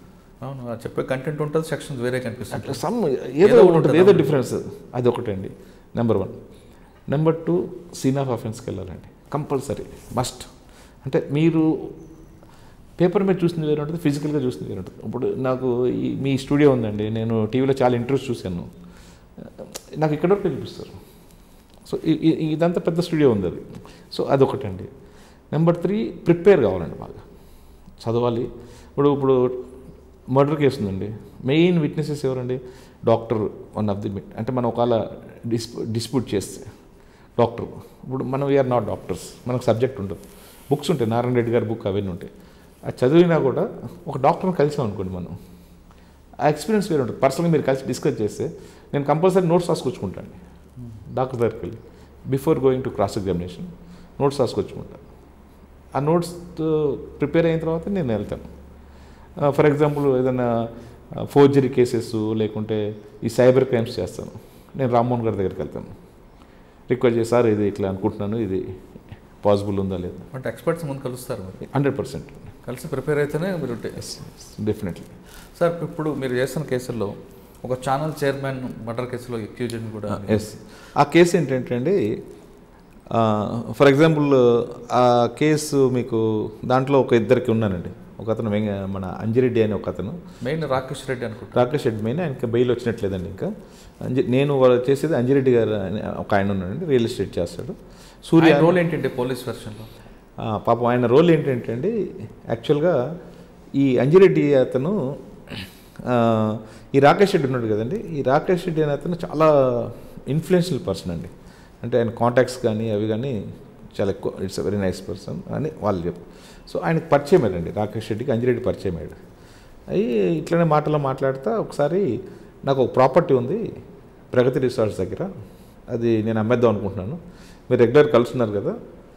అవును అది చెప్పే కంటెంట్ ఉంటుంది సెక్షన్స్ వేరే కనిపిస్తుంది అట్లా సమ్ ఏదో ఏదో ఒకటి ఉంటుంది ఉంటుంది. ఏదో డిఫరెన్స్ అది ఒకటండి number one number two scene of అఫెన్స్కి వెళ్ళాలండి కంపల్సరీ మస్ట్ అంటే మీరు పేపర్ మీద చూసింది వేరే ఉంటుంది ఫిజికల్గా చూసింది వేరే ఉంటుంది ఇప్పుడు నాకు ఈ మీ స్టూడియో ఉందండి నేను టీవీలో చాలా ఇంట్రెస్ట్ చూశాను నాకు ఇక్కడ వరకు చూపిస్తారు సో ఈ- ఈ- ఇదంతా పెద్ద స్టూడియో ఉంది అది సో అదొకటండి నెంబర్ త్రీ ప్రిపేర్ కావాలండి బాగా చదవాలి ఇప్పుడు ఇప్పుడు మర్డర్ కేసు ఉందండి మెయిన్ విట్నెసెస్ ఎవరండి డాక్టర్ వన్ ఆఫ్ ది అంటే మనం ఒకవేళ డిస్ డిస్ప్యూట్ చేస్తే డాక్టర్ ఇప్పుడు మనం వీఆర్ నాట్ డాక్టర్స్ మనకు సబ్జెక్ట్ ఉండదు బుక్స్ ఉంటాయి నారాయణ రెడ్డి గారి బుక్ అవన్నీ ఉంటాయి అది చదివినా కూడా ఒక డాక్టర్ని కలిసాం అనుకోండి మనం ఆ ఎక్స్పీరియన్స్ వేరే ఉంటుంది పర్సనల్గా మీరు కలిసి డిస్కస్ చేస్తే నేను కంపల్సరీ నోట్స్ రాసుకొచ్చుకుంటాను డాక్టర్ దగ్గరికి వెళ్ళి before going to cross examination notes రాసుకొచ్చుకుంటాను ఆ నోట్స్ ప్రిపేర్ అయిన తర్వాత నేను వెళ్తాను ఫర్ ఎగ్జాంపుల్ ఏదైనా ఫోర్జరీ కేసెస్ లేకుంటే ఈ సైబర్ క్రైమ్స్ చేస్తాను నేను రామ్మోహన్ గారి దగ్గరికి వెళ్తాను రిక్వెస్ట్ చేసి సార్ ఇది ఇట్లా అనుకుంటున్నాను ఇది పాసిబుల్ ఉందా లేదా అంటే ఎక్స్పర్ట్స్ ముందు కలుస్తారు మరి హండ్రెడ్ పర్సెంట్ కలిసి ప్రిపేర్ అయితేనే మీరు టే- డెఫినెట్లీ సార్ ఇప్పుడు మీరు చేస్తున్న కేసుల్లో ఒక ఛానల్ చైర్మన్ మర్డర్ కేసులో అక్యూజన్ కూడా ఎస్ ఆ కేసు ఏంటంటే అండి ఫర్ ఎగ్జాంపుల్ ఆ కేసు మీకు దాంట్లో ఒక ఇద్దరికి ఉన్నానండి ఒక అతను వెంగ మన అంజిరెడ్డి అని ఒక అతను మెయిన్ రాకేష్ రెడ్డి అనుకుంటా రాకేష్ రెడ్డి మీద ఆయనకి బెయిల్ వచ్చినట్లేదండి ఇంకా అంజి నేను వాళ్ళు చేసేది అంజిరెడ్డి గారు అని ఒక ఆయన ఉన్నాడండి రియల్ ఎస్టేట్ చేస్తాడు సూర్య ఆయన రోల్ ఏంటంటే పోలీస్ వెర్షన్లో ఆ, పాపం ఆయన రోల్ ఏంటంటే అండి యాక్చువల్గా ఈ అంజిరెడ్డి అతను ఆ, ఈ రాకేష్ రెడ్డి ఉన్నాడు కదండి ఈ రాకేష్ రెడ్డి అనే అతను చాలా ఇన్ఫ్లుయెన్షియల్ పర్సన్ అండి అంటే ఆయన కాంటాక్ట్స్ కానీ అవి కానీ చాలా ఎక్కువ ఇట్స్ వెరీ నైస్ పర్సన్ అని వాళ్ళు చెప్పు సో ఆయనకు పరిచయం అయ్యాడండి రాకేష్ రెడ్డికి అంజిరెడ్డి పరిచయం అయ్యాడు అయ్యి ఇట్లనే మాటలో మాట్లాడుతా ఒకసారి నాకు ఒక ప్రాపర్టీ ఉంది ప్రగతి రిసార్ట్స్ దగ్గర అది నేను అమ్మేద్దాం అనుకుంటున్నాను మీరు రెగ్యులర్ కలుస్తున్నారు కదా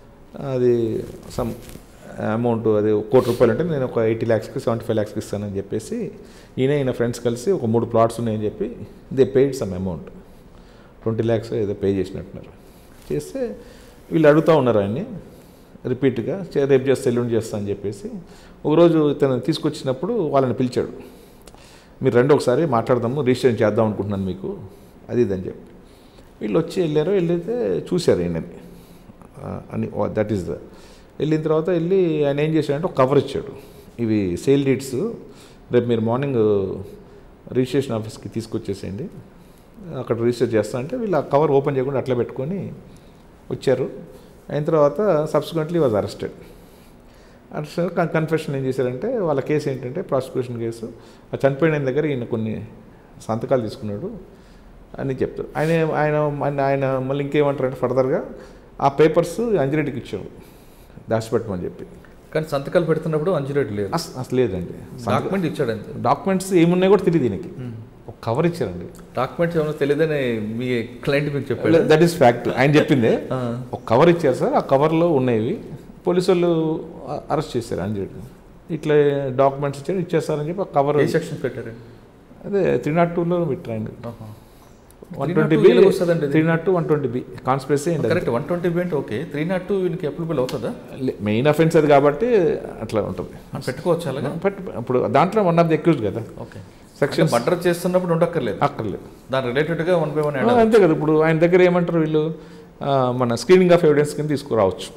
అది సమ్ అమౌంట్ అది ఒక కోటి రూపాయలు అంటే నేను ఒక ఎయిటీ ల్యాక్స్కి సెవెంటీ ఫైవ్ ల్యాక్స్కి ఇస్తానని చెప్పేసి ఈయన ఈయన ఫ్రెండ్స్ కలిసి ఒక మూడు ప్లాట్స్ ఉన్నాయని చెప్పి they paid some amount twenty lakhs ఏదో పే చేసినట్టున్నారు చేస్తే వీళ్ళు అడుగుతూ ఉన్నారు ఆయన్ని రిపీట్గా "చే- రేపు చేస్తా ఎల్లుండి చేస్తా అని చెప్పేసి ఒకరోజు ఇతను తీసుకొచ్చినప్పుడు వాళ్ళని పిలిచాడు మీరు రండి ఒకసారి మాట్లాడదాము రిజిస్ట్రేషన్ చేద్దాం అనుకుంటున్నాను మీకు అది ఇది అని చెప్పి వీళ్ళు వచ్చి వెళ్ళారు వెళ్ళితే చూశారు ఈయనని ఆ, అని దట్ ఈస్ ద వెళ్ళిన తర్వాత వెళ్ళి ఆయన ఏం చేశాడంటే ఒక కవర్ ఇచ్చాడు ఇవి సేల్ డీట్స్ రేపు మీరు మార్నింగ్ రిజిస్ట్రేషన్ ఆఫీస్కి తీసుకొచ్చేసేయండి అక్కడ రిజిస్టర్ చేస్తా అంటే వీళ్ళు ఆ కవర్ ఓపెన్ చేయకుండా అట్లా పెట్టుకొని వచ్చారు అయిన తర్వాత subsequently was arrested arrested confession ఏం చేశారంటే వాళ్ళ కేసు ఏంటంటే ప్రాసిక్యూషన్ కేసు ఆ చనిపోయిన ఆయన దగ్గర ఈయన కొన్ని సంతకాలు తీసుకున్నాడు అని చెప్తారు ఆయన ఆయన ఆయన- ఆయన మళ్ళీ ఇంకేమంటారంటే ఫర్దర్గా ఆ పేపర్స్ అంజిరెడ్డికి ఇచ్చాడు దాచిపెట్టమని చెప్పి కానీ సంతకాలు పెడుతున్నప్పుడు అంజురెడ్డి లేదు అస- అసలు లేదండి డాక్యుమెంట్ ఇచ్చాడు అంతే డాక్యుమెంట్స్ ఏమున్నాయో కూడా తెలియదు దీనికి ఒక కవర్ ఇచ్చారండి డాక్యుమెంట్స్ ఏమైనా తెలియదని మీ క్లయింట్ మీకు చెప్పాడు దట్ ఈస్ ఫ్యాక్ట్ ఆయన చెప్పిందే ఆ. ఒక కవర్ ఇచ్చారు సార్ ఆ కవర్లో ఉన్నవి పోలీసు వాళ్ళు అరెస్ట్ చేశారు అంజిరెడ్డి ఇట్లా డాక్యుమెంట్స్ ఇచ్చారు ఇచ్చేస్తారని చెప్పి ఆ కవర్ ఏ సెక్షన్ పెట్టారండి అదే త్రీ నాట్ టూలో పెట్టారండి ఆహా. వన్ 302 ట్వంటీ బి ఎలాగ వస్తుందండి ఇది? Three naught two one twenty B conspiracy and correct one twenty B అంటే ఓకే త్రీ నాట్ టూ వీనికి అప్లిబుల్ అవుతుందా మెయిన్ అఫెన్స్ అది కాబట్టి అట్లా ఉంటుంది అని పెట్టుకోవచ్చు అలాగా బట్ ఇప్పుడు దాంట్లో వన్ ఆఫ్ ది అక్యూజ్ కదా ఓకే సెక్షన్ మర్డర్ చేస్తున్నప్పుడు ఉండక్కర్లేదు అక్కర్లేదు దాని రిలేటెడ్గా వన్ బై వన్ ఆ, అంతే కదా ఇప్పుడు ఆయన దగ్గర ఏమంటారు వీళ్ళు ఆ, మన స్క్రీనింగ్ ఆఫ్ ఎవిడెన్స్ కింద తీసుకురావచ్చు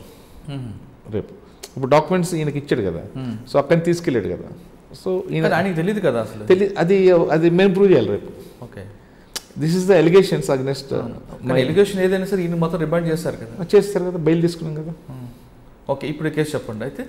రేపు ఇప్పుడు డాక్యుమెంట్స్ ఈయనకి ఇచ్చాడు కదా సో అక్కడిని తీసుకెళ్ళాడు కదా సో ఈయన కానీ ఆయనకి తెలియదు కదా అసలు తెలి అది అది మేము ప్రూవ్ చేయాలి రేపు okay this is the allegations against కానీ ఎలిగేషన్ ఏదైనా సరే ఈయన మొత్తం రిమైండ్ చేస్తారు కదా చేస్తారు కదా బెయిల్ తీసుకున్నాం కదా ఓకే ఇప్పుడు ఈ కేసు చెప్పండి అయితే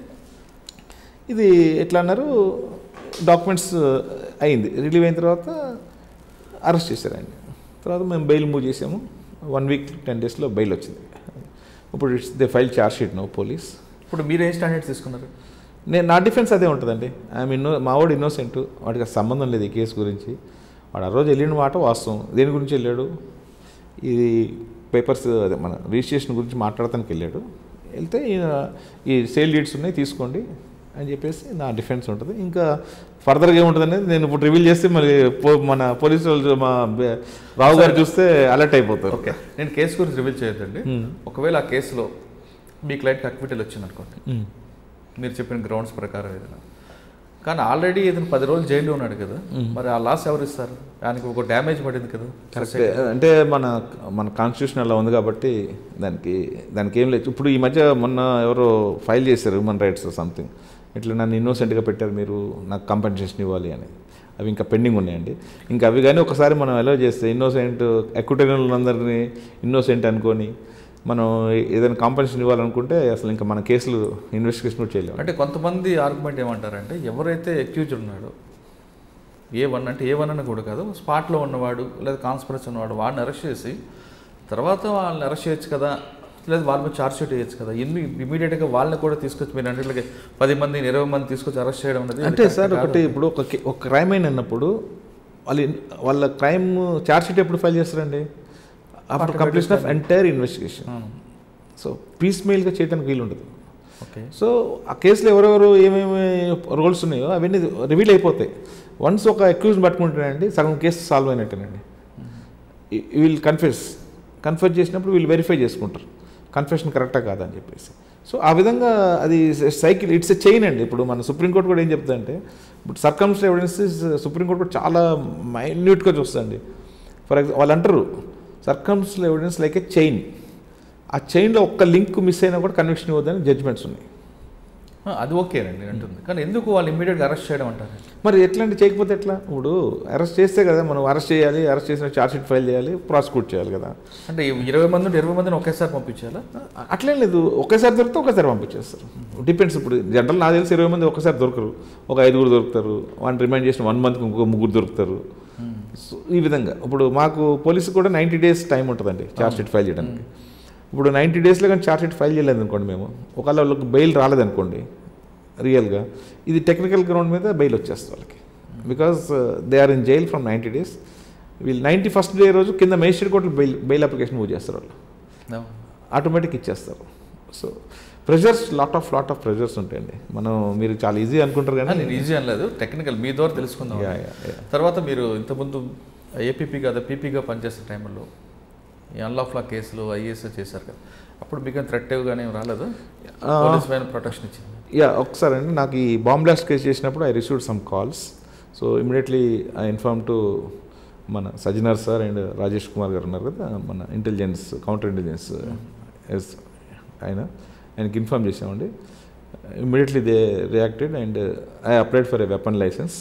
ఇది ఎట్లా అన్నారు డాక్యుమెంట్స్ అయింది రిలీవ్ అయిన తర్వాత అరెస్ట్ చేశారు ఆయన తర్వాత మేము బెయిల్ మూవ్ చేసాము వన్ వీక్ టెన్ డేస్లో బెయిల్ వచ్చింది ఇప్పుడు it's they file charge sheet no police ఇప్పుడు మీరు ఏం స్టాండర్డ్స్ తీసుకున్నారు నేను నా డిఫెన్స్ అదే ఉంటుందండి ఐఎమ్ ఇన్నో మావాడు ఇన్నోసెంట్ వాడికి అసలు సంబంధం లేదు ఈ కేసు గురించి వాడు ఆ రోజు వెళ్ళిన మాట వాస్తవం దేని గురించి వెళ్ళాడు ఇది పేపర్స్ అదే మన రిజిస్ట్రేషన్ గురించి మాట్లాడటానికి వెళ్ళాడు వెళ్తే ఈయన ఈ సేల్ డీడ్స్ ఉన్నాయి తీసుకోండి అని చెప్పేసి నా డిఫెన్స్ ఉంటుంది ఇంకా ఫర్దర్గా ఏముంటుంది అనేది నేను ఇప్పుడు రివీల్ చేస్తే మరి పో మన పోలీసు వాళ్ళు మా బే- రావు గారు చూస్తే అలర్ట్ అయిపోతారు ఓకే నేను కేసు గురించి రివీల్ చేయొద్దండి Hmm. ఒకవేళ ఆ కేసులో మీ క్లయింట్కి అక్విటల్ వచ్చింది అనుకోండి మ్మ్. మీరు చెప్పిన గ్రౌండ్స్ ప్రకారం ఏదైనా కానీ ఆల్రెడీ ఇతను పది రోజులు జైల్లో ఉన్నాడు కదా మరి ఆ లాస్ ఎవరు ఇస్తారు దానికి ఒక డ్యామేజ్ పడింది కదా కరెక్టే అంటే మన మన కాన్స్టిట్యూషన్ అలా ఉంది కాబట్టి దానికి దానికి ఏం లేదు ఇప్పుడు ఈ మధ్య మొన్న ఎవరో ఫైల్ చేశారు హ్యూమన్ రైట్స్ సంథింగ్ ఇట్లా నన్ను ఇన్నోసెంట్గా పెట్టారు మీరు నాకు కంపెన్సేషన్ ఇవ్వాలి అని అవి ఇంకా పెండింగ్ ఉన్నాయండి ఇంకా అవి కానీ ఒకసారి మనం ఎలా చేస్తే ఇన్నోసెంట్ ఎక్విటేరియన్ అందరినీ ఇన్నోసెంట్ అనుకొని మనం ఏదైనా కాంపెన్సేషన్ ఇవ్వాలనుకుంటే అసలు ఇంకా మన కేసులు ఇన్వెస్టిగేషన్ కూడా చేయలేము అంటే కొంతమంది ఆర్గ్యుమెంట్ ఏమంటారంటే ఎవరైతే అక్యూజ్ ఉన్నాడో ఏ వన్ అంటే ఏ వన్ అని కూడా కాదు స్పాట్లో ఉన్నవాడు లేదా కాన్స్పరెన్స్ ఉన్నవాడు వాడిని అరెస్ట్ చేసి తర్వాత వాళ్ళని అరెస్ట్ చేయొచ్చు కదా లేదా వాళ్ళ మీద ఛార్జ్ షీట్ వేయచ్చు కదా ఇన్ని ఇమీడియట్గా వాళ్ళని కూడా తీసుకొచ్చి మీరు అంటే పది మంది ఇరవై మంది తీసుకొచ్చి అరెస్ట్ చేయడం అనేది అంటే సార్ ఒకటి ఇప్పుడు ఒక కే- ఒక క్రైమ్ అయినప్పుడు వాళ్ళు ఇన్- వాళ్ళ క్రైమ్ ఛార్జ్ షీట్ ఎప్పుడు ఫైల్ చేస్తారండి అప్పుడు completion of entire investigation so పీస్ మెయిల్గా చేయడానికి వీలు ఉండదు ఓకే సో ఆ కేసులో ఎవరెవరు ఏమేమి రోల్స్ ఉన్నాయో అవన్నీ రివీల్ అయిపోతాయి వన్స్ ఒక అక్యూజ్ పట్టుకుంటానండి సగం కేసు సాల్వ్ అయినట్టేనండి వీళ్ళు కన్ఫ్యూస్ కన్ఫ్యూజ్ చేసినప్పుడు వీళ్ళు వెరిఫై చేసుకుంటారు కన్ఫెషన్ కరెక్టా కాదా అని చెప్పేసి సో ఆ విధంగా అది సైకిల్ ఇట్స్ ఎ చైన్ అండి ఇప్పుడు మన సుప్రీంకోర్టు కూడా ఏం చెప్తుందంటే ఇప్పుడు సర్కమ్స్ ఎవిడెన్స్ సుప్రీంకోర్టు కూడా చాలా మైన్యూట్గా చూస్తుంది ఫర్ ఎగ్జాంపుల్ వాళ్ళు అంటారు circumstantial evidence like a chain ఆ చైన్లో ఒక్క లింక్ మిస్ అయినా కూడా కన్విక్షన్ ఇవ్వదని జడ్జ్మెంట్స్ ఉన్నాయి ఆ, అది ఓకేనండి అంటుంది కానీ ఎందుకు వాళ్ళు ఇమీడియట్గా అరెస్ట్ చేయడం అంటారు మరి ఎట్లాంటి చేయకపోతే ఎట్లా ఇప్పుడు అరెస్ట్ చేస్తే కదా మనం అరెస్ట్ చేయాలి అరెస్ట్ చేసిన ఛార్జ్ షీట్ ఫైల్ చేయాలి ప్రాసిక్యూట్ చేయాలి కదా అంటే ఈ ఇరవై మంది ఉంటే ఇరవై మందిని ఒకేసారి పంపించాలా అట్లేం లేదు ఒకేసారి దొరికితే ఒకేసారి పంపించేస్తారు డిపెండ్స్ ఇప్పుడు జనరల్ నాకు తెలిసి ఇరవై మంది ఒకసారి దొరకరు ఒక ఐదుగురు దొరుకుతారు వన్ రిమైండ్ చేసిన వన్ మంత్కి ఇంకో ముగ్గురు దొరుకుతారు సో ఈ విధంగా ఇప్పుడు మాకు పోలీసు కూడా నైంటీ డేస్ టైం ఉంటుందండి ఛార్జ్ షీట్ ఫైల్ చేయడానికి ఇప్పుడు నైంటీ డేస్లో కానీ ఛార్జ్ షీట్ ఫైల్ చేయలేదు అనుకోండి మేము ఒకవేళ వాళ్ళకి బెయిల్ రాలేదనుకోండి రియల్గా ఇది టెక్నికల్ గ్రౌండ్ మీద బెయిల్ వచ్చేస్తుంది వాళ్ళకి because they are in jail from ninety days వీళ్ళు నైంటీ ఫస్ట్ డే రోజు కింద మేజిస్ట్రేట్ కోర్టులో బెయిల్ బెయిల్ అప్లికేషన్ మూవ్ చేస్తారు వాళ్ళు ఆటోమేటిక్ ఇచ్చేస్తారు so pressures lot of lot of pressures ఉంటాయండి మనం మీరు చాలా ఈజీ అనుకుంటారు కానీ నేను ఈజీ అనలేదు టెక్నికల్ మీ ద్వారా తెలుసుకుందాం Yeah, yeah, yeah. తర్వాత మీరు ఇంతకుముందు ఏపీపీ కదా పీపీగా పనిచేసే టైంలో ఈ అన్లాఫ్ లా కేసులు ఐఏఎస్ చేశారు కదా అప్పుడు మీకు థ్రెట్ కానీ రాలేదు Ah. పోలీస్ పైన ప్రొటెక్షన్ ఇచ్చింది యా ఒకసారి అండి నాకు ఈ బాంబ్ బ్లాస్ట్ కేసు చేసినప్పుడు I received some calls so immediately I inform to మన సజ్జనర్ సార్ అండ్ రాజేష్ కుమార్ గారు ఉన్నారు కదా మన ఇంటెలిజెన్స్ కౌంటర్ ఇంటెలిజెన్స్ ఎస్ ఆయన ఆయనకి ఇన్ఫార్మ్ చేసామండి immediately they reacted and I applied for a weapon licence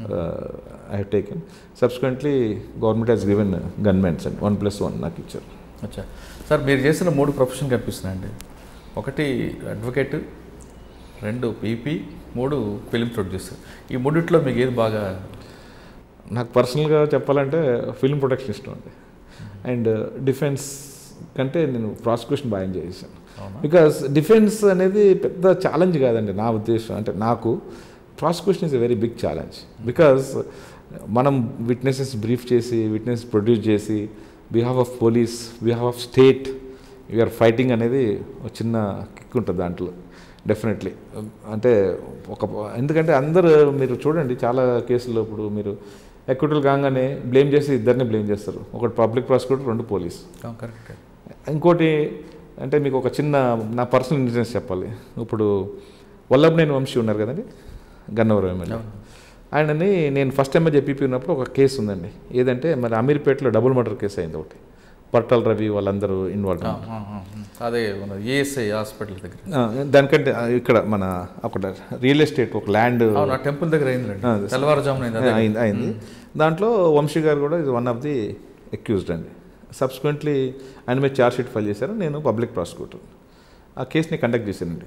I have taken subsequently government has given gunmens and one plus one నాకు ఇచ్చారు అచ్చా సార్ మీరు చేసిన మూడు ప్రొఫెషన్ కనిపిస్తున్నాయండి ఒకటి అడ్వకేట్ రెండు పీపీ మూడు ఫిలిం ప్రొడ్యూసర్ ఈ మూడిట్లో మీకు ఏది బాగా నాకు పర్సనల్గా చెప్పాలంటే ఫిల్మ్ ప్రొడక్షన్ ఇష్టం అండి అండ్ డిఫెన్స్ కంటే నేను ప్రాసిక్యూషన్ బాగా ఎంజాయ్ చేశాను అవునా? బికాస్ డిఫెన్స్ అనేది పెద్ద ఛాలెంజ్ కాదండి నా ఉద్దేశం అంటే నాకు prosecution is a very big challenge because మనం విట్నెసెస్ బ్రీఫ్ చేసి విట్నెస్ ప్రొడ్యూస్ చేసి behalf of police behalf of state you're fighting అనేది ఒక చిన్న కిక్ ఉంటుంది దాంట్లో డెఫినెట్లీ అంటే ఒక ఎందుకంటే అందరూ మీరు చూడండి చాలా కేసుల్లో ఇప్పుడు మీరు ఎక్విటల్ కాగానే బ్లేమ్ చేసి ఇద్దరిని బ్లేమ్ చేస్తారు ఒకటి పబ్లిక్ ప్రాసిక్యూటర్ రెండు పోలీస్ కరెక్ట్ ఇంకోటి అంటే మీకు ఒక చిన్న నా పర్సనల్ ఇన్సిడెన్స్ చెప్పాలి ఇప్పుడు వల్లభనేని వంశీ ఉన్నారు కదండి గన్నవరం ఎమ్మెల్యే ఆయనని నేను ఫస్ట్ టైం చెప్పి ఉన్నప్పుడు ఒక కేసు ఉందండి ఏదంటే మరి అమీర్పేటలో డబుల్ మర్డర్ కేసు అయింది ఒకటి పర్టల్ రవి వాళ్ళందరూ ఇన్వాల్వ్ అదే మన ఏఎస్ఐ హాస్పిటల్ దగ్గర దానికంటే ఆ, ఇక్కడ మన ఒక రియల్ ఎస్టేట్ ఒక ల్యాండ్ అవును ఆ టెంపుల్ దగ్గర అయిందండి ఆ, తెల్లవారుజామున అయింది అదే. అయింది అయింది దాంట్లో వంశీ గారు కూడా ఇది వన్ ఆఫ్ ది అక్యూజ్డ్ అండి సబ్సిక్వెంట్లీ ఆయన మీద ఛార్జ్ షీట్ ఫైల్ చేశారు నేను పబ్లిక్ ప్రాసిక్యూటర్ ఆ కేసుని కండక్ట్ చేశానండి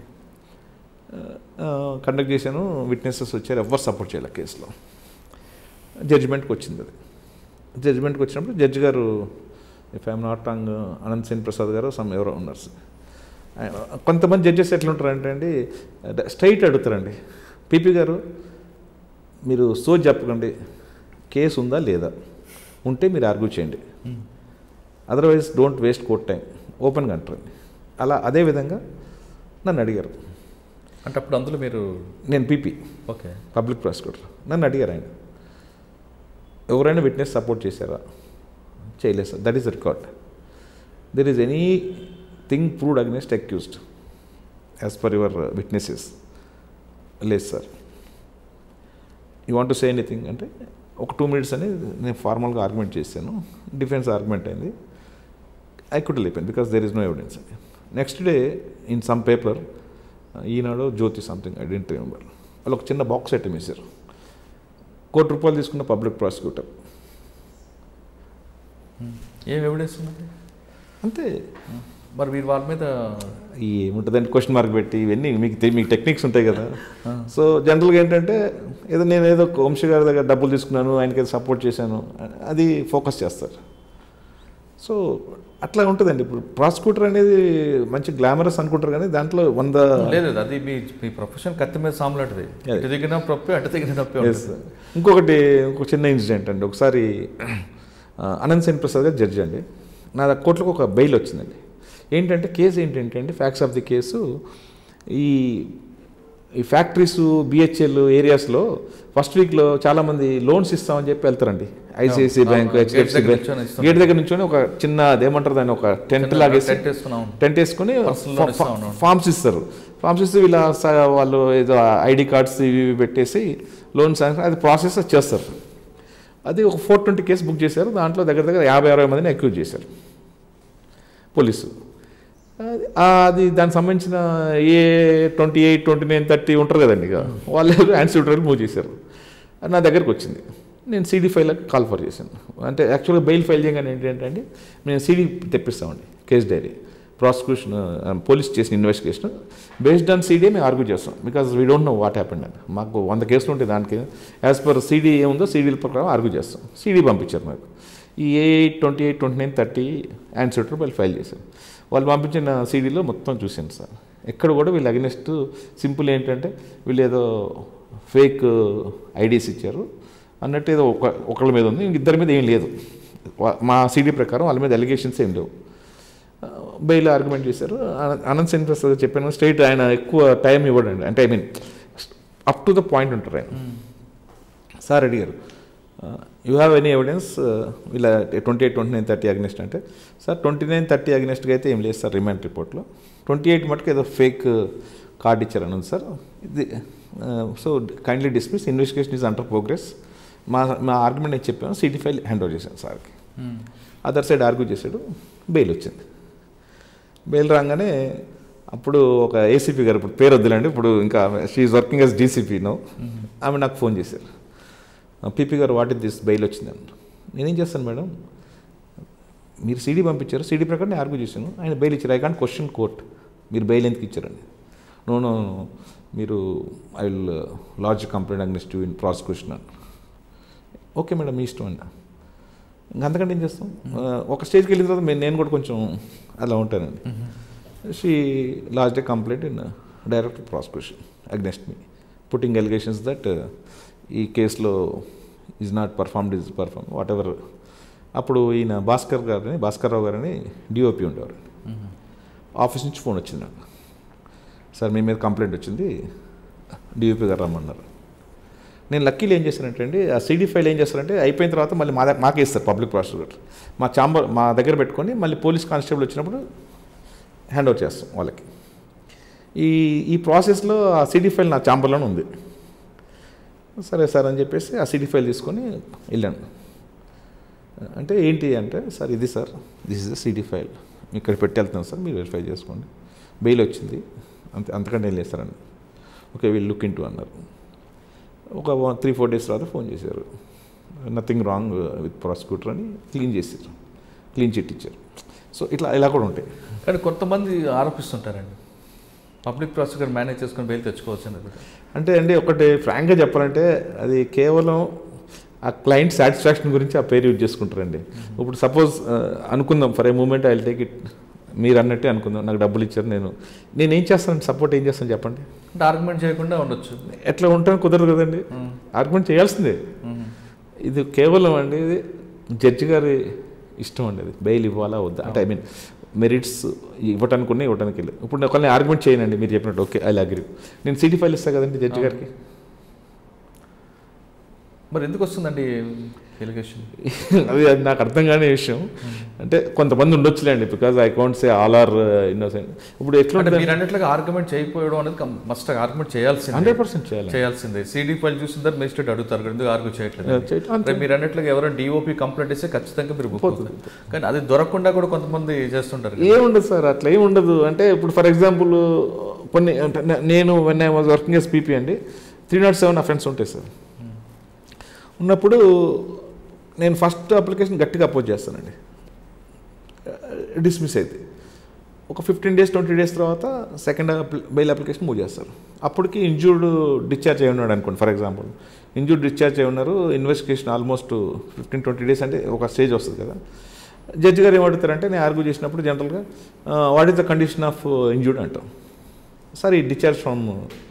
కండక్ట్ చేశాను విట్నెసెస్ వచ్చారు ఎవరు సపోర్ట్ చేయాలి ఆ కేసులో జడ్జిమెంట్కి వచ్చింది అది జడ్జిమెంట్కి వచ్చినప్పుడు judge garu if I'm not wrong Anant Sen Prasad garu some ఎవరో ఉన్నారు సార్ ఆయన- కొంతమంది జడ్జెస్ ఎట్లుంటారంటే అండి స్ట్రైట్ అడుగుతారండి పీపీ గారు మీరు సో చెప్పకండి కేసు ఉందా లేదా ఉంటే మీరు ఆర్గ్యూ చేయండి otherwise don't waste court time ఓపెన్గా అంటారండి అలా అదే విధంగా నన్ను అడిగారు అంటే అప్పుడు అందులో మీరు నేను పీపీ ఓకే పబ్లిక్ ప్రాసిక్యూటర్ నన్ను అడిగారు ఆయన ఎవరైనా విట్నెస్ సపోర్ట్ చేశారా చేయలేదు sir that is record there is anything proved against accused as per your witnesses లేదు sir you want to say anything అంటే ఒక టూ మినిట్స్ అని నేను ఫార్మల్గా ఆర్గ్యుమెంట్ చేశాను డిఫెన్స్ ఆర్గ్యుమెంట్ అయింది ఐ కుడ్ అయిపోయింది because there is no evidence అని next day in some paper Eenadu Jyothi something I don't remember వాళ్ళు ఒక చిన్న బాక్స్ ఐటమ్ వేశారు కోటి రూపాయలు తీసుకున్న పబ్లిక్ ప్రాసిక్యూటర్ ఏం ఎవిడెన్స్ ఉన్నది అంతే మరి మీరు వాళ్ళ మీద ఈ ఏముంటుందంటే క్వశ్చన్ మార్క్ పెట్టి ఇవన్నీ మీకు తె- మీకు టెక్నిక్స్ ఉంటాయి కదా సో జనరల్గా ఏంటంటే ఏదో నేను ఏదో వంశీ గారి దగ్గర డబ్బులు తీసుకున్నాను ఆయనకి ఏదో సపోర్ట్ చేశాను అది ఫోకస్ చేస్తారు సో అట్లా ఉంటుందండి ఇప్పుడు ప్రాసిక్యూటర్ అనేది మంచి గ్లామరస్ అనుకుంటారు కానీ దాంట్లో వంద లేదు అది మీ మీ ప్రొఫెషన్ కత్తి మీద సాములాంటిది అదే. ఇటు దిగిన నొప్పి అటు దిగిన నొప్పి Yes. ఉంటుంది. ఇంకొకటి ఇంకొక చిన్న ఇన్సిడెంట్ అండి ఒకసారి ఆ, అనంత్ సేన్ ప్రసాద్ గారు జడ్జి అండి నా కోర్టులకు ఒక బెయిల్ వచ్చిందండి ఏంటంటే కేసు ఏంటంటే అండి ఫ్యాక్ట్స్ ఆఫ్ ది కేసు ఈ ఈ ఫ్యాక్టరీస్ బిహెచ్ఎల్ ఏరియాస్లో ఫస్ట్ వీక్లో చాలామంది లోన్స్ ఇస్తామని చెప్పి వెళ్తారండి ఐసిఐసి అవును, బ్యాంక్ అవును. హెచ్డిఎఫ్సి గేట్ దగ్గర బ్యాంక్ నిల్చొని ఇస్తుంటారు. గేట్ దగ్గర నుంచి ఒక చిన్న అదేమంటారు దాన్ని ఒక టెంట్ చిన్న లాగేసి టెంట్ వేసుకున్నాం. టెంట్ వేసుకుని Personal loan ఇస్తా ఉన్నాను. ఫామ్స్ ఇస్తారు ఫామ్స్ ఇస్తే వీళ్ళ స- వాళ్ళు ఏదో ఐడి కార్డ్స్ ఇవి ఇవి పెట్టేసి లోన్ శాంక్షన్ అది ప్రాసెస్ చేస్తారు అది ఒక ఫోర్ ట్వంటీ కేసు బుక్ చేశారు దాంట్లో దగ్గర దగ్గర యాభై అరవై మందిని అక్యూజ్ చేశారు పోలీసు అది- అది దానికి సంబంధించిన A twenty eight twenty nine thirty ఉంటారు కదండి ఇక వాళ్ళు యాన్సిడర్ మూవ్ చేశారు అది నా దగ్గరకు వచ్చింది నేను సీడీ ఫైల్ కాల్ ఫర్ చేశాను అంటే యాక్చువల్గా బెయిల్ ఫైల్ చేయగానే ఏంటంటే మేము సీడీ తెప్పిస్తామండి కేస్ డైరీ ప్రాసిక్యూషన్ పోలీస్ చేసిన ఇన్వెస్టిగేషన్ బేస్డ్ ఆన్ సీడీ మేము ఆర్గ్యూ చేస్తాం because we don't know what happened అని మాకు వంద కేసులు ఉంటాయి దానికి యాజ్ పర్ సీడీ ఏముందో సీడీల ప్రకారం ఆర్గ్యూ చేస్తాం సీడీ పంపించారు నాకు ఈ A eight twenty eight twenty nine thirty యాన్సిడర్ వాళ్ళు ఫైల్ చేశారు వాళ్ళు పంపించిన సీడీలో మొత్తం చూశాను సార్ ఎక్కడ కూడా వీళ్ళు అగెనెస్ట్ సింపుల్ ఏంటంటే వీళ్ళు ఏదో ఫేక్ ఐడీస్ ఇచ్చారు అన్నట్టు ఏదో ఒక ఒకళ్ళ మీద ఉంది ఇద్దరి మీద ఏం లేదు వా- మా సీడీ ప్రకారం వాళ్ళ మీద అలిగేషన్స్ ఏం లేవు బెయిల్ ఆర్గ్యుమెంట్ చేశారు అన- అనంత్ సేన్ ప్రసాద్ చెప్పాను స్ట్రైట్ ఆయన ఎక్కువ టైం ఇవ్వడండి అంటే I mean up to the point ఉంటారు ఆయన సార్ అడిగారు యూ హ్యావ్ ఎనీ ఎవిడెన్స్ ఇలా twenty eight twenty nine thirty against అంటే సార్ ట్వంటీ నైన్ థర్టీ అగ్నెస్ట్గా అయితే ఏం లేదు సార్ రిమాండ్ రిపోర్ట్లో ట్వంటీ ఎయిట్ మటుకు ఏదో ఫేక్ కార్డ్ ఇచ్చారని ఉంది సార్ ఇది so kindly dismiss investigation is under progress మా మా ఆర్గ్యుమెంట్ నేను చెప్పాను సిటీ ఫైల్ హ్యాండ్ ఓవర్ చేశాను సార్కి మ్మ్. అదర్ సైడ్ ఆర్గ్యూ చేశాడు బెయిల్ వచ్చింది బెయిల్ రాగానే అప్పుడు ఒక ఏసీపీ గారు ఇప్పుడు పేరు వద్దులండి ఇప్పుడు ఇంకా she working as DCP no ఆమె నాకు ఫోన్ చేశారు పీపీ గారు వాట్ ఇస్ దిస్ బెయిల్ వచ్చిందని నేనేం చేస్తాను మేడం మీరు సీడీ పంపించారు సీడీ ప్రకారం నేను ఆర్గ్యూ చేశాను ఆయన బెయిల్ ఇచ్చారు ఐ కాంట్ క్వశ్చన్ కోర్ట్ మీరు బెయిల్ ఎందుకు ఇచ్చారండి నో నో మీరు I will lodge complaint against you in prosecution అని ఓకే మేడం మీ ఇష్టం అండి ఇంకా అంతకంటే ఏం చేస్తాం ఆ, ఒక స్టేజ్కి వెళ్ళిన తర్వాత మే- నేను కూడా కొంచెం అలా ఉంటానండి she last day complaint in direct prosecution against మీ పుట్టింగ్ ఎలిగేషన్స్ దట్ ఈ కేసులో is not performed is perform whatever అప్పుడు ఈయన భాస్కర్ గారిని భాస్కర్ రావు గారని డిఓపి ఉండేవారు ఆఫీస్ నుంచి ఫోన్ వచ్చింది నాకు సార్ మీ మీద కంప్లైంట్ వచ్చింది డిఓపి గారు రమ్మన్నారు నేను లక్కీలు ఏం చేశానంటే అండి ఆ సీడీ ఫైల్ ఏం చేస్తారంటే అయిపోయిన తర్వాత మళ్ళీ మా ద- మాకే ఇస్తారు పబ్లిక్ ప్రాసిక్యూటర్ మా చాంబర్ మా దగ్గర పెట్టుకొని మళ్ళీ పోలీస్ కానిస్టేబుల్ వచ్చినప్పుడు హ్యాండ్ ఓవర్ చేస్తాం వాళ్ళకి ఈ ఈ ప్రాసెస్లో ఆ సీడీ ఫైల్ నా చాంబర్లోనే ఉంది సరే సార్ అని చెప్పేసి ఆ సీడీ ఫైల్ తీసుకొని వెళ్ళాను అంటే ఏంటి అంటే సార్ ఇది sir this is the CD file ఇక్కడ పెట్టి వెళ్తున్నాను సార్ మీరు వెరిఫై చేసుకోండి బెయిల్ వచ్చింది అంతే అంతకంటే ఏం లేదు సార్ అని ఓకే వీళ్ళు లుక్ ఇంటూ అన్నారు ఒక త్రీ ఫోర్ డేస్ తర్వాత ఫోన్ చేశారు నథింగ్ రాంగ్ విత్ ప్రాసిక్యూటర్ అని క్లీన్ చేశారు క్లీన్ చిట్ ఇచ్చారు సో ఇట్లా ఇలా కూడా ఉంటాయి కానీ కొంతమంది ఆరోపిస్తుంటారండి పబ్లిక్ ప్రాసిక్యూటర్ మేనేజ్ చేసుకొని బెయిల్ తెచ్చుకోవచ్చు అనేది కూడా. అంటే అండి ఒకటి ఫ్రాంక్గా చెప్పాలంటే అది కేవలం ఆ క్లయింట్ సాటిస్ఫాక్షన్ గురించి ఆ పేరు యూజ్ చేసుకుంటారండి ఇప్పుడు సపోజ్ అనుకుందాం for a moment I take it మీరు అన్నట్టే అనుకుందాం నాకు డబ్బులు ఇచ్చారు నేను నేను ఏం చేస్తాను సపోర్ట్ ఏం చేస్తాను చెప్పండి అంటే ఆర్గ్యుమెంట్ చేయకుండా ఉండొచ్చు ఎట్లా ఉంటాను కుదరదు కదండి ఆర్గ్యుమెంట్ చేయాల్సిందే మ్మ్. ఇది కేవలం అండి ఇది జడ్జి గారి ఇష్టం అండి అది బెయిల్ ఇవ్వాలా వద్దా అంటే ఐ మీన్ మెరిట్స్ ఇవ్వటానికి ఉన్నాయి ఇవ్వటానికి లేదు ఇప్పుడు నేను ఒకరిని ఆర్గ్యుమెంట్ చేయనండి మీరు చెప్పినట్టు ఓకే ఐ అగ్రీ నేను సిటీ ఫైల్ ఇస్తాను కదండి జడ్జి గారికి మరి ఎందుకు వస్తుందండి ఎలిగేషన్ అది అది నాకు అర్థం కాని విషయం అంటే కొంతమంది ఉండొచ్చులేండి because I can't say all are innocent ఇప్పుడు ఎట్లా అంటే మీరు అన్నట్లుగా ఆర్గ్యుమెంట్ చేయకపోవడం అనేది మస్ట్ ఆర్గ్యుమెంట్ చేయాల్సిందే హండ్రెడ్ పర్సెంట్ చేయాలి చేయాల్సిందే సీడీ ఫైల్ చూసిన తర్వాత మేజిస్ట్రేట్ అడుగుతారు ఎందుకు ఆర్గ్యూ చేయట్లేదు చేయటం అంతే. రేపు మీరు అన్నట్లుగా ఎవరైనా డిఓపి కంప్లైంట్ ఇస్తే ఖచ్చితంగా మీరు బుక్ అవుతుంది కానీ అది దొరకకుండా కూడా కొంతమంది చేస్తుంటారు కదా. ఏముండదు సార్ అట్లా ఏమి ఉండదు అంటే ఇప్పుడు ఫర్ ఎగ్జాంపుల్ కొన్ని అంటే నే- నేను when I was working as PP అండి త్రీ నాట్ సెవెన్ అఫెన్స్ ఉంటాయి సార్ ఉన్నప్పుడు నేను ఫస్ట్ అప్లికేషన్ గట్టిగా అపోజ్ చేస్తానండి డిస్మిస్ అయితే ఒక ఫిఫ్టీన్ డేస్ ట్వంటీ డేస్ తర్వాత సెకండ్ బెయిల్ అప్లికేషన్ మూవ్ చేస్తారు అప్పటికి ఇంజూర్డ్ డిశ్చార్జ్ అయి ఉన్నాడు అనుకోండి ఫర్ ఎగ్జాంపుల్ ఇంజూర్డ్ డిశ్చార్జ్ అయి ఉన్నారు investigation almost fifteen twenty days అంటే ఒక స్టేజ్ వస్తుంది కదా జడ్జి గారు ఏమడుగుతారంటే నేను ఆర్గ్యూ చేసినప్పుడు జనరల్గా what is the condition of injured అంటాం సార్ ఈ డిశ్చార్జ్ ఫ్రమ్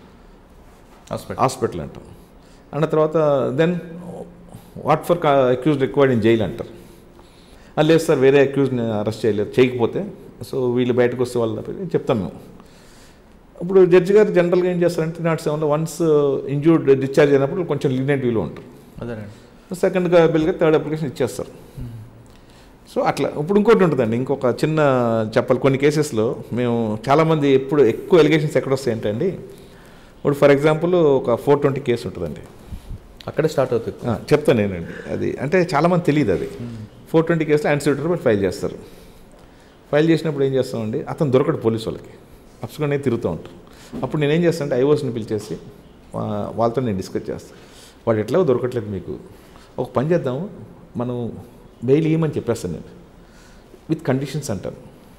హాస్పిటల్ హాస్పిటల్ అంటాం అన్న తర్వాత then what for accuse required in jail అంటారు "ఆ, లేదు సార్ వేరే అక్యూజ్ని అరెస్ట్ చేయలేదు చేయకపోతే సో వీళ్ళు బయటకు వస్తే వాళ్ళు తప్ప- చెప్తాం మేము ఇప్పుడు జడ్జి గారు జనరల్గా ఏం చేస్తారంటే నాట్ సెవెన్లో వన్స్ ఇంజూర్డ్ డిశ్చార్జ్ అయినప్పుడు కొంచెం లీనియంట్ వ్యూలో ఉంటారు అదేనండి సెకండ్ బిల్గా థర్డ్ అప్లికేషన్ ఇచ్చేస్తారు సో అట్లా ఇప్పుడు ఇంకోటి ఉంటుందండి ఇంకొక చిన్న చెప్పాలి కొన్ని కేసెస్లో మేము చాలామంది ఎప్పుడు ఎక్కువ ఎలిగేషన్స్ ఎక్కడ వస్తాయి అంటే అండి ఇప్పుడు ఫర్ ఎగ్జాంపుల్ ఒక ఫోర్ ట్వంటీ కేసు ఉంటుందండి అక్కడే స్టార్ట్ అవుతుంది ఆ, చెప్తాను నేనండి అది అంటే చాలామంది తెలియదు అది ఫోర్ ట్వంటీ కేసులో యాన్సిడర్ బట్టి ఫైల్ చేస్తారు ఫైల్ చేసినప్పుడు ఏం చేస్తామండి అతను దొరకడు పోలీసు వాళ్ళకి అప్సుకొని తిరుగుతూ ఉంటారు అప్పుడు నేనేం చేస్తానంటే ఐఓస్ని పిలిచేసి ఆ, వాళ్ళతో నేను డిస్కస్ చేస్తాను వాడు ఎట్లా దొరకట్లేదు మీకు ఒక పని చేద్దాము మనం బెయిల్ ఇవ్వమని చెప్పేస్తాను నేను విత్ కండిషన్స్ అంటాను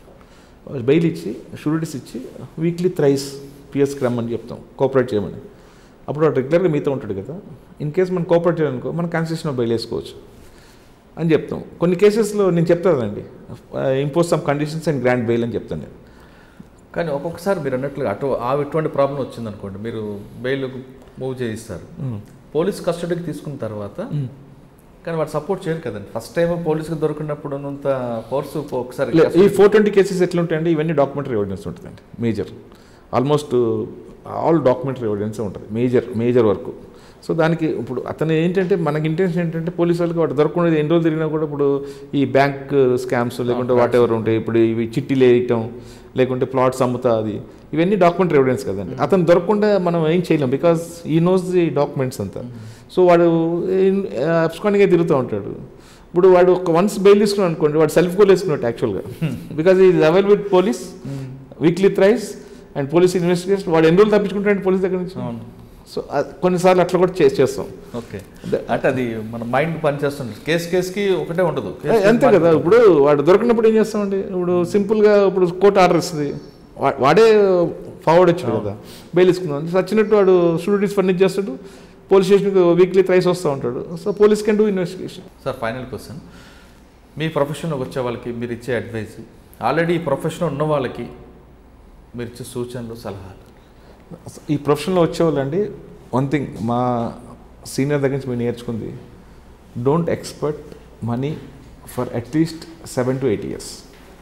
బెయిల్ ఇచ్చి షూరిటీస్ ఇచ్చి వీక్లీ థ్రైస్ పిఎస్కి రమ్మని చెప్తాం కోఆపరేట్ చేయమని అప్పుడు వాడు రెగ్యులర్గా మీతో ఉంటాడు కదా ఇన్ కేస్ మనం కోఆపరేట్ చేయాలనుకో మనం కన్సెషన్ ఆఫ్ బెయిల్ వేసుకోవచ్చు అని చెప్తాం కొన్ని కేసెస్లో నేను చెప్తానండి impose some conditions and grant bail అని చెప్తాను నేను కానీ ఒక్కొక్కసారి మీరు అన్నట్లుగా అటు ఆ ఇటువంటి ప్రాబ్లం వచ్చింది అనుకోండి మీరు బెయిల్ మూవ్ చేయిస్తారు పోలీస్ కస్టడీకి తీసుకున్న తర్వాత కానీ వాడు సపోర్ట్ చేయరు కదండి ఫస్ట్ టైం పోలీస్కి దొరికినప్పుడు ఉన్నంత ఫోర్స్ ఒకసారి లే, ఈ ఫోర్ ట్వంటీ కేసెస్ ఎట్లా ఉంటాయండి ఇవన్నీ డాక్యుమెంటరీ ఎవిడెన్స్ ఉంటుందండి major almost all documentary evidence ఉంటుంది మేజర్ మేజర్ వర్క్ సో దానికి ఇప్పుడు అతను ఏంటంటే మనకి ఇంటెన్షన్ ఏంటంటే పోలీసు వాళ్ళకి వాడు దొరకకుండా ఎన్ని రోజులు తిరిగినా కూడా ఇప్పుడు ఈ బ్యాంక్ స్కామ్స్ లేకుంటే వాట్ ఎవర్ ఉంటాయి ఇప్పుడు ఇవి చిట్టీలు వేయటం లేకుంటే ప్లాట్స్ అమ్ముతా అది ఇవన్నీ డాక్యుమెంటరీ ఎవిడెన్స్ కదండి అతను దొరకకుండా మనం ఏం చేయలేం బికాస్ ఈ నోస్ ది డాక్యుమెంట్స్ అంతా సో వాడు అప్స్కానిగా తిరుగుతూ ఉంటాడు ఇప్పుడు వాడు ఒక వన్స్ బెయిల్ తీసుకున్నాడు అనుకోండి వాడు సెల్ఫ్ గోల్ వేసుకున్నట్టు యాక్చువల్గా because is avail with police weekly thrice and police investigation వాడు ఎన్ని రోజులు తప్పించుకుంటాడు పోలీస్ దగ్గర నుంచి అవును సో కొన్నిసార్లు అట్లా కూడా చేసి చేస్తాం ఓకే అంటే అది మన మైండ్ పనిచేస్తుంది కేసు కేసుకి ఒకటే ఉండదు ఏ, అంతే కదా ఇప్పుడు వాడు దొరికినప్పుడు ఏం చేస్తామండి ఇప్పుడు సింపుల్గా ఇప్పుడు కోర్టు ఆర్డర్ ఇస్తుంది వా- వాడే ఫార్వర్డ్ వచ్చాడు కదా బెయిల్ ఇసుకున్నాడు సచ్చినట్టు వాడు షూరిటీస్ ఫర్నిచ్ చేస్తాడు పోలీస్ స్టేషన్కి వీక్లీ థ్రైస్ వస్తూ ఉంటాడు so police can do investigation sir final question మీ ప్రొఫెషన్లోకి వచ్చే వాళ్ళకి మీరు ఇచ్చే అడ్వైస్ ఆల్రెడీ ఈ ప్రొఫెషన్ ఉన్న వాళ్ళకి మీరు ఇచ్చే సూచనలు సలహాలు ఈ ప్రొఫెషన్లో వచ్చేవాళ్ళండి వన్ థింగ్ మా సీనియర్ దగ్గర నుంచి మేము నేర్చుకుంది don't expect money for at least seven to eight years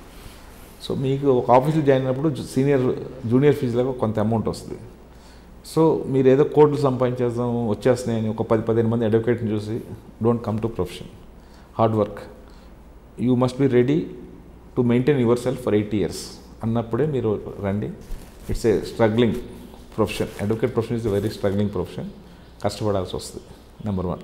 so మీకు ఒక ఆఫీస్లో జాయిన్ అయినప్పుడు సీనియర్ జూనియర్ ఫీజులకు కొంత అమౌంట్ వస్తుంది సో మీరు ఏదో కోట్లు సంపాదించేద్దాం వచ్చేస్తున్నాయని ఒక పది పదిహేను మంది అడ్వకేట్ని చూసి don't come to profession hard work you must be ready to maintain yourself for eight years అన్నప్పుడే మీరు రండి it's a struggling profession advocate profession is very struggling profession కష్టపడాల్సి వస్తుంది నెంబర్ వన్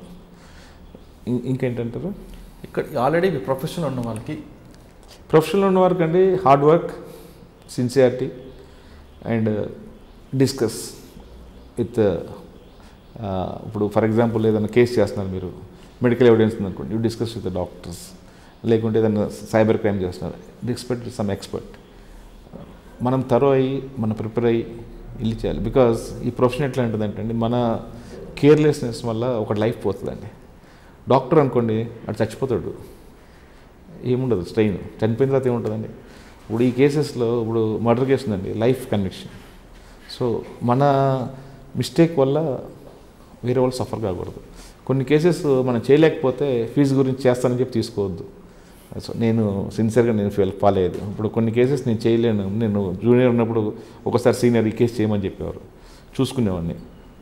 ఇంకేంటంటారు ఇక్కడ ఆల్రెడీ మీ ప్రొఫెషన్ ఉన్న వాళ్ళకి professional ఉన్న వారికి అండి hard work sincerity and discuss with ఇప్పుడు ఫర్ ఎగ్జాంపుల్ ఏదైనా కేసు చేస్తున్నారు మీరు మెడికల్ ఎవిడెన్స్ ఉందనుకోండి you discuss with the doctors లేకుంటే ఏదైనా సైబర్ క్రైమ్ చేస్తున్నారు డిస్పెక్ట్ సమ్ ఎక్స్పర్ట్ మనం తరో అయ్యి మనం ప్రిపేర్ అయ్యి ఇల్లు చేయాలి బికాజ్ ఈ ప్రొఫెషన్ ఎట్లా ఉంటుందంటే అండి మన కేర్లెస్నెస్ వల్ల ఒక లైఫ్ పోతుందండి డాక్టర్ అనుకోండి అటు చచ్చిపోతాడు ఏముండదు స్ట్రెయిన్ చనిపోయిన తర్వాత ఏముంటుందండి ఇప్పుడు ఈ కేసెస్లో ఇప్పుడు మర్డర్ కేసు ఉందండి లైఫ్ కన్విక్షన్ సో మన మిస్టేక్ వల్ల వేరే వాళ్ళు సఫర్ కాకూడదు కొన్ని కేసెస్ మనం చేయలేకపోతే ఫీజు గురించి చేస్తానని చెప్పి తీసుకోవద్దు సో నేను సిన్సియర్గా నేను ఫీల్ ఫాలో అయ్యేది ఇప్పుడు కొన్ని కేసెస్ నేను చేయలేను నేను జూనియర్ ఉన్నప్పుడు ఒకసారి సీనియర్ ఈ కేసు చేయమని చెప్పేవారు చూసుకునేవాడిని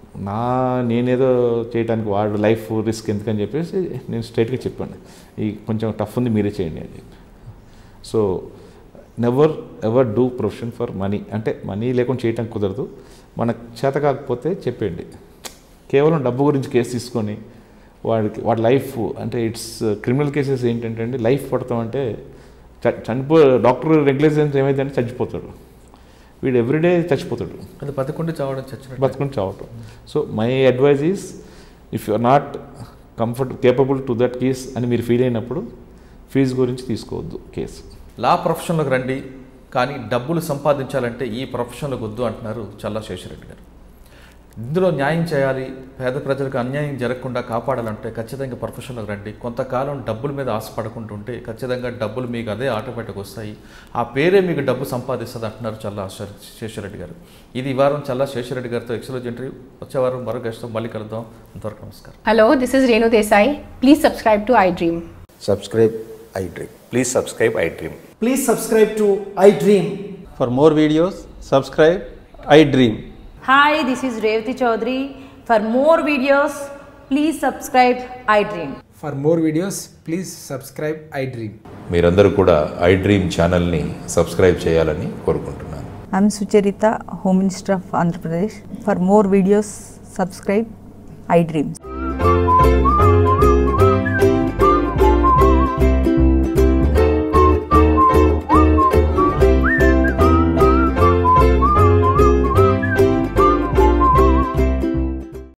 నా నేనేదో చేయడానికి వాడు లైఫ్ రిస్క్ ఎందుకని చెప్పేసి నేను స్ట్రైట్గా చెప్పాను ఈ కొంచెం టఫ్ ఉంది మీరే చేయండి అని చెప్పి so never ever do profession for money అంటే మనీ లేకుండా చేయటం కుదరదు మనకు చేత కాకపోతే చెప్పండి కేవలం డబ్బు గురించి కేసు తీసుకొని వాడికి వాడి లైఫ్ అంటే ఇట్స్ క్రిమినల్ కేసెస్ ఏంటంటే అండి లైఫ్ పడతామంటే చ చనిపో డాక్టర్ రెగ్యులేషన్స్ ఏమైందంటే చచ్చిపోతాడు వీడు ఎవ్రీడే చచ్చిపోతాడు అది బతికుండి చావడం చచ్చినట్టు బతుకుని చావటం so my advise is if you are not comfort capable to that case అని మీరు ఫీల్ అయినప్పుడు ఫీజు గురించి తీసుకోవద్దు కేసు లా ప్రొఫెషన్లోకి రండి కానీ డబ్బులు సంపాదించాలంటే ఈ ప్రొఫెషన్లోకి వద్దు అంటున్నారు చల్లా శేషరెడ్డి గారు ఇందులో న్యాయం చేయాలి పేద ప్రజలకు అన్యాయం జరగకుండా కాపాడాలంటే ఖచ్చితంగా ప్రొఫెషన్లోకి రండి కొంతకాలం డబ్బుల మీద ఆశపడకుంటుంటే ఖచ్చితంగా డబ్బులు మీకు అదే ఆటోమేటిక్ వస్తాయి ఆ పేరే మీకు డబ్బు సంపాదిస్తుంది అంటున్నారు చల్లా శే- శేషరెడ్డి గారు ఇది ఈ వారం చల్లా శేషరెడ్డి గారితో ఎక్సలెంట్ ఇంటర్వ్యూ వచ్చే వారం మరో గెస్ట్తో మళ్ళీ కలుద్దాం అంతవరకు నమస్కారం Hello, this is Renu Desai. Please subscribe to iDream. subscribe iDream. Please subscribe iDream. Please subscribe to iDream. For more videos, subscribe I Dream. Hi, this is Revati Chaudhary. For more videos, please subscribe iDream. For more videos, please subscribe iDream. మీరందరూ కూడా I dream ఛానల్ని subscribe చేయాలని కోరుకుంటున్నాను I'm Sucharita, Home Minister of Andhra Pradesh. For more videos, subscribe iDreams.